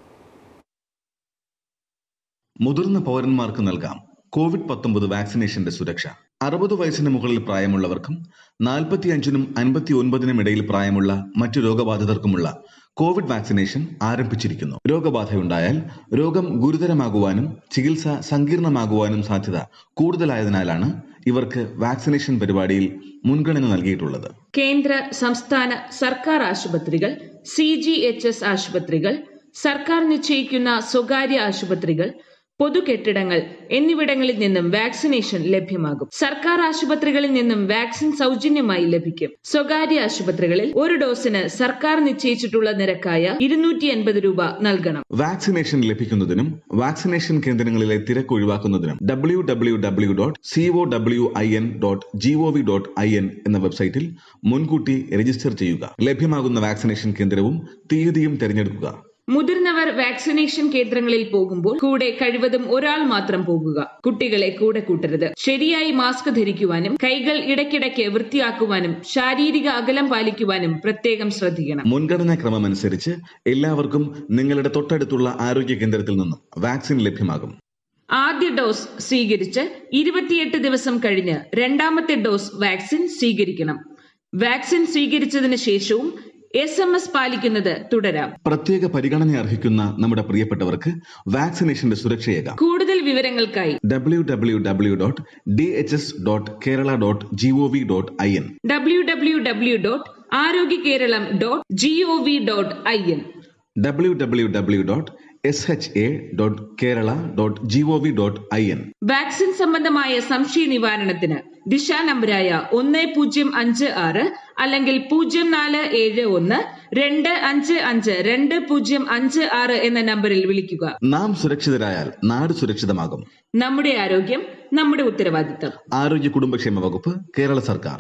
മുതിർന്ന പൗരന്മാർക്ക് നൽകാം കോവിഡ് പത്തൊമ്പത് വാക്സിനേഷന്റെ സുരക്ഷ അറുപത് വയസ്സിന് മുകളിൽ പ്രായമുള്ളവർക്കും നാൽപ്പത്തിയഞ്ചിനും അൻപത്തി ഒൻപതിനും ഇടയിൽ പ്രായമുള്ള മറ്റു രോഗബാധിതർക്കുമുള്ള കോവിഡ് വാക്സിനേഷൻ ആരംഭിച്ചിരിക്കുന്നു രോഗബാധയുണ്ടായാൽ രോഗം ഗുരുതരമാകുവാനും ചികിത്സ സങ്കീർണമാകുവാനും സാധ്യത കൂടുതലായതിനാലാണ് ഇവർക്ക് വാക്സിനേഷൻ പരിപാടിയിൽ മുൻഗണന നൽകിയിട്ടുള്ളത് കേന്ദ്ര സംസ്ഥാന സർക്കാർ ആശുപത്രികൾ സി ജി എച്ച് എസ് ആശുപത്രികൾ സർക്കാർ നിശ്ചയിക്കുന്ന സ്വകാര്യ ആശുപത്രികൾ പൊതുകെട്ടിടങ്ങൾ എന്നിവിടങ്ങളിൽ നിന്നും വാക്സിനേഷൻ ലഭ്യമാകും സർക്കാർ ആശുപത്രികളിൽ നിന്നും വാക്സിൻ സൗജന്യമായി ലഭിക്കും സ്വകാര്യ ആശുപത്രികളിൽ ഒരു ഡോസിന് സർക്കാർ നിശ്ചയിച്ചിട്ടുള്ള നിരക്കായ ഇരുന്നൂറ്റി എൺപത് രൂപ നൽകണം വാക്സിനേഷൻ ലഭിക്കുന്നതിനും വാക്സിനേഷൻ കേന്ദ്രങ്ങളിലെ തിരക്ക് ഒഴിവാക്കുന്നതിനും W W W dot C O W I N dot G O V dot I N എന്ന വെബ്സൈറ്റിൽ മുൻകൂട്ടി രജിസ്റ്റർ ചെയ്യുക ലഭ്യമാകുന്ന വാക്സിനേഷൻ കേന്ദ്രവും തീയതിയും തിരഞ്ഞെടുക്കുക മുതിർന്നവർ വാക്സിനേഷൻ കേന്ദ്രങ്ങളിൽ പോകുമ്പോൾ കൂടെ കഴിവതും ഒരാൾ മാത്രം പോകുക കുട്ടികളെ കൂടെ കൂട്ടരുത് ശരിയായി മാസ്ക് ധരിക്കുവാനും കൈകൾ ഇടയ്ക്കിടയ്ക്ക് വൃത്തിയാക്കുവാനും ശാരീരിക അകലം പാലിക്കുവാനും പ്രത്യേകം ശ്രദ്ധിക്കണം മുൻഗണനാ ക്രമമനുസരിച്ച് എല്ലാവർക്കും നിങ്ങളുടെ തൊട്ടടുത്തുള്ള ആരോഗ്യ കേന്ദ്രത്തിൽ നിന്നും വാക്സിൻ ലഭ്യമാകും ആദ്യ ഡോസ് സ്വീകരിച്ച് ഇരുപത്തിയെട്ട് ദിവസം കഴിഞ്ഞ് രണ്ടാമത്തെ ഡോസ് വാക്സിൻ സ്വീകരിക്കണം വാക്സിൻ സ്വീകരിച്ചതിന് ശേഷവും എസ് എം എസ് പാലിക്കുന്നത് തുടരാം പ്രത്യേക പരിഗണന അർഹിക്കുന്ന നമ്മുടെ പ്രിയപ്പെട്ടവർക്ക് വാക്സിനേഷന്റെ സുരക്ഷയേകാം കൂടുതൽ വിവരങ്ങൾക്കായി W W W dot D H S dot Kerala dot G O V dot I N W W W dot Arogya Keralam dot G O V dot I N W W W dot S H A dot Kerala dot G O V dot I N vaccine സംബന്ധമായ സംശയ നിവാരണത്തിന് ദിശ നമ്പരായ ഒന്ന് പൂജ്യം അഞ്ച് ആറ് അല്ലെങ്കിൽ പൂജ്യം നാല് ഏഴ് ഒന്ന് രണ്ട് അഞ്ച് അഞ്ച് രണ്ട് പൂജ്യം അഞ്ച് ആറ് എന്ന നമ്പറിൽ വിളിക്കുക നാം സുരക്ഷിതരായാൽ നാട് സുരക്ഷിതമാകും നമ്മുടെ ആരോഗ്യം നമ്മുടെ ഉത്തരവാദിത്തം ആരോഗ്യ കുടുംബക്ഷേമ വകുപ്പ് കേരള സർക്കാർ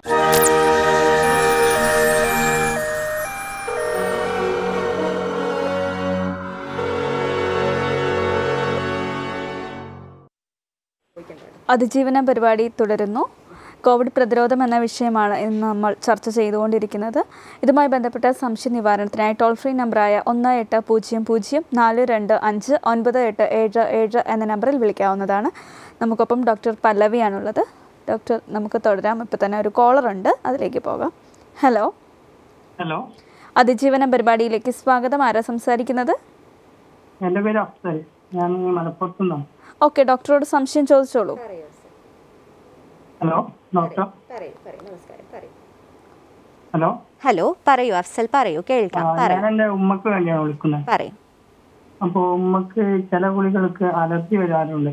അതിജീവന പരിപാടി തുടരുന്നു കോവിഡ് പ്രതിരോധം എന്ന വിഷയമാണ് ഇന്ന് നമ്മൾ ചർച്ച ചെയ്തുകൊണ്ടിരിക്കുന്നത് ഇതുമായി ബന്ധപ്പെട്ട സംശയ നിവാരണത്തിനായി ടോൾ ഫ്രീ നമ്പറായ ഒന്ന് എട്ട് പൂജ്യം പൂജ്യം നാല് രണ്ട് അഞ്ച് ഒൻപത് എട്ട് ഏഴ് ഏഴ് എന്ന നമ്പറിൽ വിളിക്കാവുന്നതാണ് നമുക്കൊപ്പം ഡോക്ടർ പല്ലവിയാണുള്ളത് ഡോക്ടർ നമുക്ക് തുടരാം ഇപ്പം തന്നെ ഒരു കോളർ ഉണ്ട് അതിലേക്ക് പോകാം ഹലോ ഹലോ അതിജീവന പരിപാടിയിലേക്ക് സ്വാഗതം ആരാ സംസാരിക്കുന്നത് എന്റെ പേര് അഫ്സൽ ഞാൻ മലപ്പുറത്ത് നിന്നാണ് ഓക്കെ ഡോക്ടറോട് സംശയം ചോദിച്ചോളൂ ഹലോ ഡോക്ടർ ഹലോ ഹലോ പറയൂ അഫ്സൽ പറയൂ കേൾക്കാം ഞാൻ പറയൂ എന്റെ ഉമ്മക്ക് വേണ്ടിയാണ് വിളിക്കുന്നത് പറയൂ അപ്പൊ ഉമ്മക്ക് ചില ഗുളികൾക്ക് അലർജി വരാറുണ്ട്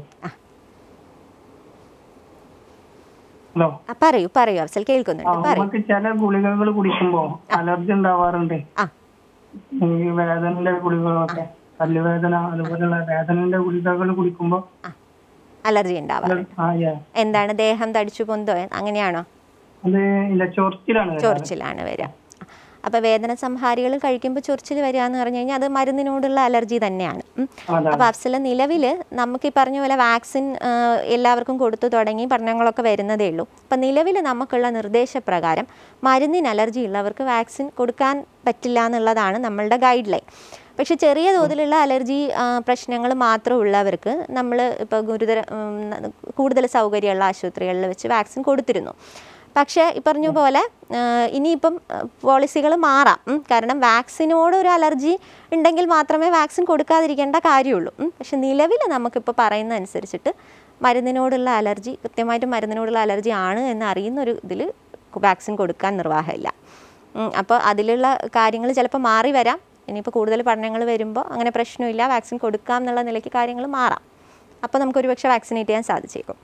ഹലോ ആ, പറയൂ പറയൂ അഫ്സൽ ആ കേൾക്കുന്നുണ്ട് പറയൂ ഉമ്മക്ക് ചില ഗുളികകൾ കുടിക്കുമ്പോ അലർജി ഉണ്ടാവാറുണ്ട് ഈ വേദനന്റെ ഗുളികളൊക്കെ പല്ലുവേദന അതുപോലുള്ള വേദനന്റെ ഗുളികകൾ കുടിക്കുമ്പോ അലർജി ഉണ്ടാവാറുണ്ട് ആ yeah. എന്താണ് ദേഹം തടിച്ചു പൊന്തോ അങ്ങനെയാണോ അത് ഇല്ല ചൊറിച്ചിലാണ് വരാറ്. ചൊറിച്ചിലാണ് വരിക അപ്പോൾ വേദന സംഹാരികൾ കഴിക്കുമ്പോൾ ചൊറിച്ചിൽ വരിക എന്ന് പറഞ്ഞു കഴിഞ്ഞാൽ അത് മരുന്നിനോടുള്ള അലർജി തന്നെയാണ് ഉം. അതാണ്. അപ്പോൾ അഫ്സല നിലവിൽ നമുക്ക് ഈ പറഞ്ഞ പോലെ വാക്സിൻ ആ, എല്ലാവർക്കും കൊടുത്തു തുടങ്ങി പഠനങ്ങളൊക്കെ വരുന്നതേ ഉള്ളൂ അപ്പം നിലവിൽ നമുക്കുള്ള നിർദ്ദേശപ്രകാരം മരുന്നിന് അലർജി ഉള്ളവർക്ക് വാക്സിൻ കൊടുക്കാൻ പറ്റില്ല എന്നുള്ളതാണ് നമ്മളുടെ ഗൈഡ് ലൈൻ പക്ഷെ ചെറിയ തോതിലുള്ള അലർജി പ്രശ്നങ്ങൾ മാത്രം ഉള്ളവർക്ക് നമ്മൾ ഇപ്പോൾ ഗുരുതര ഉം, ന- കൂടുതൽ സൗകര്യമുള്ള ആശുപത്രികളിൽ വെച്ച് വാക്സിൻ കൊടുത്തിരുന്നു പക്ഷേ ഈ പറഞ്ഞ പോലെ ആ, ഇനിയിപ്പം പോളിസികൾ മാറാം ഉം. കാരണം വാക്സിനോട് ഒരു അലർജി ഉണ്ടെങ്കിൽ മാത്രമേ വാക്സിൻ കൊടുക്കാതിരിക്കേണ്ട കാര്യമുള്ളൂ ഉം. പക്ഷെ നിലവിൽ നമുക്കിപ്പോൾ പറയുന്ന അനുസരിച്ചിട്ട് മരുന്നിനോടുള്ള അലർജി കൃത്യമായിട്ട് മരുന്നിനോടുള്ള അലർജി ആണ് എന്ന് അറിയുന്ന ഒരു ഇതിൽ വാക്സിൻ കൊടുക്കാൻ നിർവാഹമില്ല അപ്പോൾ അതിലുള്ള കാര്യങ്ങൾ ചിലപ്പോൾ മാറി വരാം ഇനിയിപ്പോൾ കൂടുതൽ പഠനങ്ങൾ വരുമ്പോൾ അങ്ങനെ പ്രശ്നമില്ല വാക്സിൻ കൊടുക്കാം എന്നുള്ള നിലയ്ക്ക് കാര്യങ്ങൾ മാറാം അപ്പോൾ നമുക്ക് ഒരുപക്ഷെ വാക്സിനേറ്റ് ചെയ്യാൻ സാധിച്ചേക്കും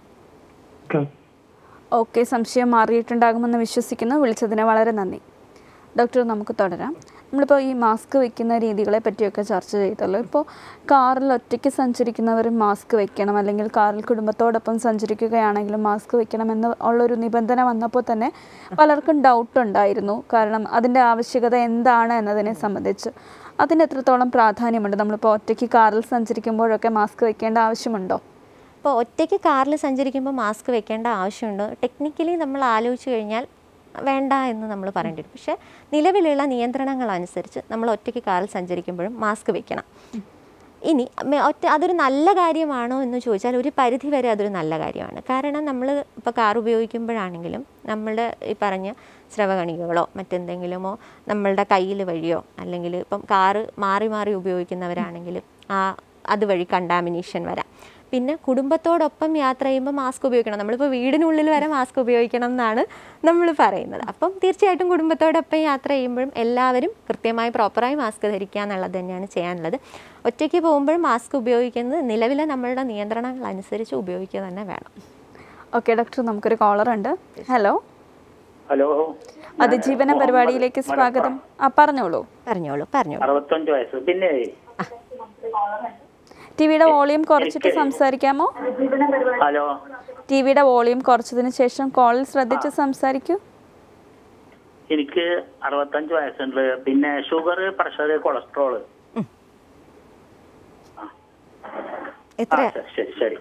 ഓക്കെ സംശയം മാറിയിട്ടുണ്ടാകുമെന്ന് വിശ്വസിക്കുന്നു വിളിച്ചതിന് വളരെ നന്ദി ഡോക്ടർ നമുക്ക് തുടരാം നമ്മളിപ്പോൾ ഈ മാസ്ക് വയ്ക്കുന്ന രീതികളെ പറ്റിയൊക്കെ ചർച്ച ചെയ്തല്ലോ ഇപ്പോൾ കാറിൽ ഒറ്റയ്ക്ക് സഞ്ചരിക്കുന്നവർ മാസ്ക് വെക്കണം അല്ലെങ്കിൽ കാറിൽ കുടുംബത്തോടൊപ്പം സഞ്ചരിക്കുകയാണെങ്കിലും മാസ്ക് വെക്കണം എന്ന് ഉള്ളൊരു നിബന്ധന വന്നപ്പോൾ തന്നെ പലർക്കും ഡൗട്ട് ഉണ്ടായിരുന്നു കാരണം അതിൻ്റെ ആവശ്യകത എന്താണ് എന്നതിനെ സംബന്ധിച്ച് അതിന് എത്രത്തോളം പ്രാധാന്യമുണ്ട് നമ്മളിപ്പോൾ ഒറ്റയ്ക്ക് കാറിൽ സഞ്ചരിക്കുമ്പോഴൊക്കെ മാസ്ക് വെക്കേണ്ട ആവശ്യമുണ്ടോ അപ്പോൾ ഒറ്റയ്ക്ക് കാറിൽ സഞ്ചരിക്കുമ്പോൾ മാസ്ക് വെക്കേണ്ട ആവശ്യമുണ്ട് ടെക്നിക്കലി നമ്മൾ ആലോചിച്ച് കഴിഞ്ഞാൽ വേണ്ട എന്ന് നമ്മൾ പറയേണ്ടി വരും പക്ഷേ നിലവിലുള്ള നിയന്ത്രണങ്ങൾ അനുസരിച്ച് നമ്മൾ ഒറ്റയ്ക്ക് കാറിൽ സഞ്ചരിക്കുമ്പോഴും മാസ്ക് വെക്കണം ഇനി മെ- ഒറ്റ അതൊരു നല്ല കാര്യമാണോ എന്ന് ചോദിച്ചാൽ ഒരു പരിധി വരെ അതൊരു നല്ല കാര്യമാണ് കാരണം നമ്മൾ ഇപ്പോൾ കാർ ഉപയോഗിക്കുമ്പോഴാണെങ്കിലും നമ്മളുടെ ഈ പറഞ്ഞ സ്രവകണികകളോ മറ്റെന്തെങ്കിലുമോ നമ്മളുടെ കയ്യിൽ വഴിയോ അല്ലെങ്കിൽ ഇപ്പം കാറ് മാറി മാറി ഉപയോഗിക്കുന്നവരാണെങ്കിലും ആ അതുവഴി കണ്ടാമിനേഷൻ വരാം പിന്നെ കുടുംബത്തോടൊപ്പം യാത്ര ചെയ്യുമ്പോൾ മാസ്ക് ഉപയോഗിക്കണം നമ്മളിപ്പോൾ വീടിനുള്ളിൽ വരെ മാസ്ക് ഉപയോഗിക്കണം എന്നാണ് നമ്മൾ പറയുന്നത് അപ്പം തീർച്ചയായിട്ടും കുടുംബത്തോടൊപ്പം യാത്ര ചെയ്യുമ്പോഴും എല്ലാവരും കൃത്യമായി പ്രോപ്പറായി മാസ്ക് ധരിക്കുക എന്നുള്ളത് തന്നെയാണ് ചെയ്യാനുള്ളത് ഒറ്റയ്ക്ക് പോകുമ്പോഴും മാസ്ക് ഉപയോഗിക്കുന്നത് നിലവിലെ നമ്മളുടെ നിയന്ത്രണങ്ങൾ അനുസരിച്ച് ഉപയോഗിക്കുക തന്നെ വേണം ഓക്കെ ഡോക്ടർ നമുക്കൊരു കോളർ ഉണ്ട് ഹലോ ഹലോ അതിജീവന പരിപാടിയിലേക്ക് സ്വാഗതം ആ പറഞ്ഞോളൂ പറഞ്ഞോളൂ പറഞ്ഞോളൂ അറുപത്തഞ്ച് വയസ്സ് പിന്നെ ടി വിയുടെ വോളിയം കുറച്ചിട്ട് സംസാരിക്കാമോ ഹലോ ടി വിയുടെ വോളിയം കുറച്ചതിന് ശേഷം കോളിൽ ശ്രദ്ധിച്ച് സംസാരിക്കൂ എനിക്ക് അറുപത്തഞ്ച് വയസ്സുണ്ട് പിന്നെ ഷുഗർ പ്രഷർ കൊളസ്ട്രോള് എത്ര ആ, ശരി, ശരി ശരി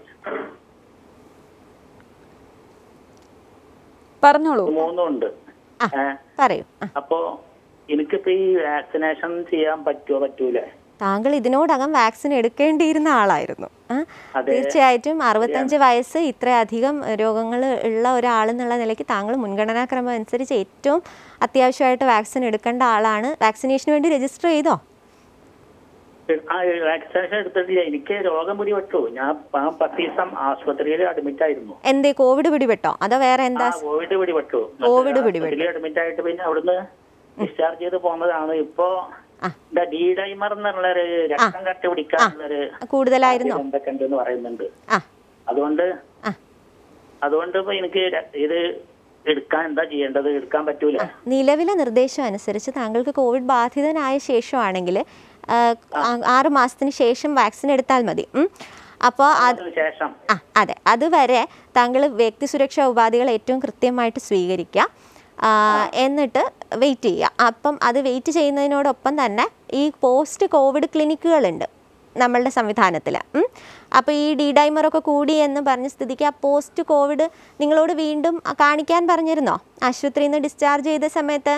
പറഞ്ഞോളൂ മൂന്നും ഉണ്ട് ഏ, പറയൂ അപ്പോ എനിക്കിപ്പോ ഈ വാക്സിനേഷൻ ചെയ്യാൻ പറ്റുമോ പറ്റൂലേ താങ്കൾ ഇതിനോടകം വാക്സിൻ എടുക്കേണ്ടിയിരുന്ന ആളായിരുന്നു ആ? അതെ. തീർച്ചയായിട്ടും അറുപത്തഞ്ച് വയസ്സ് ഇത്രയധികം രോഗങ്ങൾ ഉള്ള ഒരാളെന്നുള്ള നിലയ്ക്ക് താങ്കൾ മുൻഗണനാക്രമം അനുസരിച്ച് ഏറ്റവും അത്യാവശ്യമായിട്ട് വാക്സിൻ എടുക്കേണ്ട ആളാണ് വാക്സിനേഷന് വേണ്ടി രജിസ്റ്റർ ചെയ്തോ ആ വാക്സിനേഷൻ എടുത്തിട്ടില്ല എനിക്ക് രോഗം പിടിപെട്ടു ഞാൻ പ- പത്ത് ദിവസം ആശുപത്രിയിൽ അഡ്മിറ്റ് ആയിരുന്നു എന്തേ കോവിഡ് പിടിപെട്ടോ അതോ വേറെ എന്താ ആ, കോവിഡ് പിടിപെട്ടു കോവിഡ് പിടിപെട്ടു. അഡ്മിറ്റ് ആയിട്ട് പിന്നെ അവിടുന്ന് ഡിസ്ചാർജ് ചെയ്ത് പോകുന്നതാണ് ഇപ്പോ ഡി ഡൈമർ എന്നുള്ളൊരു രക്തം കട്ടി പിടിക്കാനുള്ളൊരു കൂടുതലായിരുന്നോ എന്തൊക്കെ ഉണ്ടെന്ന് പറയുന്നുണ്ട് ആ. അതുകൊണ്ട് അതുകൊണ്ട് ഇപ്പൊ എനിക്ക് ര- ഇത് എടുക്കാൻ എന്താ ചെയ്യേണ്ടത് എടുക്കാൻ പറ്റൂല നിലവിലെ നിർദ്ദേശം അനുസരിച്ച് താങ്കൾക്ക് കോവിഡ് ബാധിതനായ ശേഷമാണെങ്കിൽ ആറ് മാസത്തിന് ശേഷം വാക്സിൻ എടുത്താൽ മതി അപ്പോൾ അത് അതിന് ശേഷം ആ അതെ അതുവരെ താങ്കൾ വ്യക്തി സുരക്ഷാ ഉപാധികൾ ഏറ്റവും കൃത്യമായിട്ട് സ്വീകരിക്കുക ആ, എന്നിട്ട് വെയിറ്റ് ചെയ്യുക അപ്പം അത് വെയിറ്റ് ചെയ്യുന്നതിനോടൊപ്പം തന്നെ ഈ പോസ്റ്റ് കോവിഡ് ക്ലിനിക്കുകളുണ്ട് നമ്മളുടെ സംവിധാനത്തിൽ അപ്പോൾ ഈ ഡി ഡൈമറൊക്കെ കൂടി എന്ന് പറഞ്ഞ സ്ഥിതിക്ക് ആ പോസ്റ്റ് കോവിഡ് നിങ്ങളോട് വീണ്ടും കാണിക്കാൻ പറഞ്ഞിരുന്നോ ആശുപത്രിയിൽ നിന്ന് ഡിസ്ചാർജ് ചെയ്ത സമയത്ത്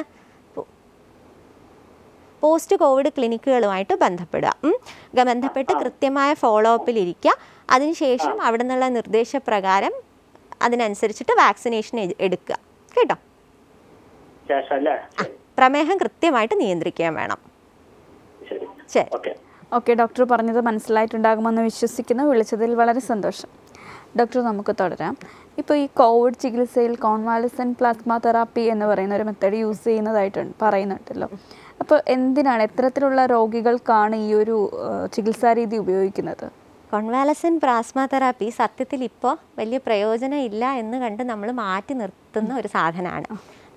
പോസ്റ്റ് കോവിഡ് ക്ലിനിക്കുകളുമായിട്ട് ബന്ധപ്പെടുക ഉം. ഗ- ബന്ധപ്പെട്ട് കൃത്യമായ ഫോളോ അപ്പിലിരിക്കുക അതിനുശേഷം അവിടെ നിന്നുള്ള നിർദ്ദേശപ്രകാരം അതിനനുസരിച്ചിട്ട് വാക്സിനേഷൻ എ- എടുക്കുക കേട്ടോ ശേഷം അല്ലേ പ്രമേഹം കൃത്യമായിട്ട് നിയന്ത്രിക്കുകയും വേണം ശരി ഓക്കെ ഡോക്ടർ പറഞ്ഞത് മനസ്സിലായിട്ടുണ്ടാകുമെന്ന് വിശ്വസിക്കുന്നു വിളിച്ചതിൽ വളരെ സന്തോഷം ഡോക്ടർ നമുക്ക് തുടരാം ഇപ്പോൾ ഈ കോവിഡ് ചികിത്സയിൽ കോൺവാലസൻ പ്ലാസ്മ തെറാപ്പി എന്ന് പറയുന്ന ഒരു മെത്തേഡ് യൂസ് ചെയ്യുന്നതായിട്ടുണ്ട് പറയുന്നുണ്ടല്ലോ അപ്പോൾ എന്തിനാണ് എത്തരത്തിലുള്ള രോഗികൾക്കാണ് ഈ ഒരു ആ, ചികിത്സാ രീതി ഉപയോഗിക്കുന്നത് കോൺവാലസൻ പ്ലാസ്മ തെറാപ്പി സത്യത്തിൽ ഇപ്പോൾ വലിയ പ്രയോജനം ഇല്ല എന്ന് കണ്ട് നമ്മൾ മാറ്റി നിർത്തുന്ന ഒരു സാധനമാണ്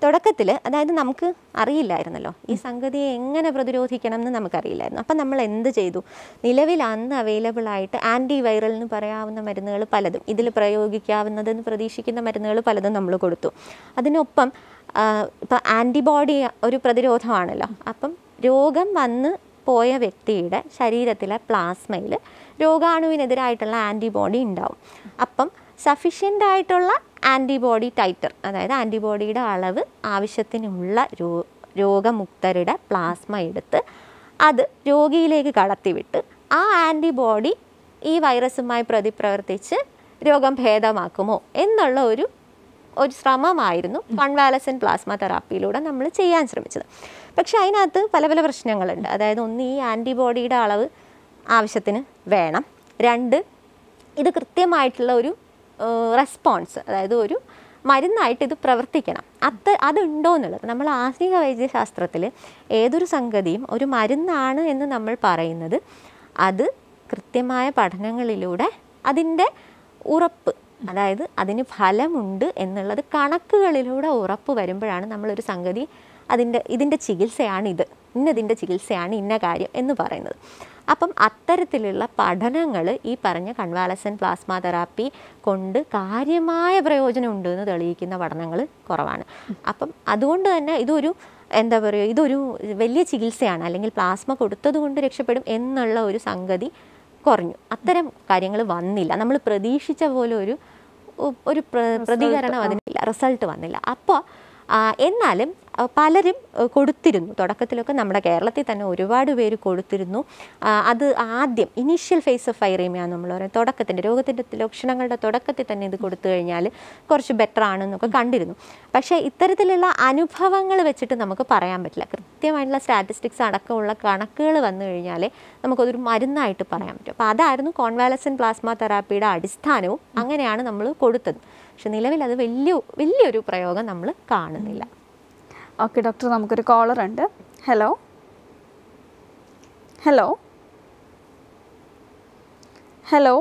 തുടക്കത്തിൽ അതായത് നമുക്ക് അറിയില്ലായിരുന്നല്ലോ ഈ സംഗതിയെ എങ്ങനെ പ്രതിരോധിക്കണം എന്ന് നമുക്കറിയില്ലായിരുന്നു അപ്പം നമ്മൾ എന്ത് ചെയ്തു നിലവിൽ അന്ന് അവൈലബിൾ ആയിട്ട് ആൻറ്റി വൈറൽ എന്ന് പറയാവുന്ന മരുന്നുകൾ പലതും ഇതിൽ പ്രയോഗിക്കാവുന്നതെന്ന് പ്രതീക്ഷിക്കുന്ന മരുന്നുകൾ പലതും നമ്മൾ കൊടുത്തു അതിനൊപ്പം ഇപ്പം ആൻറ്റിബോഡി ഒരു പ്രതിരോധമാണല്ലോ അപ്പം രോഗം വന്ന് പോയ വ്യക്തിയുടെ ശരീരത്തിലെ പ്ലാസ്മയിൽ രോഗാണുവിനെതിരായിട്ടുള്ള ആൻറ്റിബോഡി ഉണ്ടാവും അപ്പം സഫീഷ്യൻ്റ് ആയിട്ടുള്ള ആൻറ്റിബോഡി ടൈറ്റർ അതായത് ആൻറ്റിബോഡിയുടെ അളവ് ആവശ്യത്തിനുള്ള രോ രോഗമുക്തരുടെ പ്ലാസ്മ എടുത്ത് അത് രോഗിയിലേക്ക് കടത്തിവിട്ട് ആ ആൻറ്റിബോഡി ഈ വൈറസുമായി പ്രതിപ്രവർത്തിച്ച് രോഗം ഭേദമാക്കുമോ എന്നുള്ള ഒരു ഒരു ശ്രമമായിരുന്നു കൺവാലസൻ പ്ലാസ്മ തെറാപ്പിയിലൂടെ നമ്മൾ ചെയ്യാൻ ശ്രമിച്ചത് പക്ഷെ അതിനകത്ത് പല പല പ്രശ്നങ്ങളുണ്ട് അതായത് ഒന്ന് ഈ ആൻറ്റിബോഡിയുടെ അളവ് ആവശ്യത്തിന് വേണം രണ്ട് ഇത് കൃത്യമായിട്ടുള്ള ഒരു റെസ്പോൺസ് അതായത് ഒരു മരുന്നായിട്ട് ഇത് പ്രവർത്തിക്കണം അത് അതുണ്ടോ എന്നുള്ളത് നമ്മൾ ആധുനിക വൈദ്യശാസ്ത്രത്തിൽ ഏതൊരു സംഗതിയും ഒരു മരുന്നാണ് എന്ന് നമ്മൾ പറയുന്നത് അത് കൃത്യമായ പഠനങ്ങളിലൂടെ അതിൻ്റെ ഉറപ്പ് അതായത് അതിന് ഫലമുണ്ട് എന്നുള്ളത് കണക്കുകളിലൂടെ ഉറപ്പ് വരുമ്പോഴാണ് നമ്മളൊരു സംഗതി അതിൻ്റെ ഇതിൻ്റെ ചികിത്സയാണ് ഇത് ഇന്നതിൻ്റെ ചികിത്സയാണ് ഇന്ന കാര്യം എന്ന് പറയുന്നത് അപ്പം അത്തരത്തിലുള്ള പഠനങ്ങൾ ഈ പറഞ്ഞ കൺവാലസൻ പ്ലാസ്മ തെറാപ്പി കൊണ്ട് കാര്യമായ പ്രയോജനമുണ്ട് എന്ന് തെളിയിക്കുന്ന പഠനങ്ങൾ കുറവാണ് അപ്പം അതുകൊണ്ട് തന്നെ ഇതൊരു എന്താ പറയുക ഇതൊരു വലിയ ചികിത്സയാണ് അല്ലെങ്കിൽ പ്ലാസ്മ കൊടുത്തത് കൊണ്ട് രക്ഷപ്പെടും എന്നുള്ള ഒരു സംഗതി കുറഞ്ഞു അത്തരം കാര്യങ്ങൾ വന്നില്ല നമ്മൾ പ്രതീക്ഷിച്ച പോലെ ഒരു ഒരു പ്രതികരണം അതിനില്ല റിസൾട്ട് വന്നില്ല അപ്പോൾ എന്നാലും പലരും കൊടുത്തിരുന്നു തുടക്കത്തിലൊക്കെ നമ്മുടെ കേരളത്തിൽ തന്നെ ഒരുപാട് പേര് കൊടുത്തിരുന്നു അത് ആദ്യം ഇനീഷ്യൽ ഫേസ് ഓഫ് ഫൈറീമിയ നമ്മൾ പറയും തുടക്കത്തിൻ്റെ രോഗത്തിൻ്റെ ലക്ഷണങ്ങളുടെ തുടക്കത്തിൽ തന്നെ ഇത് കൊടുത്തു കഴിഞ്ഞാൽ കുറച്ച് ബെറ്റർ ആണെന്നൊക്കെ കണ്ടിരുന്നു പക്ഷേ ഇത്തരത്തിലുള്ള അനുഭവങ്ങൾ വെച്ചിട്ട് നമുക്ക് പറയാൻ പറ്റില്ല കൃത്യമായിട്ടുള്ള സ്റ്റാറ്റിസ്റ്റിക്സ് അടക്കമുള്ള കണക്കുകൾ വന്നു കഴിഞ്ഞാൽ നമുക്കതൊരു മരുന്നായിട്ട് പറയാൻ പറ്റും അപ്പോൾ അതായിരുന്നു കോൺവാലസൻ പ്ലാസ്മ തെറാപ്പിയുടെ അടിസ്ഥാനവും അങ്ങനെയാണ് നമ്മൾ കൊടുത്തത് പക്ഷെ നിലവിൽ അത് വലിയ വലിയൊരു പ്രയോഗം നമ്മൾ കാണുന്നില്ല ഓക്കെ ഡോക്ടർ നമുക്കൊരു കോളർ ഉണ്ട് ഹലോ ഹലോ ഹലോ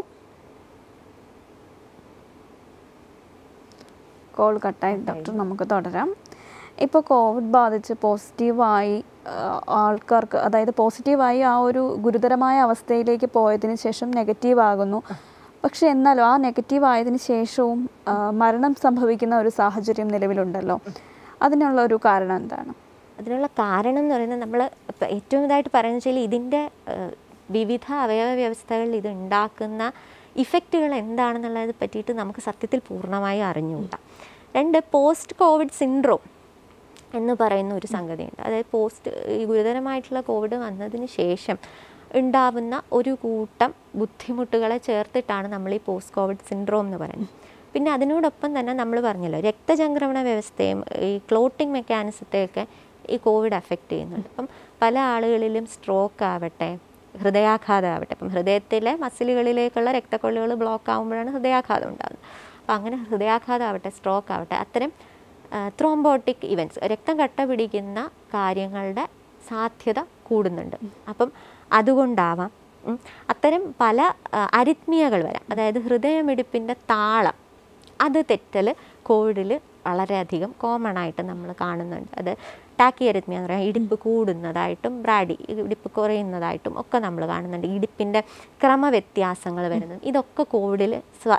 കോൾ കട്ടായി ഡോക്ടർ നമുക്ക് തുടരാം ഇപ്പോൾ കോവിഡ് ബാധിച്ച് പോസിറ്റീവായി ആൾക്കാർക്ക് അതായത് പോസിറ്റീവായി ആ ഒരു ഗുരുതരമായ അവസ്ഥയിലേക്ക് പോയതിന് ശേഷം നെഗറ്റീവ് ആകുന്നു പക്ഷെ എന്നാലും ആ നെഗറ്റീവ് ആയതിനു ശേഷവും മരണം സംഭവിക്കുന്ന ഒരു സാഹചര്യം നിലവിലുണ്ടല്ലോ അതിനുള്ള ഒരു കാരണം എന്താണ് അതിനുള്ള കാരണം എന്ന് പറയുന്നത് നമ്മൾ ഏറ്റവും ഇതായിട്ട് പറയുന്നത് വെച്ചാൽ ഇതിൻ്റെ വിവിധ അവയവ വ്യവസ്ഥകളിൽ ഇത് ഉണ്ടാക്കുന്ന ഇഫക്റ്റുകൾ എന്താണെന്നുള്ളത് പറ്റിയിട്ട് നമുക്ക് സത്യത്തിൽ പൂർണ്ണമായും അറിഞ്ഞുകൂടാ രണ്ട് പോസ്റ്റ് കോവിഡ് സിൻഡ്രോം എന്ന് പറയുന്ന ഒരു സംഗതിയുണ്ട് അതായത് പോസ്റ്റ് ഈ ഗുരുതരമായിട്ടുള്ള കോവിഡ് വന്നതിന് ശേഷം ഉണ്ടാവുന്ന ഒരു കൂട്ടം ബുദ്ധിമുട്ടുകളെ ചേർത്തിട്ടാണ് നമ്മൾ ഈ പോസ്റ്റ് കോവിഡ് സിൻഡ്രോം എന്ന് പറയുന്നത് പിന്നെ അതിനോടൊപ്പം തന്നെ നമ്മൾ പറഞ്ഞല്ലോ രക്തചംക്രമണ വ്യവസ്ഥയും ഈ ക്ലോട്ടിംഗ് മെക്കാനിസത്തെയൊക്കെ ഈ കോവിഡ് അഫക്റ്റ് ചെയ്യുന്നുണ്ട് അപ്പം പല ആളുകളിലും സ്ട്രോക്ക് ആവട്ടെ ഹൃദയാഘാതം ആവട്ടെ അപ്പം ഹൃദയത്തിലെ മസിലുകളിലേക്കുള്ള രക്തക്കൊള്ളുകൾ ബ്ലോക്ക് ആകുമ്പോഴാണ് ഹൃദയാഘാതം ഉണ്ടാകുന്നത് അപ്പം അങ്ങനെ ഹൃദയാഘാതം ആവട്ടെ സ്ട്രോക്ക് ആവട്ടെ അത്തരം ത്രോംബോട്ടിക് ഇവൻറ്റ്സ് രക്തം കട്ട പിടിക്കുന്ന കാര്യങ്ങളുടെ സാധ്യത കൂടുന്നുണ്ട് അപ്പം അതുകൊണ്ടാവാം അത്തരം പല അരിത്മിയകൾ വരാം അതായത് ഹൃദയമിടിപ്പിൻ്റെ താളം അത് തെറ്റൽ കോവിഡിൽ വളരെയധികം കോമൺ ആയിട്ട് നമ്മൾ കാണുന്നുണ്ട് അത് ടാക്കി അരിത്മിയ എന്ന് പറയാം ഇടിപ്പ് കൂടുന്നതായിട്ടും ബ്രാഡി ഇടിപ്പ് കുറയുന്നതായിട്ടും ഒക്കെ നമ്മൾ കാണുന്നുണ്ട് ഇടിപ്പിൻ്റെ ക്രമവ്യത്യാസങ്ങൾ വരുന്നത് ഇതൊക്കെ കോവിഡിൽ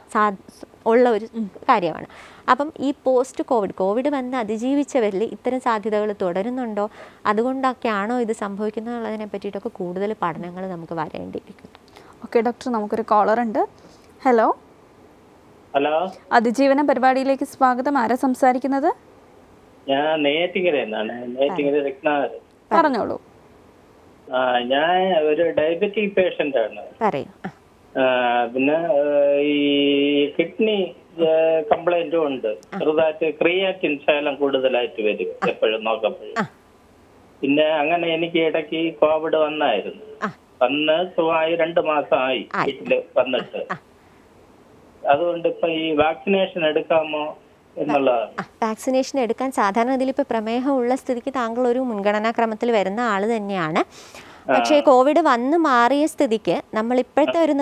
ഉള്ള ഒരു കാര്യമാണ് അപ്പം ഈ പോസ്റ്റ് കോവിഡ് കോവിഡ് വന്ന് അതിജീവിച്ചവരിൽ ഇത്തരം സാധ്യതകൾ തുടരുന്നുണ്ടോ അതുകൊണ്ടൊക്കെയാണോ ഇത് സംഭവിക്കുന്നത് എന്നുള്ളതിനെ പറ്റിയിട്ടൊക്കെ കൂടുതൽ പഠനങ്ങൾ നമുക്ക് വരേണ്ടിയിരിക്കുന്നു ഓക്കെ ഡോക്ടർ നമുക്കൊരു കോളർ ഉണ്ട് ഹലോ ഹലോ അതിജീവന പരിപാടിയിലേക്ക് സ്വാഗതം ആരാ സംസാരിക്കുന്നത് ഞാൻ നെയ്യാറ്റിങ്കര എന്നാണ് നെയ്യാറ്റിങ്കര രത്നാകർ പറഞ്ഞോളൂ ആ ഞാൻ ഒരു ഡയബറ്റിക് പേഷ്യന്റ് ആണ് പറയൂ ആ, പിന്നെ ആ, ഈ കിഡ്നി കംപ്ലൈന്റും ഉണ്ട് ചെറുതായിട്ട് ക്രിയാറ്റിൻ ശകലം കൂടുതലായിട്ട് വരും എപ്പോഴും നോക്കപ്പോഴും പിന്നെ അങ്ങനെ എനിക്ക് ഇടയ്ക്ക് കോവിഡ് വന്നായിരുന്നു വന്ന് സുഖമായി രണ്ട് മാസമായി വീട്ടില് വന്നിട്ട് അതുകൊണ്ട് ഇപ്പൊ ഈ വാക്സിനേഷൻ എടുക്കാമോ എന്നുള്ളതാണ് വാക്സിനേഷൻ എടുക്കാൻ സാധാരണ ഇതിലിപ്പോൾ പ്രമേഹമുള്ള സ്ഥിതിക്ക് താങ്കൾ ഒരു മുൻഗണനാക്രമത്തിൽ വരുന്ന ആൾ തന്നെയാണ് പക്ഷേ കോവിഡ് വന്ന് മാറിയ സ്ഥിതിക്ക് നമ്മൾ ഇപ്പോഴത്തെ ഒരു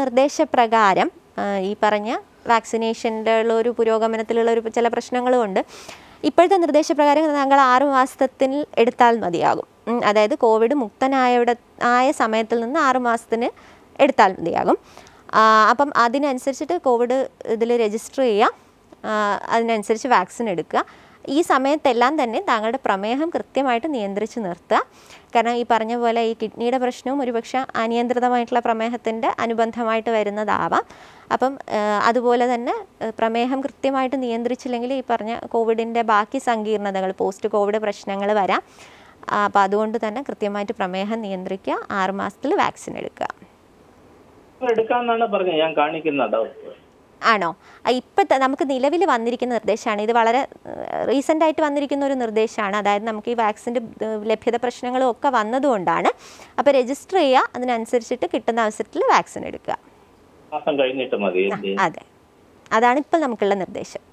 നിർദ്ദേശപ്രകാരം ആ, ഈ പറഞ്ഞ വാക്സിനേഷൻ്റെ ഉള്ള ഒരു പുരോഗമനത്തിലുള്ള ഒരു ചില പ്രശ്നങ്ങളും ഉണ്ട് ഇപ്പോഴത്തെ നിർദ്ദേശപ്രകാരം താങ്കൾ ആറ് മാസത്തിൽ എടുത്താൽ മതിയാകും ഉം, അതായത് കോവിഡ് മുക്തനായവിടെ ആയ സമയത്തിൽ നിന്ന് ആറ് മാസത്തിന് എടുത്താൽ മതിയാകും ആ, അപ്പം അതിനനുസരിച്ചിട്ട് കോവിഡ് ഇതിൽ രജിസ്റ്റർ ചെയ്യുക ആ, അതിനനുസരിച്ച് വാക്സിൻ എടുക്കുക ഈ സമയത്തെല്ലാം തന്നെ താങ്കളുടെ പ്രമേഹം കൃത്യമായിട്ട് നിയന്ത്രിച്ച് നിർത്തുക കാരണം ഈ പറഞ്ഞ പോലെ ഈ കിഡ്നിയുടെ പ്രശ്നവും ഒരുപക്ഷെ അനിയന്ത്രിതമായിട്ടുള്ള പ്രമേഹത്തിൻ്റെ അനുബന്ധമായിട്ട് വരുന്നതാവാം അപ്പം ആ, അതുപോലെ തന്നെ ആ, പ്രമേഹം കൃത്യമായിട്ട് നിയന്ത്രിച്ചില്ലെങ്കിൽ ഈ പറഞ്ഞ കോവിഡിൻ്റെ ബാക്കി സങ്കീർണതകൾ പോസ്റ്റ് കോവിഡ് പ്രശ്നങ്ങൾ വരാം അപ്പോൾ അതുകൊണ്ട് തന്നെ കൃത്യമായിട്ട് പ്രമേഹം നിയന്ത്രിക്കുക ആറ് മാസത്തിൽ വാക്സിൻ എടുക്കുക എടുക്കാന്നാണ് പറഞ്ഞത് ഞാൻ കാണിക്കുന്ന ഡോക്ടർ ആണോ ഇപ്പോഴത്തെ നമുക്ക് നിലവിൽ വന്നിരിക്കുന്ന നിർദ്ദേശമാണ് ഇത് വളരെ റീസെൻ്റ് ആയിട്ട് വന്നിരിക്കുന്ന ഒരു നിർദ്ദേശമാണ് അതായത് നമുക്ക് ഈ വാക്സിൻ്റെ ലഭ്യത പ്രശ്നങ്ങളും ഒക്കെ വന്നതുകൊണ്ടാണ് അപ്പോൾ രജിസ്റ്റർ ചെയ്യുക അതിനനുസരിച്ചിട്ട് കിട്ടുന്ന അവസരത്തിൽ വാക്സിൻ എടുക്കുക മാസം കഴിഞ്ഞിട്ട് മതി അല്ലേ? അതെ അതാണ് ഇപ്പോൾ നമുക്കുള്ള നിർദ്ദേശം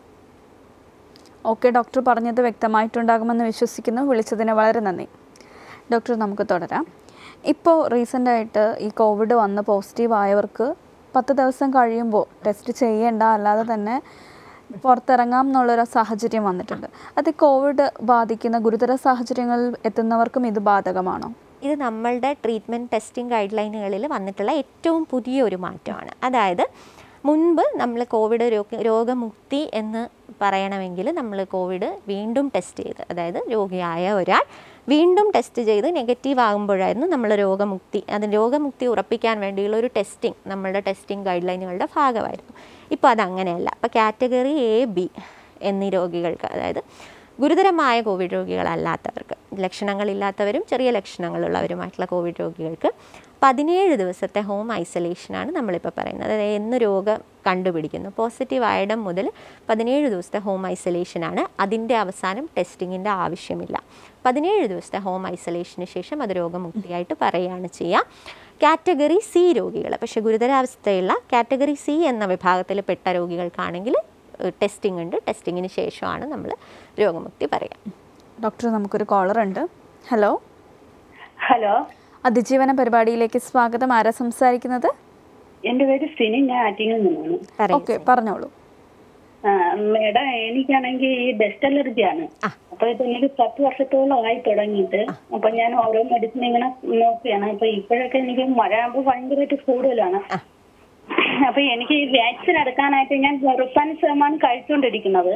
ഓക്കെ ഡോക്ടർ പറഞ്ഞത് വ്യക്തമായിട്ടുണ്ടാകുമെന്ന് വിശ്വസിക്കുന്നു വിളിച്ചതിന് വളരെ നന്ദി ഡോക്ടർ നമുക്ക് തുടരാം ഇപ്പോൾ റീസെൻ്റായിട്ട് ഈ കോവിഡ് വന്ന് പോസിറ്റീവ് ആയവർക്ക് പത്ത് ദിവസം കഴിയുമ്പോൾ ടെസ്റ്റ് ചെയ്യേണ്ട അല്ലാതെ തന്നെ പുറത്തിറങ്ങാം എന്നുള്ളൊരു സാഹചര്യം വന്നിട്ടുണ്ട് അത് കോവിഡ് ബാധിക്കുന്ന ഗുരുതര സാഹചര്യങ്ങളിൽ എത്തുന്നവർക്കും ഇത് ബാധകമാണോ ഇത് നമ്മളുടെ ട്രീറ്റ്മെൻറ്റ് ടെസ്റ്റിംഗ് ഗൈഡ് ലൈനുകളിൽ വന്നിട്ടുള്ള ഏറ്റവും പുതിയൊരു മാറ്റമാണ് അതായത് മുൻപ് നമ്മൾ കോവിഡ് രോഗ രോഗമുക്തി എന്ന് പറയണമെങ്കിൽ നമ്മൾ കോവിഡ് വീണ്ടും ടെസ്റ്റ് ചെയ്ത് അതായത് രോഗിയായ ഒരാൾ വീണ്ടും ടെസ്റ്റ് ചെയ്ത് നെഗറ്റീവ് ആകുമ്പോഴായിരുന്നു നമ്മൾ രോഗമുക്തി അത് രോഗമുക്തി ഉറപ്പിക്കാൻ വേണ്ടിയുള്ള ഒരു ടെസ്റ്റിംഗ് നമ്മളുടെ ടെസ്റ്റിംഗ് ഗൈഡ് ലൈനുകളുടെ ഭാഗമായിരുന്നു ഇപ്പോൾ അതങ്ങനെയല്ല അപ്പോൾ കാറ്റഗറി എ ബി എന്നീ രോഗികൾക്ക് അതായത് ഗുരുതരമായ കോവിഡ് രോഗികളല്ലാത്തവർക്ക് ലക്ഷണങ്ങളില്ലാത്തവരും ചെറിയ ലക്ഷണങ്ങളുള്ളവരുമായിട്ടുള്ള കോവിഡ് രോഗികൾക്ക് പതിനേഴ് ദിവസത്തെ ഹോം ഐസൊലേഷനാണ് നമ്മളിപ്പോൾ പറയുന്നത് അതായത് എന്ന് രോഗം കണ്ടുപിടിക്കുന്നു പോസിറ്റീവ് ആയിടം മുതൽ പതിനേഴ് ദിവസത്തെ ഹോം ഐസൊലേഷനാണ് അതിൻ്റെ അവസാനം ടെസ്റ്റിങ്ങിൻ്റെ ആവശ്യമില്ല പതിനേഴ് ദിവസത്തെ ഹോം ഐസൊലേഷന് ശേഷം അത് രോഗമുക്തിയായിട്ട് പറയുകയാണ് ചെയ്യുക കാറ്റഗറി സി രോഗികൾ പക്ഷേ ഗുരുതരാവസ്ഥയുള്ള കാറ്റഗറി സി എന്ന വിഭാഗത്തിൽ പെട്ട രോഗികൾക്കാണെങ്കിൽ ടെസ്റ്റിംഗ് ഉണ്ട് ടെസ്റ്റിങ്ങിന് ശേഷമാണ് നമ്മൾ രോഗമുക്തി പറയുക ഡോക്ടർ നമുക്കൊരു കോളർ ഉണ്ട് ഹലോ ഹലോ അതിജീവന പരിപാടിയിലേക്ക് സ്വാഗതം ആരാ സംസാരിക്കുന്നത് എന്റെ പേര് സിനി ഞാൻ ആറ്റിങ്ങിൽ നിന്നാണ് ഓക്കെ പറഞ്ഞോളൂ ആ, മേഡം എനിക്കാണെങ്കിൽ ഈ ഡസ്റ്റ് അലർജിയാണ് അപ്പൊ ഇത് എനിക്ക് പത്ത് വർഷത്തോളം ആയി തുടങ്ങിയിട്ട് അപ്പൊ ഞാൻ ഓരോ മെഡിസിൻ ഇങ്ങനെ നോക്കുകയാണ് അപ്പൊ ഇപ്പോഴൊക്കെ എനിക്ക് മഴ ആകുമ്പോൾ ഭയങ്കരമായിട്ട് കൂടുതലാണ് അപ്പൊ എനിക്ക് ഈ വാക്സിൻ എടുക്കാനായിട്ട് ഞാൻ റിപ്പാൻസമാണ് കഴിച്ചുകൊണ്ടിരിക്കുന്നത്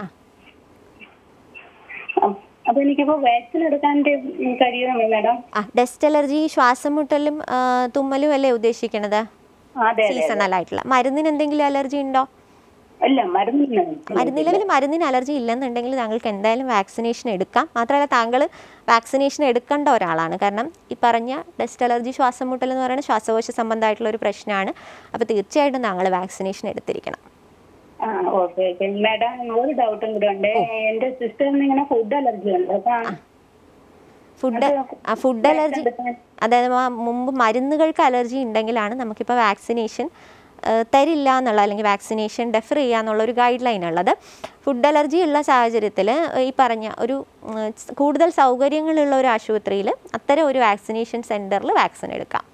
അ- അപ്പൊ എനിക്കിപ്പോ വാക്സിൻ എടുക്കാൻ കഴിയുമോ മേഡം ആ ഡസ്റ്റ് അലർജി ശ്വാസം മുട്ടലും ആ, തുമ്മലും അല്ലേ ഉദ്ദേശിക്കണത് അതെ, അതെ, അതെ. സീസണൽ ആയിട്ടുള്ള മരുന്നിന് എന്തെങ്കിലും അലർജി ഉണ്ടോ അല്ല മരുന്നിന് മരുന്ന് നിലവിൽ മരുന്നിന് അലർജി ഇല്ലെന്നുണ്ടെങ്കിൽ താങ്കൾക്ക് എന്തായാലും വാക്സിനേഷൻ എടുക്കാം മാത്രമല്ല താങ്കൾ വാക്സിനേഷൻ എടുക്കേണ്ട ഒരാളാണ് കാരണം ഈ പറഞ്ഞ ഡസ്റ്റ് അലർജി ശ്വാസം മുട്ടൽ എന്ന് പറയുന്നത് ശ്വാസകോശ സംബന്ധമായിട്ടുള്ള ഒരു പ്രശ്നമാണ് അപ്പോൾ തീർച്ചയായിട്ടും താങ്കൾ വാക്സിനേഷൻ എടുത്തിരിക്കണം ആ ഓക്കെ ഓക്കെ മാഡം ഒരു ഡൗട്ടും കൂടെ ഉണ്ട് എന്റെ സിസ്റ്ററിന് ഇങ്ങനെ ഫുഡ് അലർജി ഉണ്ട് അപ്പൊ ഫുഡ് ആ ഫുഡ് അലർജി അതായത് ആ മുമ്പ് മരുന്നുകൾക്ക് അലർജി ഉണ്ടെങ്കിലാണ് നമുക്കിപ്പോൾ വാക്സിനേഷൻ തരില്ല എന്നുള്ള അല്ലെങ്കിൽ വാക്സിനേഷൻ ഡെഫർ ചെയ്യുക എന്നുള്ള ഒരു ഗൈഡ് ലൈൻ ഉള്ളത് ഫുഡ് അലർജി ഉള്ള സാഹചര്യത്തിൽ ഈ പറഞ്ഞ ഒരു ഉം, കൂടുതൽ സൗകര്യങ്ങളുള്ള ഒരു ആശുപത്രിയിൽ അത്തരം ഒരു വാക്സിനേഷൻ സെൻറ്ററിൽ വാക്സിൻ എടുക്കാം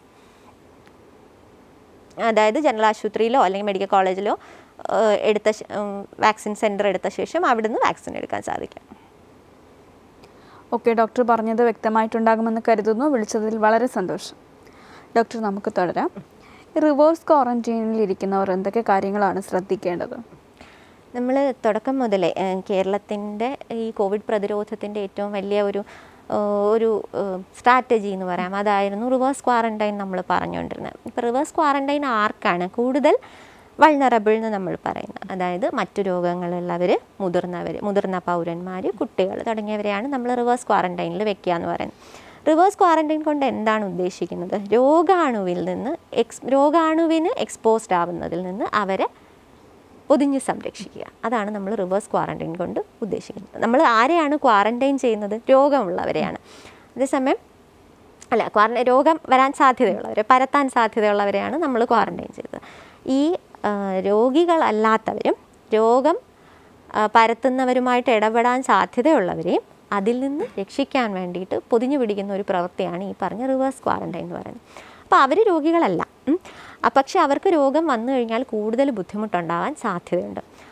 അതായത് ജനറൽ ആശുപത്രിയിലോ അല്ലെങ്കിൽ മെഡിക്കൽ കോളേജിലോ ഏഹ്, എടുത്ത ശേ- ഉം, വാക്സിൻ സെൻറ്റർ എടുത്ത ശേഷം അവിടുന്ന് വാക്സിൻ എടുക്കാൻ സാധിക്കും ഓക്കെ ഡോക്ടർ പറഞ്ഞത് വ്യക്തമായിട്ടുണ്ടാകുമെന്ന് കരുതുന്നു വിളിച്ചതിൽ വളരെ സന്തോഷം ഡോക്ടർ നമുക്ക് തുടരാം റിവേഴ്സ് ക്വാറന്റൈനിൽ ഇരിക്കുന്നവർ എന്തൊക്കെ കാര്യങ്ങളാണ് ശ്രദ്ധിക്കേണ്ടത് നമ്മൾ തുടക്കം മുതലേ കേരളത്തിൻ്റെ ഈ കോവിഡ് പ്രതിരോധത്തിൻ്റെ ഏറ്റവും വലിയ ഒരു ഏഹ്, ഒരു സ്ട്രാറ്റജി എന്ന് പറയാം അതായിരുന്നു റിവേഴ്സ് ക്വാറന്റൈൻ നമ്മൾ പറഞ്ഞുകൊണ്ടിരുന്നത് ഇപ്പോൾ റിവേഴ്സ് ക്വാറന്റൈൻ ആർക്കാണ് കൂടുതൽ വൾണറബിൾ എന്ന് നമ്മൾ പറയുന്നത് അതായത് മറ്റു രോഗങ്ങളുള്ളവർ മുതിർന്നവർ മുതിർന്ന പൗരന്മാർ കുട്ടികൾ തുടങ്ങിയവരെയാണ് നമ്മൾ റിവേഴ്സ് ക്വാറന്റൈനിൽ വെക്കുക എന്ന് പറയുന്നത് റിവേഴ്സ് ക്വാറന്റൈൻ കൊണ്ട് എന്താണ് ഉദ്ദേശിക്കുന്നത് രോഗാണുവിൽ നിന്ന് എക്സ് രോഗാണുവിന് എക്സ്പോസ്ഡ് ആവുന്നതിൽ നിന്ന് അവരെ പൊതിഞ്ഞ് സംരക്ഷിക്കുക അതാണ് നമ്മൾ റിവേഴ്സ് ക്വാറന്റൈൻ കൊണ്ട് ഉദ്ദേശിക്കുന്നത് നമ്മൾ ആരെയാണ് ക്വാറന്റൈൻ ചെയ്യുന്നത് രോഗമുള്ളവരെയാണ് അതേസമയം അല്ല ക്വാറ രോഗം വരാൻ സാധ്യതയുള്ളവരെ പരത്താൻ സാധ്യതയുള്ളവരെയാണ് നമ്മൾ ക്വാറന്റൈൻ ചെയ്തത് ഈ ആ, രോഗികളല്ലാത്തവരും രോഗം ആ, പരത്തുന്നവരുമായിട്ട് ഇടപെടാൻ സാധ്യതയുള്ളവരെയും അതിൽ നിന്ന് രക്ഷിക്കാൻ വേണ്ടിയിട്ട് പൊതിഞ്ഞു പിടിക്കുന്ന ഒരു പ്രവൃത്തിയാണ് ഈ പറഞ്ഞ റിവേഴ്സ് ക്വാറന്റൈൻ എന്ന് പറയുന്നത് അപ്പോൾ അവർ രോഗികളല്ല ഉം. ആ, പക്ഷെ അവർക്ക് രോഗം വന്നു കഴിഞ്ഞാൽ കൂടുതൽ ബുദ്ധിമുട്ടുണ്ടാവാൻ സാധ്യതയുണ്ട്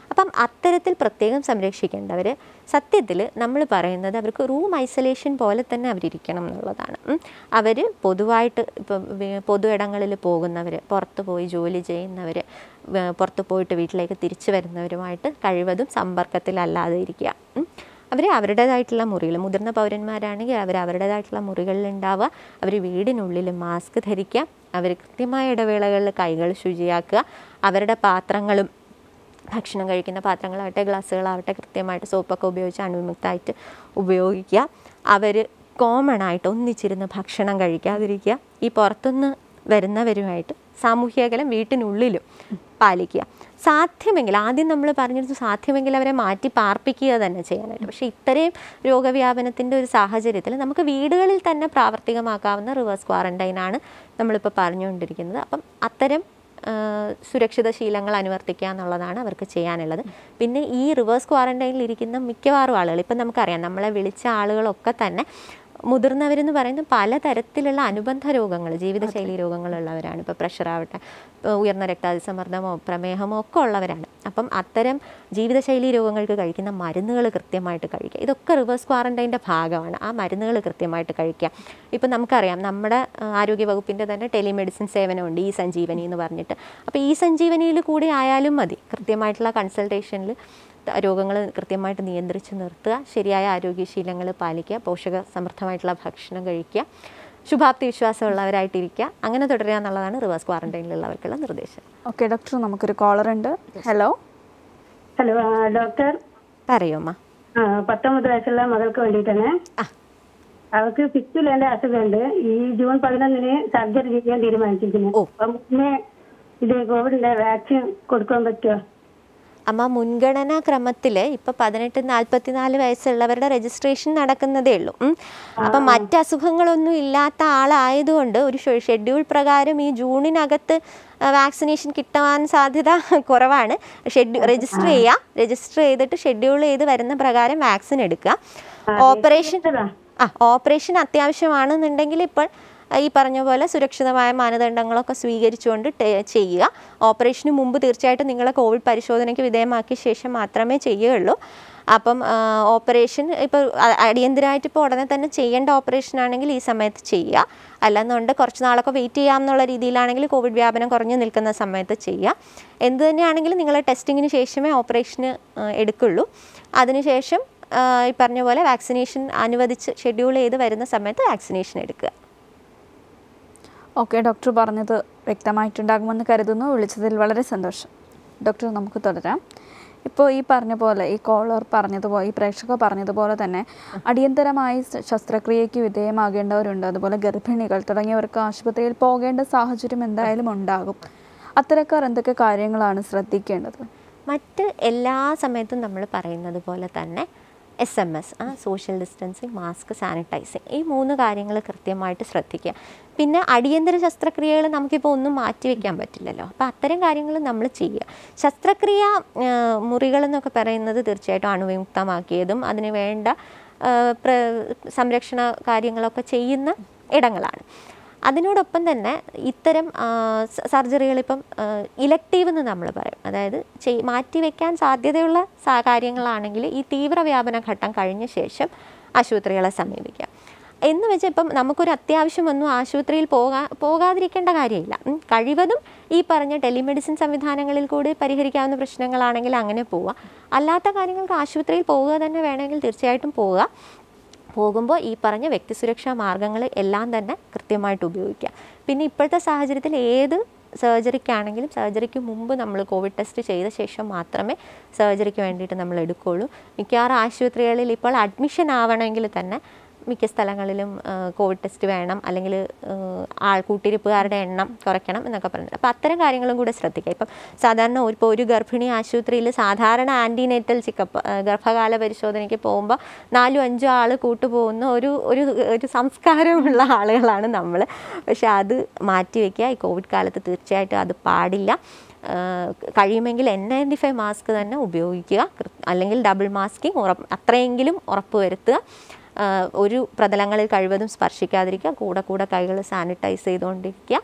അപ്പം അത്തരത്തിൽ പ്രത്യേകം സംരക്ഷിക്കേണ്ടവർ സത്യത്തിൽ നമ്മൾ പറയുന്നത് അവർക്ക് റൂം ഐസൊലേഷൻ പോലെ തന്നെ അവരിയ്ക്കണം എന്നുള്ളതാണ് അവർ പൊതുവായിട്ട് ഇപ്പം വി- പൊതു ഇടങ്ങളിൽ പോകുന്നവർ പുറത്ത് പോയി ജോലി ചെയ്യുന്നവർ പുറത്ത് പോയിട്ട് വീട്ടിലേക്ക് തിരിച്ചു വരുന്നവരുമായിട്ട് കഴിവതും സമ്പർക്കത്തിലല്ലാതെ ഇരിക്കുക അവർ അവരുടേതായിട്ടുള്ള മുറികൾ മുതിർന്ന പൗരന്മാരാണെങ്കിൽ അവർ അവരുടേതായിട്ടുള്ള മുറികളിൽ ഉണ്ടാവുക അവർ വീടിനുള്ളിൽ മാസ്ക് ധരിക്കുക അവർ കൃത്യമായ ഇടവേളകളിൽ കൈകൾ ശുചിയാക്കുക അവരുടെ പാത്രങ്ങളും ഭക്ഷണം കഴിക്കുന്ന പാത്രങ്ങളാവട്ടെ ഗ്ലാസ്സുകളാവട്ടെ കൃത്യമായിട്ട് സോപ്പൊക്കെ ഉപയോഗിച്ച് അണുവിമുക്തമായിട്ട് ഉപയോഗിക്കുക അവർ കോമൺ ആയിട്ട് ഒന്നിച്ചിരുന്ന് ഭക്ഷണം കഴിക്കാതിരിക്കുക ഈ പുറത്തുനിന്ന് വരുന്നവരുമായിട്ട് സാമൂഹ്യ അകലം വീട്ടിനുള്ളിലും പാലിക്കുക സാധ്യമെങ്കിൽ ആദ്യം നമ്മൾ പറഞ്ഞിരുന്നു സാധ്യമെങ്കിൽ അവരെ മാറ്റി പാർപ്പിക്കുക തന്നെ ചെയ്യാനായിട്ട് പക്ഷേ ഇത്രയും രോഗവ്യാപനത്തിൻ്റെ ഒരു സാഹചര്യത്തിൽ നമുക്ക് വീടുകളിൽ തന്നെ പ്രാവർത്തികമാക്കാവുന്ന റിവേഴ്സ് ക്വാറന്റൈനാണ് നമ്മളിപ്പോൾ പറഞ്ഞുകൊണ്ടിരിക്കുന്നത് അപ്പം അത്തരം ആ, സുരക്ഷിത ശീലങ്ങൾ അനുവർത്തിക്കുക എന്നുള്ളതാണ് അവർക്ക് ചെയ്യാനുള്ളത് പിന്നെ ഈ റിവേഴ്സ് ക്വാറന്റൈനിൽ ഇരിക്കുന്ന മിക്കവാറും ആളുകൾ ഇപ്പം നമുക്കറിയാം നമ്മളെ വിളിച്ച ആളുകളൊക്കെ തന്നെ മുതിർന്നവരെന്ന് പറയുന്നത് പലതരത്തിലുള്ള അനുബന്ധ രോഗങ്ങൾ ജീവിതശൈലി രോഗങ്ങളുള്ളവരാണ് ഇപ്പോൾ പ്രഷർ ആവട്ടെ ഇപ്പോൾ ഉയർന്ന രക്താതിസമ്മർദ്ദമോ പ്രമേഹമോ ഒക്കെ ഉള്ളവരാണ് അപ്പം അത്തരം ജീവിതശൈലി രോഗങ്ങൾക്ക് കഴിക്കുന്ന മരുന്നുകൾ കൃത്യമായിട്ട് കഴിക്കുക ഇതൊക്കെ റിവേഴ്സ് ക്വാറന്റൈൻ്റെ ഭാഗമാണ് ആ മരുന്നുകൾ കൃത്യമായിട്ട് കഴിക്കുക ഇപ്പം നമുക്കറിയാം നമ്മുടെ ആ, ആരോഗ്യ വകുപ്പിൻ്റെ തന്നെ ടെലിമെഡിസിൻ സേവനമുണ്ട് ഈ സഞ്ജീവനി എന്ന് പറഞ്ഞിട്ട് അപ്പോൾ ഈ സഞ്ജീവനിയിൽ കൂടി ആയാലും മതി കൃത്യമായിട്ടുള്ള കൺസൾട്ടേഷനിൽ രോഗങ്ങൾ കൃത്യമായിട്ട് നിയന്ത്രിച്ച് നിർത്തുക ശരിയായ ആരോഗ്യശീലങ്ങൾ പാലിക്കുക പോഷക സമൃദ്ധമായിട്ടുള്ള ഭക്ഷണം കഴിക്കുക ശുഭാപ്തി വിശ്വാസമുള്ളവരായിട്ടിരിക്കുക അങ്ങനെ തുടരുക എന്നുള്ളതാണ് റിവേഴ്സ് ക്വാറന്റൈനിലുള്ളവർക്കുള്ള നിർദ്ദേശം ഓക്കെ ഡോക്ടർ നമുക്കൊരു കോളർ ഉണ്ട് ഹലോ ഹലോ ആ, ഡോക്ടർ പറയൂമ്മ ആ, പത്തൊമ്പത് വയസ്സുള്ള മകൾക്ക് വേണ്ടിയിട്ടാണ് അവൾക്ക് ഫിക്സിലേണ്ട അസുഖമുണ്ട് ഈ ജൂൺ പതിനൊന്നിന് സർജറി ചെയ്യാൻ തീരുമാനിച്ചിരിക്കുന്നു അപ്പൊ മുന്നേ ഇത് കോവിഡിന്റെ വാക്സിൻ കൊടുക്കാൻ പറ്റുമോ അമ്മ മുൻഗണനാ ക്രമത്തിൽ ഇപ്പോൾ പതിനെട്ട് നാൽപ്പത്തിനാല് വയസ്സുള്ളവരുടെ രജിസ്ട്രേഷൻ നടക്കുന്നതേ ഉള്ളൂ ഉം. അപ്പം മറ്റ് അസുഖങ്ങളൊന്നും ഇല്ലാത്ത ആളായതുകൊണ്ട് ഒരു ഷെ- ഷെഡ്യൂൾ പ്രകാരം ഈ ജൂണിനകത്ത് വാക്സിനേഷൻ കിട്ടാൻ സാധ്യത കുറവാണ് ഷെഡ്യൂ രജിസ്റ്റർ ചെയ്യുക രജിസ്റ്റർ ചെയ്തിട്ട് ഷെഡ്യൂൾ ചെയ്ത് വരുന്ന പ്രകാരം വാക്സിൻ എടുക്കുക ഓപ്പറേഷൻ ആ ഓപ്പറേഷൻ അത്യാവശ്യമാണെന്നുണ്ടെങ്കിൽ ഇപ്പോൾ ഈ പറഞ്ഞ പോലെ സുരക്ഷിതമായ മാനദണ്ഡങ്ങളൊക്കെ സ്വീകരിച്ചുകൊണ്ട് ടെ- ചെയ്യുക ഓപ്പറേഷന് മുമ്പ് തീർച്ചയായിട്ടും നിങ്ങളെ കോവിഡ് പരിശോധനയ്ക്ക് വിധേയമാക്കിയ ശേഷം മാത്രമേ ചെയ്യുകയുള്ളൂ അപ്പം ആ, ഓപ്പറേഷൻ ഇപ്പോൾ അടിയന്തരമായിട്ട് ഇപ്പോൾ ഉടനെ തന്നെ ചെയ്യേണ്ട ഓപ്പറേഷൻ ആണെങ്കിൽ ഈ സമയത്ത് ചെയ്യുക അല്ലെന്നുണ്ട് കുറച്ച് നാളൊക്കെ വെയിറ്റ് ചെയ്യാം എന്നുള്ള രീതിയിലാണെങ്കിൽ കോവിഡ് വ്യാപനം കുറഞ്ഞു നിൽക്കുന്ന സമയത്ത് ചെയ്യുക എന്ത് തന്നെയാണെങ്കിലും നിങ്ങൾ ടെസ്റ്റിങ്ങിന് ശേഷമേ ഓപ്പറേഷന് ആ, എടുക്കുള്ളൂ അതിനുശേഷം ആ, ഈ പറഞ്ഞ പോലെ വാക്സിനേഷൻ അനുവദിച്ച് ഷെഡ്യൂൾ ചെയ്ത് വരുന്ന സമയത്ത് വാക്സിനേഷൻ എടുക്കുക ഓക്കെ ഡോക്ടർ പറഞ്ഞത് വ്യക്തമായിട്ടുണ്ടാകുമെന്ന് കരുതുന്നു വിളിച്ചതിൽ വളരെ സന്തോഷം ഡോക്ടർ നമുക്ക് തുടരാം ഇപ്പോൾ ഈ പറഞ്ഞ പോലെ ഈ കോളർ പറഞ്ഞതുപോലെ ഈ പ്രേക്ഷകർ പറഞ്ഞതുപോലെ തന്നെ അടിയന്തരമായി സ- ശസ്ത്രക്രിയയ്ക്ക് വിധേയമാകേണ്ടവരുണ്ട് അതുപോലെ ഗർഭിണികൾ തുടങ്ങിയവർക്ക് ആശുപത്രിയിൽ പോകേണ്ട സാഹചര്യം എന്തായാലും ഉണ്ടാകും അത്തരക്കാർ എന്തൊക്കെ കാര്യങ്ങളാണ് ശ്രദ്ധിക്കേണ്ടത് മറ്റ് എല്ലാ സമയത്തും നമ്മൾ പറയുന്നത് പോലെ തന്നെ S M S social distancing mask sanitising ഈ മൂന്ന് കാര്യങ്ങൾ കൃത്യമായിട്ട് ശ്രദ്ധിക്കുക പിന്നെ അടിയന്തര ശസ്ത്രക്രിയകൾ നമുക്കിപ്പോൾ ഒന്നും മാറ്റിവെക്കാൻ പറ്റില്ലല്ലോ അപ്പോൾ അത്തരം കാര്യങ്ങൾ നമ്മൾ ചെയ്യുക ശസ്ത്രക്രിയ മുറികൾ എന്നൊക്കെ പറയുന്നത് തീർച്ചയായിട്ടും അണുവിമുക്തമാക്കിയതും അതിന് വേണ്ട ആ, പ്ര സംരക്ഷണ കാര്യങ്ങളൊക്കെ ചെയ്യുന്ന ഇടങ്ങളാണ് അതിനോടൊപ്പം തന്നെ ഇത്തരം സർജറികൾ ഇപ്പം ഇലക്റ്റീവ് എന്ന് നമ്മൾ പറയും അതായത് ചെയ് മാറ്റിവെക്കാൻ സാധ്യതയുള്ള സാ- കാര്യങ്ങളാണെങ്കിൽ ഈ തീവ്ര വ്യാപന ഘട്ടം കഴിഞ്ഞ ശേഷം ആശുപത്രികളെ സമീപിക്കാം എന്ന് വെച്ചാൽ ഇപ്പം നമുക്കൊരു അത്യാവശ്യം വന്നു ആശുപത്രിയിൽ പോകാ പോകാതിരിക്കേണ്ട കാര്യമില്ല ഉം. കഴിവതും ഈ പറഞ്ഞ ടെലിമെഡിസിൻ സംവിധാനങ്ങളിൽ കൂടി പരിഹരിക്കാവുന്ന പ്രശ്നങ്ങളാണെങ്കിൽ അങ്ങനെ പോവുക അല്ലാത്ത കാര്യങ്ങൾക്ക് ആശുപത്രിയിൽ പോവുക തന്നെ വേണമെങ്കിൽ തീർച്ചയായിട്ടും പോവുക പോകുമ്പോൾ ഈ പറഞ്ഞ വ്യക്തിസുരക്ഷാ മാർഗങ്ങൾ എല്ലാം തന്നെ കൃത്യമായിട്ട് ഉപയോഗിക്കുക പിന്നെ ഇപ്പോഴത്തെ സാഹചര്യത്തിൽ ഏത് സർജറിക്കാണെങ്കിലും സർജറിക്ക് മുമ്പ് നമ്മൾ കോവിഡ് ടെസ്റ്റ് ചെയ്ത ശേഷം മാത്രമേ സർജറിക്ക് വേണ്ടിയിട്ട് നമ്മൾ എടുക്കുകയുള്ളൂ മിക്കവാറും ആശുപത്രികളിൽ ഇപ്പോൾ അഡ്മിഷൻ ആവണമെങ്കിൽ തന്നെ മിക്ക സ്ഥലങ്ങളിലും ആ, കോവിഡ് ടെസ്റ്റ് വേണം അല്ലെങ്കിൽ ആ, ആൾ കൂട്ടിരിപ്പുകാരുടെ എണ്ണം കുറയ്ക്കണം എന്നൊക്കെ പറയുന്നത് അപ്പോൾ അത്തരം കാര്യങ്ങളും കൂടെ ശ്രദ്ധിക്കുക ഇപ്പം സാധാരണ ഒരു- ഇപ്പോൾ ഒരു ഗർഭിണി ആശുപത്രിയിൽ സാധാരണ ആൻറ്റിനേറ്റൽ ചെക്കപ്പ് ഗർഭകാല പരിശോധനയ്ക്ക് പോകുമ്പോൾ നാലും അഞ്ചോ ആൾ കൂട്ടുപോകുന്ന ഒരു ഒരു ഒരു സംസ്കാരമുള്ള ആളുകളാണ് നമ്മൾ പക്ഷേ അത് മാറ്റിവെക്കുക ഈ കോവിഡ് കാലത്ത് തീർച്ചയായിട്ടും അത് പാടില്ല ആ, കഴിയുമെങ്കിൽ എൻ നയൻറ്റി ഫൈവ് മാസ്ക് തന്നെ ഉപയോഗിക്കുക കൃ- അല്ലെങ്കിൽ ഡബിൾ മാസ്കിങ് ഉറപ്പ് അത്രയെങ്കിലും ഉറപ്പ് വരുത്തുക ആ, ഒരു പ്രതലങ്ങളിൽ കഴിവതും സ്പർശിക്കാതിരിക്കുക കൂടെ കൂടെ കൈകൾ സാനിറ്റൈസ് ചെയ്തുകൊണ്ടിരിക്കുക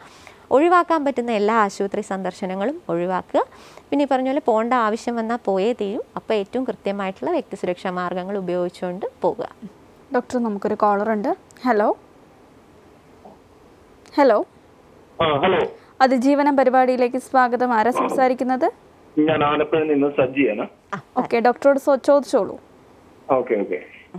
ഒഴിവാക്കാൻ പറ്റുന്ന എല്ലാ ആശുപത്രി സന്ദർശനങ്ങളും ഒഴിവാക്കുക പിന്നെ ഈ പറഞ്ഞ പോലെ പോകേണ്ട ആവശ്യം വന്നാൽ പോയേ തീരും അപ്പോൾ ഏറ്റവും കൃത്യമായിട്ടുള്ള വ്യക്തി സുരക്ഷാ മാർഗ്ഗങ്ങൾ ഉപയോഗിച്ചുകൊണ്ട് പോകുക ഡോക്ടർ നമുക്കൊരു കോളർ ഉണ്ട് ഹലോ ഹലോ ആ ഹലോ അതിജീവനം പരിപാടിയിലേക്ക് സ്വാഗതം ആരാ സംസാരിക്കുന്നത് ഞാൻ ആലപ്പുഴയിൽ നിന്ന് സജ്ജിയാണ് ഓക്കെ ഡോക്ടറോട് സോ- ചോദിച്ചോളൂ ഓക്കെ ഓക്കെ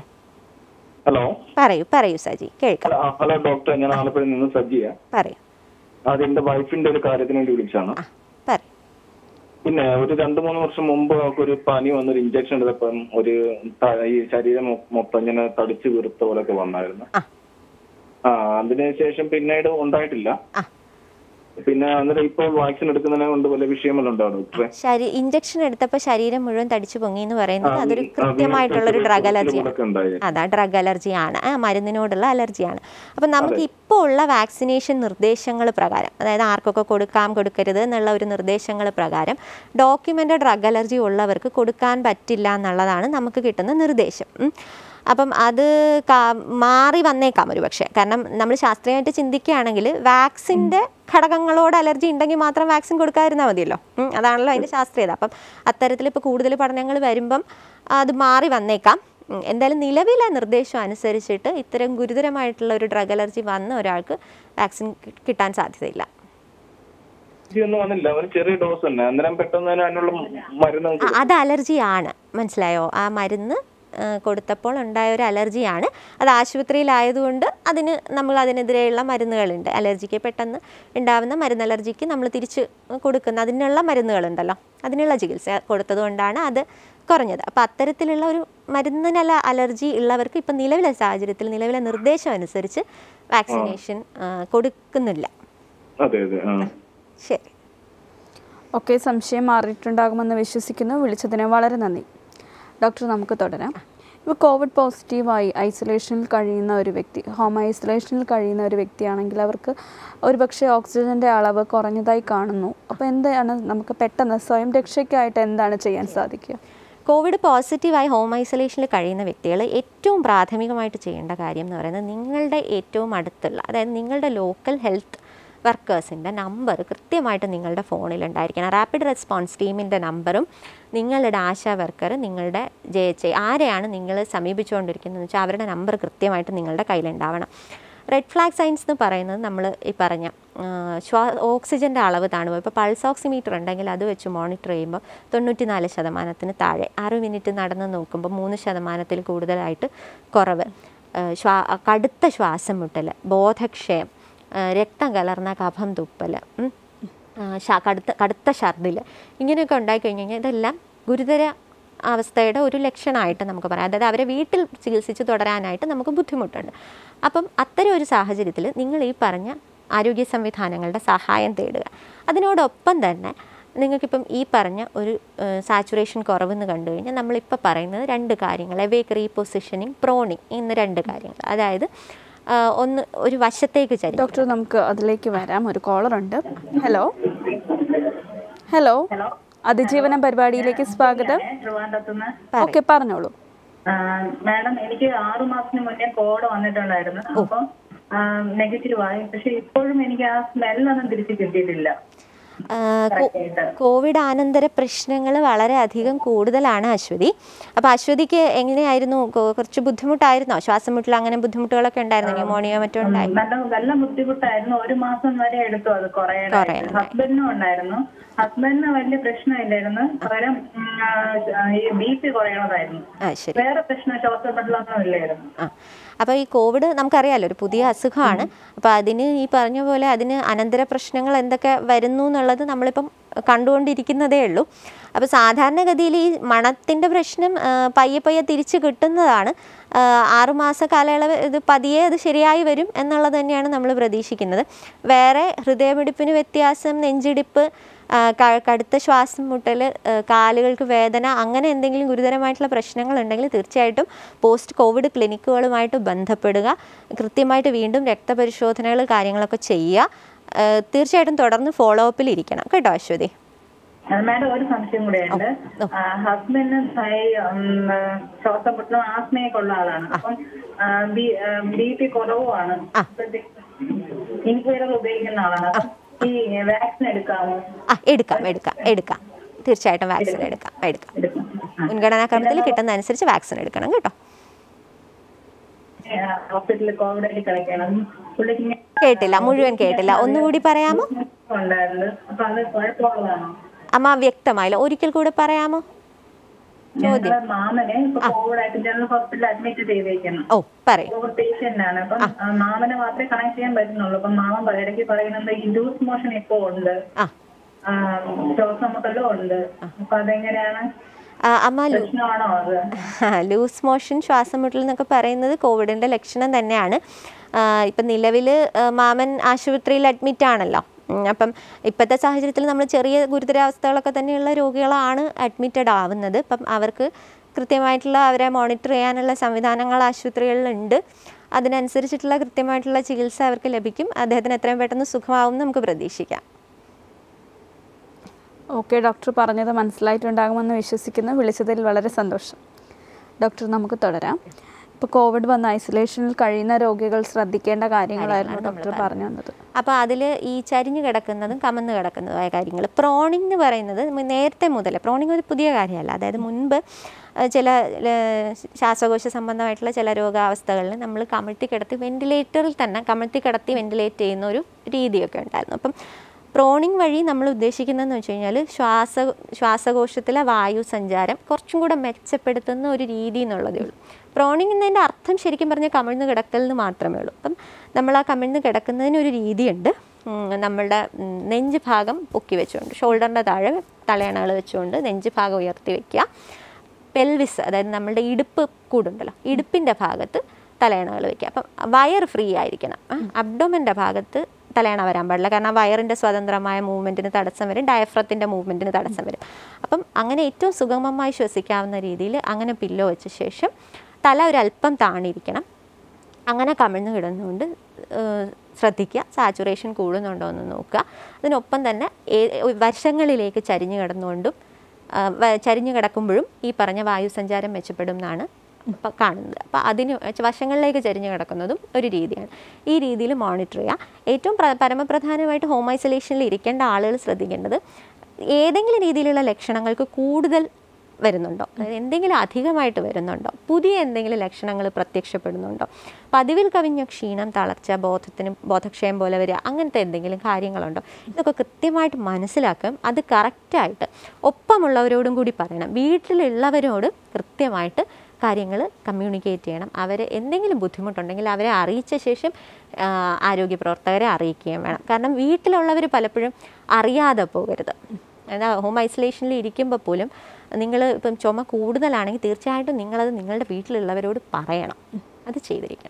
ഹലോ പറയൂ പറയൂ സജി കേൾക്കാം ആ, ഹലോ ഡോക്ടർ ഞാൻ ആലപ്പുഴയിൽ നിന്ന് സജ്ജിയാ പറയൂ അത് എന്റെ വൈഫിന്റെ ഒരു കാര്യത്തിന് വേണ്ടി വിളിച്ചാണ് പറയൂ പിന്നെ ഒരു രണ്ടു മൂന്ന് വർഷം മുമ്പ് അവൾക്ക് ഒരു പനി വന്നൊരു ഇഞ്ചക്ഷൻ എടുത്തപ്പം ഒരു ത- ഈ ശരീരം മൊ- മൊത്തം ഇങ്ങനെ തടിച്ച് വീർത്ത പോലൊക്കെ വന്നായിരുന്നു ആ അതിനുശേഷം പിന്നീട് ഉണ്ടായിട്ടില്ല പിന്നെ അന്നേരം ഇപ്പോൾ വാക്സിൻ എടുക്കുന്നതിനെ കൊണ്ട് വല്ല വിഷയമല്ലോ ഡോക്ടറെ ശരീ ഇഞ്ചക്ഷൻ എടുത്തപ്പോൾ ശരീരം മുഴുവൻ തടിച്ചു പൊങ്ങി എന്ന് പറയുന്നത് ആ, അതൊരു ഈ- കൃത്യമായിട്ടുള്ളൊരു ഡ്രഗ് അലർജിയാണ് ഇതിലൂടെയൊക്കെ ഉണ്ടായി. അതാ ഡ്രഗ് അലർജിയാണ് ആ മരുന്നിനോടുള്ള അലർജിയാണ് അപ്പം നമുക്ക് ഇപ്പോൾ ഉള്ള വാക്സിനേഷൻ നിർദ്ദേശങ്ങൾ പ്രകാരം അതായത് ആർക്കൊക്കെ കൊടുക്കാം കൊടുക്കരുത് എന്നുള്ള ഒരു നിർദ്ദേശങ്ങൾ പ്രകാരം ഡോക്യുമെൻ്റ് ഡ്രഗ് അലർജി ഉള്ളവർക്ക് കൊടുക്കാൻ പറ്റില്ല എന്നുള്ളതാണ് നമുക്ക് കിട്ടുന്ന നിർദ്ദേശം ഉം. അപ്പം അത് കാ- മാറി വന്നേക്കാം ഒരു പക്ഷേ കാരണം നമ്മൾ ശാസ്ത്രീയമായിട്ട് ചിന്തിക്കുകയാണെങ്കിൽ വാക്സിൻ്റെ ഘടകങ്ങളോട് അലർജി ഉണ്ടെങ്കിൽ മാത്രം വാക്സിൻ കൊടുക്കാതിരുന്നാൽ മതിയല്ലോ ഉം, അതാണല്ലോ അതിൻ്റെ ശാസ്ത്രീയത അപ്പം അത്തരത്തിൽ ഇപ്പോൾ കൂടുതൽ പഠനങ്ങൾ വരുമ്പം അത് മാറി വന്നേക്കാം ഉം, എന്തായാലും നിലവിലെ നിർദ്ദേശം അനുസരിച്ചിട്ട് ഇത്തരം ഗുരുതരമായിട്ടുള്ള ഒരു ഡ്രഗ് അലർജി വന്ന ഒരാൾക്ക് വാക്സിൻ കി- കിട്ടാൻ സാധ്യതയില്ല ഒന്നും വന്നില്ല അവന് ചെറിയ ഡോസ് തന്നെ അന്നേരം പെട്ടെന്ന് തന്നെ അതിനുള്ള മരുന്ന് ആ, അത് അലർജിയാണ് മനസ്സിലായോ ആ മരുന്ന് ആ, കൊടുത്തപ്പോൾ ഉണ്ടായ ഒരു അലർജിയാണ് അത് ആശുപത്രിയിലായതുകൊണ്ട് അതിന് നമ്മൾ അതിനെതിരെയുള്ള മരുന്നുകളുണ്ട് അലർജിക്ക് പെട്ടെന്ന് ഉണ്ടാവുന്ന മരുന്ന് അലർജിക്ക് നമ്മൾ തിരിച്ച് കൊടുക്കുന്ന അതിനുള്ള മരുന്നുകളുണ്ടല്ലോ അതിനുള്ള ചികിത്സ കൊടുത്തതുകൊണ്ടാണ് അത് കുറഞ്ഞത് അപ്പോൾ അത്തരത്തിലുള്ള ഒരു മരുന്നിനല്ല അലർജി ഉള്ളവർക്ക് ഇപ്പം നിലവിലെ സാഹചര്യത്തിൽ നിലവിലെ നിർദ്ദേശം അനുസരിച്ച് വാക്സിനേഷൻ ആ, കൊടുക്കുന്നില്ല അതെ അതെ ആ ശരി ഓക്കെ സംശയം മാറിയിട്ടുണ്ടാകുമെന്ന് വിശ്വസിക്കുന്നു വിളിച്ചതിന് വളരെ നന്ദി ഡോക്ടർ നമുക്ക് തുടരാം ഇപ്പോൾ കോവിഡ് പോസിറ്റീവായി ഐസൊലേഷനിൽ കഴിയുന്ന ഒരു വ്യക്തി ഹോം ഐസൊലേഷനിൽ കഴിയുന്ന ഒരു വ്യക്തിയാണെങ്കിൽ അവർക്ക് ഒരുപക്ഷെ ഓക്സിജൻ്റെ അളവ് കുറഞ്ഞതായി കാണുന്നു അപ്പോൾ എന്താണ് നമുക്ക് പെട്ടെന്ന് സ്വയം രക്ഷയ്ക്കായിട്ട് എന്താണ് ചെയ്യാൻ സാധിക്കുക കോവിഡ് പോസിറ്റീവായി ഹോം ഐസൊലേഷനിൽ കഴിയുന്ന വ്യക്തികൾ ഏറ്റവും പ്രാഥമികമായിട്ട് ചെയ്യേണ്ട കാര്യം എന്ന് പറയുന്നത് നിങ്ങളുടെ ഏറ്റവും അടുത്തുള്ള അതായത് നിങ്ങളുടെ ലോക്കൽ ഹെൽത്ത് വർക്കേഴ്സിൻ്റെ നമ്പർ കൃത്യമായിട്ട് നിങ്ങളുടെ ഫോണിൽ ഉണ്ടായിരിക്കണം റാപ്പിഡ് റെസ്പോൺസ് ടീമിൻ്റെ നമ്പറും നിങ്ങളുടെ ആശാ വർക്കർ നിങ്ങളുടെ ജെ എച്ച് ഐ ആരെയാണ് നിങ്ങൾ സമീപിച്ചുകൊണ്ടിരിക്കുന്നതെന്ന് വെച്ചാൽ അവരുടെ നമ്പർ കൃത്യമായിട്ട് നിങ്ങളുടെ കയ്യിലുണ്ടാവണം റെഡ് ഫ്ലാഗ് സൈൻസ് എന്ന് പറയുന്നത് നമ്മൾ ഈ പറഞ്ഞ ആ, ശ്വാ ഓക്സിജൻ്റെ അളവ് താണുമ്പോൾ ഇപ്പോൾ പൾസ് ഓക്സിമീറ്റർ ഉണ്ടെങ്കിൽ അത് വെച്ച് മോണിറ്റർ ചെയ്യുമ്പോൾ തൊണ്ണൂറ്റി നാല് ശതമാനത്തിന് താഴെ ആറ് മിനിറ്റ് നടന്ന് നോക്കുമ്പോൾ മൂന്ന് ശതമാനത്തിൽ കൂടുതലായിട്ട് കുറവ് ആ, ശ്വാ കടുത്ത ശ്വാസം മുട്ടൽ ബോധക്ഷയം ആ, രക്തം കലർന്ന കഫം തുപ്പൽ ഉം. ആ, ശ- കടുത്ത കടുത്ത ഛർദിൽ ഇങ്ങനെയൊക്കെ ഉണ്ടായിക്കഴിഞ്ഞ് കഴിഞ്ഞാൽ ഇതെല്ലാം ഗുരുതര അവസ്ഥയുടെ ഒരു ലക്ഷണമായിട്ട് നമുക്ക് പറയാം അതായത് അവരെ വീട്ടിൽ ചികിത്സിച്ച് തുടരാനായിട്ട് നമുക്ക് ബുദ്ധിമുട്ടുണ്ട് അപ്പം അത്തരം ഒരു സാഹചര്യത്തിൽ നിങ്ങൾ ഈ പറഞ്ഞ ആരോഗ്യ സംവിധാനങ്ങളുടെ സഹായം തേടുക അതിനോടൊപ്പം തന്നെ നിങ്ങൾക്കിപ്പം ഈ പറഞ്ഞ ഒരു സാച്ചുറേഷൻ കുറവെന്ന് കണ്ടു കഴിഞ്ഞാൽ നമ്മളിപ്പോൾ പറയുന്നത് രണ്ട് കാര്യങ്ങൾ എവേക്ക് റീപൊസിഷനിങ് പ്രോണിങ് എന്ന രണ്ട് കാര്യങ്ങൾ അതായത് ആ, ഒന്ന് ഒരു വശത്തേക്ക് ചരി ഡോക്ടർ നമുക്ക് അതിലേക്ക് വരാം ഒരു കോളർ ഉണ്ട് ഹലോ ഹലോ അതിജീവനം പരിപാടിയിലേക്ക് സ്വാഗതം ട്രിവാൻഡ്രത്തുനിന്ന് ഓക്കെ പറഞ്ഞോളൂ മാഡം എനിക്ക് ആറു മാസത്തിന് മുന്നേ കോഡ് വന്നിട്ടുണ്ടായിരുന്നു അപ്പൊ നെഗറ്റീവ് ആയി പക്ഷെ ഇപ്പോഴും എനിക്ക് ആ സ്മെല്ലൊന്നും തിരിച്ചു കിട്ടിയിട്ടില്ല ആ, കോ- കോവിഡ് ആനന്തര പ്രശ്നങ്ങൾ വളരെയധികം കൂടുതലാണ് അശ്വതി അപ്പോൾ അശ്വതിക്ക് എങ്ങനെയായിരുന്നു കൊ- കുറച്ച് ബുദ്ധിമുട്ടായിരുന്നോ ശ്വാസം മുട്ടൽ അങ്ങനെ ബുദ്ധിമുട്ടുകളൊക്കെ ഉണ്ടായിരുന്നു ന്യൂമോണിയോ മറ്റോ ഉണ്ടായി നല്ല നല്ല ബുദ്ധിമുട്ടായിരുന്നു ഒരു മാസം വരെ എടുത്തു അത് കുറേ ഹസ്ബൻഡിനും ഉണ്ടായിരുന്നു ഹസ്ബൻഡിന് വലിയ പ്രശ്നമില്ലായിരുന്നു പകരം ഉം, ആ, ഈ ബി പി കുറയണതായിരുന്നു ആ ശരി വേറെ പ്രശ്നം ശ്വാസമെട്ടലൊന്നും ഇല്ലായിരുന്നു ആ അപ്പോൾ ഈ കോവിഡ് നമുക്കറിയാലോ ഒരു പുതിയ അസുഖമാണ് അപ്പോൾ അതിന് ഈ പറഞ്ഞ പോലെ അതിന് അനന്തര പ്രശ്നങ്ങൾ എന്തൊക്കെ വരുന്നു എന്നുള്ളത് നമ്മളിപ്പം കണ്ടുകൊണ്ടിരിക്കുന്നതേ ഉള്ളൂ അപ്പോൾ സാധാരണഗതിയിൽ ഈ മണത്തിൻ്റെ പ്രശ്നം ആ, പയ്യെ പയ്യെ തിരിച്ച് കിട്ടുന്നതാണ് ആ, ആറുമാസ കാലയളവ് ഇത് പതിയെ അത് ശരിയായി വരും എന്നുള്ളത് തന്നെയാണ് നമ്മൾ പ്രതീക്ഷിക്കുന്നത് വേറെ ഹൃദയമിടിപ്പിന് വ്യത്യാസം നെഞ്ചിടിപ്പ് ആ, ക- കടുത്ത ശ്വാസം മുട്ടൽ കാലുകൾക്ക് വേദന അങ്ങനെ എന്തെങ്കിലും ഗുരുതരമായിട്ടുള്ള പ്രശ്നങ്ങൾ ഉണ്ടെങ്കിൽ തീർച്ചയായിട്ടും പോസ്റ്റ് കോവിഡ് ക്ലിനിക്കുകളുമായിട്ട് ബന്ധപ്പെടുക കൃത്യമായിട്ട് വീണ്ടും രക്തപരിശോധനകൾ കാര്യങ്ങളൊക്കെ ചെയ്യുക ആ, തീർച്ചയായിട്ടും തുടർന്ന് ഫോളോ അപ്പിൽ ഇരിക്കണം കേട്ടോ അശ്വതി അത് മാഡം ഒരു സംശയം കൂടെയുണ്ട് ഹസ്ബൻഡിന് ശ്വാസം മുട്ടലും ആസ്മയൊക്കെ ഉള്ള ആളാണ് അപ്പം ബി പി കുറവുമാണ് ഇൻക്വയറുകൾ ഉപയോഗിക്കുന്ന ആളാണ് അപ്പം ഈ വാക്സിൻ എടുക്കാമോ ആ എടുക്കാം എടുക്കാം എടുക്കാം തീർച്ചയായിട്ടും വാക്സിൻ എടുക്കാം എടുക്കാം മുൻഗണനാ ക്രമത്തിൽ കിട്ടുന്ന അനുസരിച്ച് വാക്സിൻ എടുക്കണം കേട്ടോ ഹോസ്പിറ്റലിൽ കോവിഡ് ആയിട്ട് കിടക്കണം പുള്ളിക്ക് ഇങ്ങനെ കേട്ടില്ല മുഴുവൻ കേട്ടില്ല ഒന്നുകൂടി പറയാമോ ഉണ്ടായിരുന്നു അപ്പൊ അത് കുഴപ്പമുള്ളതാണോ അമ്മ വ്യക്തമായില്ല ഒരിക്കൽ കൂടെ പറയാമോ ചോദ്യം ഞങ്ങളെ മാമനെ ഇപ്പൊ കോവിഡ് ആയിട്ട് ജനറൽ ഹോസ്പിറ്റലിൽ അഡ്മിറ്റ് ചെയ്തേക്കണം ഓ പറയൂ കോവിഡ് പേഷ്യന്റ് ആണ് അപ്പം ആ, മാമനെ മാത്രമേ കണക്ട് ചെയ്യാൻ പറ്റുന്നുള്ളൂ അപ്പൊ മാമൻ ഇടയ്ക്ക് പറയുന്നത് ഈ ലൂസ് മോഷൻ ഇപ്പോ ഉണ്ട് ആ. ആ, ശ്വാസം മുട്ടലും ഉണ്ട് അപ്പൊ അതെങ്ങനെയാണ് ആ, അമ്മ ലൂ- പ്രശ്നമാണോ അത് ലൂസ് മോഷൻ ശ്വാസം മുട്ടൽ എന്നൊക്കെ പറയുന്നത് കോവിഡിൻ്റെ ലക്ഷണം തന്നെയാണ് ഇപ്പം നിലവിൽ മാമൻ ആശുപത്രിയിൽ അഡ്മിറ്റ് ആണല്ലോ ഉം, അപ്പം ഇപ്പോഴത്തെ സാഹചര്യത്തിൽ നമ്മൾ ചെറിയ ഗുരുതരാവസ്ഥകളൊക്കെ തന്നെയുള്ള രോഗികളാണ് അഡ്മിറ്റഡ് ആവുന്നത് അപ്പം അവർക്ക് കൃത്യമായിട്ടുള്ള അവരെ മോണിറ്റർ ചെയ്യാനുള്ള സംവിധാനങ്ങൾ ആശുപത്രികളിലുണ്ട് അതിനനുസരിച്ചിട്ടുള്ള കൃത്യമായിട്ടുള്ള ചികിത്സ അവർക്ക് ലഭിക്കും അദ്ദേഹത്തിന് എത്രയും പെട്ടെന്ന് സുഖമാവും എന്ന് നമുക്ക് പ്രതീക്ഷിക്കാം ഓക്കെ ഡോക്ടർ പറഞ്ഞത് മനസ്സിലായിട്ടുണ്ടാകുമെന്ന് വിശ്വസിക്കുന്നു വിളിച്ചതിൽ വളരെ സന്തോഷം ഡോക്ടർ നമുക്ക് തുടരാം ഇപ്പോൾ കോവിഡ് വന്ന ഐസൊലേഷനിൽ കഴിയുന്ന രോഗികൾ ശ്രദ്ധിക്കേണ്ട കാര്യങ്ങളായിരുന്നു ഡോക്ടർ പറഞ്ഞു തന്നത് അപ്പോൾ അതിൽ ഈ ചരിഞ്ഞു കിടക്കുന്നതും കമന്ന് കിടക്കുന്നതുമായ കാര്യങ്ങൾ പ്രോണിംഗ് എന്ന് പറയുന്നത് മ- നേരത്തെ മുതൽ പ്രോണിംഗ് ഒരു പുതിയ കാര്യമല്ല അതായത് മുൻപ് അഹ് ചില ല- ശ്വാസകോശ സംബന്ധമായിട്ടുള്ള ചില രോഗാവസ്ഥകളിൽ നമ്മൾ കമിഴ്ത്തി കിടത്തി വെന്റിലേറ്ററിൽ തന്നെ കമിഴ്ത്തി കിടത്തി വെന്റിലേറ്റ് ചെയ്യുന്ന ഒരു രീതിയൊക്കെ ഉണ്ടായിരുന്നു അപ്പം പ്രോണിംഗ് വഴി നമ്മൾ ഉദ്ദേശിക്കുന്നതെന്ന് വെച്ച് കഴിഞ്ഞാൽ ശ്വാസ ശ്വാസകോശത്തിലെ വായു സഞ്ചാരം കുറച്ചും കൂടെ മെച്ചപ്പെടുത്തുന്ന ഒരു രീതി എന്നുള്ളതേ ഉള്ളൂ പ്രോണിംഗ് എന്നതിൻ്റെ അർത്ഥം ശരിക്കും പറഞ്ഞാൽ കമിഴ്ന്ന് കിടക്കൽ എന്ന് മാത്രമേ ഉള്ളൂ അപ്പം നമ്മൾ ആ കമിഴ്ന്ന് കിടക്കുന്നതിന് ഒരു രീതിയുണ്ട് ഉം, നമ്മളുടെ ഉം, നെഞ്ച് ഭാഗം പൊക്കി വെച്ചുകൊണ്ട് ഷോൾഡറിൻ്റെ താഴെ തലയണകൾ വെച്ചുകൊണ്ട് നെഞ്ച് ഭാഗം ഉയർത്തി വെക്കുക പെൽവിസ് അതായത് നമ്മളുടെ ഇടുപ്പ് കൂടുണ്ടല്ലോ ഇടുപ്പിൻ്റെ ഭാഗത്ത് തലയണകൾ വെക്കുക അപ്പം വയർ ഫ്രീ ആയിരിക്കണം അബ്ഡോമൻ്റെ ഭാഗത്ത് തലയണ വരാൻ പാടില്ല കാരണം വയറിൻ്റെ സ്വതന്ത്രമായ മൂവ്മെൻറ്റിന് തടസ്സം വരും ഡയഫ്രത്തിൻ്റെ മൂവ്മെൻറ്റിന് തടസ്സം വരും അപ്പം അങ്ങനെ ഏറ്റവും സുഗമമായി ശ്വസിക്കാവുന്ന രീതിയിൽ അങ്ങനെ പില്ലോ വെച്ച ശേഷം തല ഒരല്പം താണിരിക്കണം അങ്ങനെ കമിഴ്ന്ന് കിടന്നുകൊണ്ട് ഏഹ്, ശ്രദ്ധിക്കുക സാച്ചുറേഷൻ കൂടുന്നുണ്ടോ എന്ന് നോക്കുക അതിനൊപ്പം തന്നെ ഏ- വശങ്ങളിലേക്ക് ചരിഞ്ഞു കിടന്നുകൊണ്ടും ആ, വ- ചരിഞ്ഞു കിടക്കുമ്പോഴും ഈ പറഞ്ഞ വായു സഞ്ചാരം മെച്ചപ്പെടും എന്നാണ് ഇപ്പം കാണുന്നത് അപ്പോൾ അതിന് വശങ്ങളിലേക്ക് ചരിഞ്ഞു കിടക്കുന്നതും ഒരു രീതിയാണ് ഈ രീതിയിൽ മോണിറ്റർ ചെയ്യുക ഏറ്റവും പ്ര പരമപ്രധാനമായിട്ട് ഹോം ഐസൊലേഷനിൽ ഇരിക്കേണ്ട ആളുകൾ ശ്രദ്ധിക്കേണ്ടത് ഏതെങ്കിലും രീതിയിലുള്ള ലക്ഷണങ്ങൾക്ക് കൂടുതൽ വരുന്നുണ്ടോ അതായത് എന്തെങ്കിലും അധികമായിട്ട് വരുന്നുണ്ടോ പുതിയ എന്തെങ്കിലും ലക്ഷണങ്ങൾ പ്രത്യക്ഷപ്പെടുന്നുണ്ടോ പതിവിൽ കവിഞ്ഞ ക്ഷീണം തളർച്ച ബോധത്തിന് ബോധക്ഷയം പോലെ വരിക അങ്ങനത്തെ എന്തെങ്കിലും കാര്യങ്ങളുണ്ടോ ഇതൊക്കെ കൃത്യമായിട്ട് മനസ്സിലാക്കും അത് കറക്റ്റായിട്ട് ഒപ്പമുള്ളവരോടും കൂടി പറയണം വീട്ടിലുള്ളവരോട് കൃത്യമായിട്ട് കാര്യങ്ങൾ കമ്മ്യൂണിക്കേറ്റ് ചെയ്യണം അവർ എന്തെങ്കിലും ബുദ്ധിമുട്ടുണ്ടെങ്കിൽ അവരെ അറിയിച്ച ശേഷം ആ, ആരോഗ്യ പ്രവർത്തകരെ അറിയിക്കുകയും വേണം കാരണം വീട്ടിലുള്ളവർ പലപ്പോഴും അറിയാതെ പോകരുത് എന്നാൽ ഹോം ഐസൊലേഷനിൽ ഇരിക്കുമ്പോൾ പോലും നിങ്ങൾ ഇപ്പം ചുമ കൂടുതലാണെങ്കിൽ തീർച്ചയായിട്ടും നിങ്ങളത് നിങ്ങളുടെ വീട്ടിലുള്ളവരോട് പറയണം അത് ചെയ്തിരിക്കണം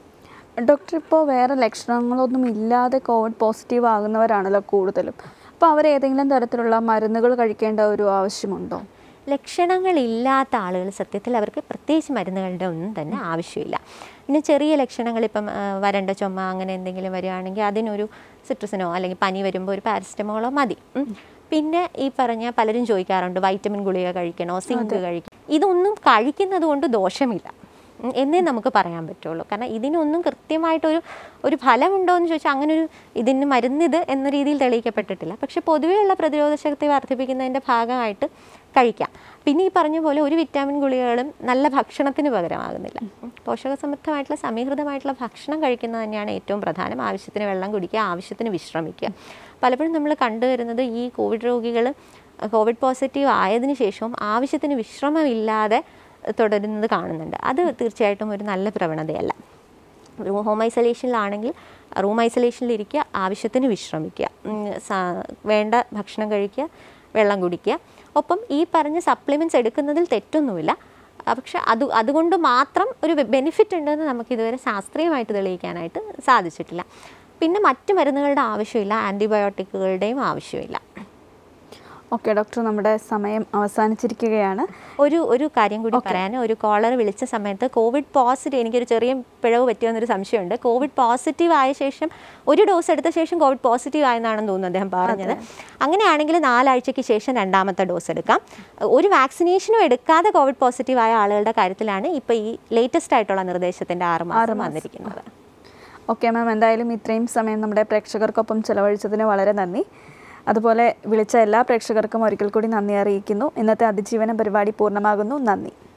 ഡോക്ടർ ഇപ്പോൾ വേറെ ലക്ഷണങ്ങളൊന്നും ഇല്ലാതെ കോവിഡ് പോസിറ്റീവ് ആകുന്നവരാണല്ലോ കൂടുതലും അപ്പോൾ അവർ ഏതെങ്കിലും തരത്തിലുള്ള മരുന്നുകൾ കഴിക്കേണ്ട ഒരു ആവശ്യമുണ്ടോ ലക്ഷണങ്ങളില്ലാത്ത ആളുകൾ സത്യത്തിൽ അവർക്ക് പ്രത്യേകിച്ച് മരുന്നുകളുടെ ഒന്നും തന്നെ ആവശ്യമില്ല പിന്നെ ചെറിയ ലക്ഷണങ്ങൾ ഇപ്പം ആ, വരണ്ട ചുമ അങ്ങനെ എന്തെങ്കിലും വരികയാണെങ്കിൽ അതിനൊരു സിട്രസിനോ അല്ലെങ്കിൽ പനി വരുമ്പോൾ ഒരു പാരസ്റ്റമോളോ മതി ഉം. പിന്നെ ഈ പറഞ്ഞ പലരും ചോദിക്കാറുണ്ട് വൈറ്റമിൻ ഗുളിക കഴിക്കണോ സിങ്ക് കഴിക്കണോ ഇതൊന്നും കഴിക്കുന്നത് കൊണ്ട് ദോഷമില്ല ഉം, എന്നേ നമുക്ക് പറയാൻ പറ്റുള്ളൂ കാരണം ഇതിനൊന്നും കൃത്യമായിട്ടൊരു ഒരു ഫലമുണ്ടോ എന്ന് ചോദിച്ചാൽ അങ്ങനെ ഒരു ഇതിന് മരുന്നിത് എന്ന രീതിയിൽ തെളിയിക്കപ്പെട്ടിട്ടില്ല പക്ഷെ പൊതുവെയുള്ള പ്രതിരോധ ശക്തി വർദ്ധിപ്പിക്കുന്നതിൻ്റെ ഭാഗമായിട്ട് കഴിക്കാം പിന്നെ ഈ പറഞ്ഞ പോലെ ഒരു വിറ്റാമിൻ ഗുളികകളും നല്ല ഭക്ഷണത്തിന് പകരമാകുന്നില്ല ഉം, പോഷകസമൃദ്ധമായിട്ടുള്ള സമീകൃതമായിട്ടുള്ള ഭക്ഷണം കഴിക്കുന്നത് തന്നെയാണ് ഏറ്റവും പ്രധാനം ആവശ്യത്തിന് വെള്ളം കുടിക്കുക ആവശ്യത്തിന് വിശ്രമിക്കുക പലപ്പോഴും നമ്മൾ കണ്ടുവരുന്നത് ഈ കോവിഡ് രോഗികൾ കോവിഡ് പോസിറ്റീവ് ആയതിനു ശേഷവും ആവശ്യത്തിന് വിശ്രമമില്ലാതെ തുടരുന്നത് കാണുന്നുണ്ട് അത് തീർച്ചയായിട്ടും ഒരു നല്ല പ്രവണതയല്ല റൂം ഹോം ഐസൊലേഷനിലാണെങ്കിൽ റൂം ഐസൊലേഷനിലിരിക്കുക ആവശ്യത്തിന് വിശ്രമിക്കുക ഉം, സാ- വേണ്ട ഭക്ഷണം കഴിക്കുക വെള്ളം കുടിക്കുക ഒപ്പം ഈ പറഞ്ഞ സപ്ലിമെൻറ്റ്സ് എടുക്കുന്നതിൽ തെറ്റൊന്നുമില്ല ആ, പക്ഷെ അത് അതുകൊണ്ട് മാത്രം ഒരു ബെനിഫിറ്റ് ഉണ്ടെന്ന് നമുക്ക് ഇതുവരെ ശാസ്ത്രീയമായിട്ട് തെളിയിക്കാനായിട്ട് സാധിച്ചിട്ടില്ല പിന്നെ മറ്റ് മരുന്നുകളുടെ ആവശ്യമില്ല ആൻറ്റിബയോട്ടിക്കുകളുടെയും ആവശ്യമില്ല ഓക്കെ ഡോക്ടർ നമ്മുടെ സമയം അവസാനിച്ചിരിക്കുകയാണ് ഒരു ഒരു കാര്യം കൂടി പറയാൻ ഒരു കോളർ വിളിച്ച സമയത്ത് കോവിഡ് പോസിറ്റീവ് എനിക്കൊരു ചെറിയ പിഴവ് പറ്റിയെന്നൊരു സംശയമുണ്ട് കോവിഡ് പോസിറ്റീവ് ആയ ശേഷം ഒരു ഡോസ് എടുത്ത ശേഷം കോവിഡ് പോസിറ്റീവ് ആയെന്നാണെന്ന് തോന്നുന്നു അദ്ദേഹം പറഞ്ഞത് അങ്ങനെയാണെങ്കിൽ നാലാഴ്ചയ്ക്ക് ശേഷം രണ്ടാമത്തെ ഡോസ് എടുക്കാം ഒരു വാക്സിനേഷനും എടുക്കാതെ കോവിഡ് പോസിറ്റീവ് ആയ ആളുകളുടെ കാര്യത്തിലാണ് ഇപ്പോൾ ഈ ലേറ്റസ്റ്റ് ആയിട്ടുള്ള നിർദ്ദേശത്തിൻ്റെ ആറ് മാസം വന്നിരിക്കുന്നത് ഓക്കെ മാം എന്തായാലും ഇത്രയും സമയം നമ്മുടെ പ്രേക്ഷകർക്കൊപ്പം ചിലവഴിച്ചതിന് വളരെ നന്ദി അതുപോലെ വിളിച്ച എല്ലാ പ്രേക്ഷകർക്കും ഒരിക്കൽ കൂടി നന്ദി അറിയിക്കുന്നു ഇന്നത്തെ അതിജീവന പരിപാടി പൂർണ്ണമാകുന്നു നന്ദി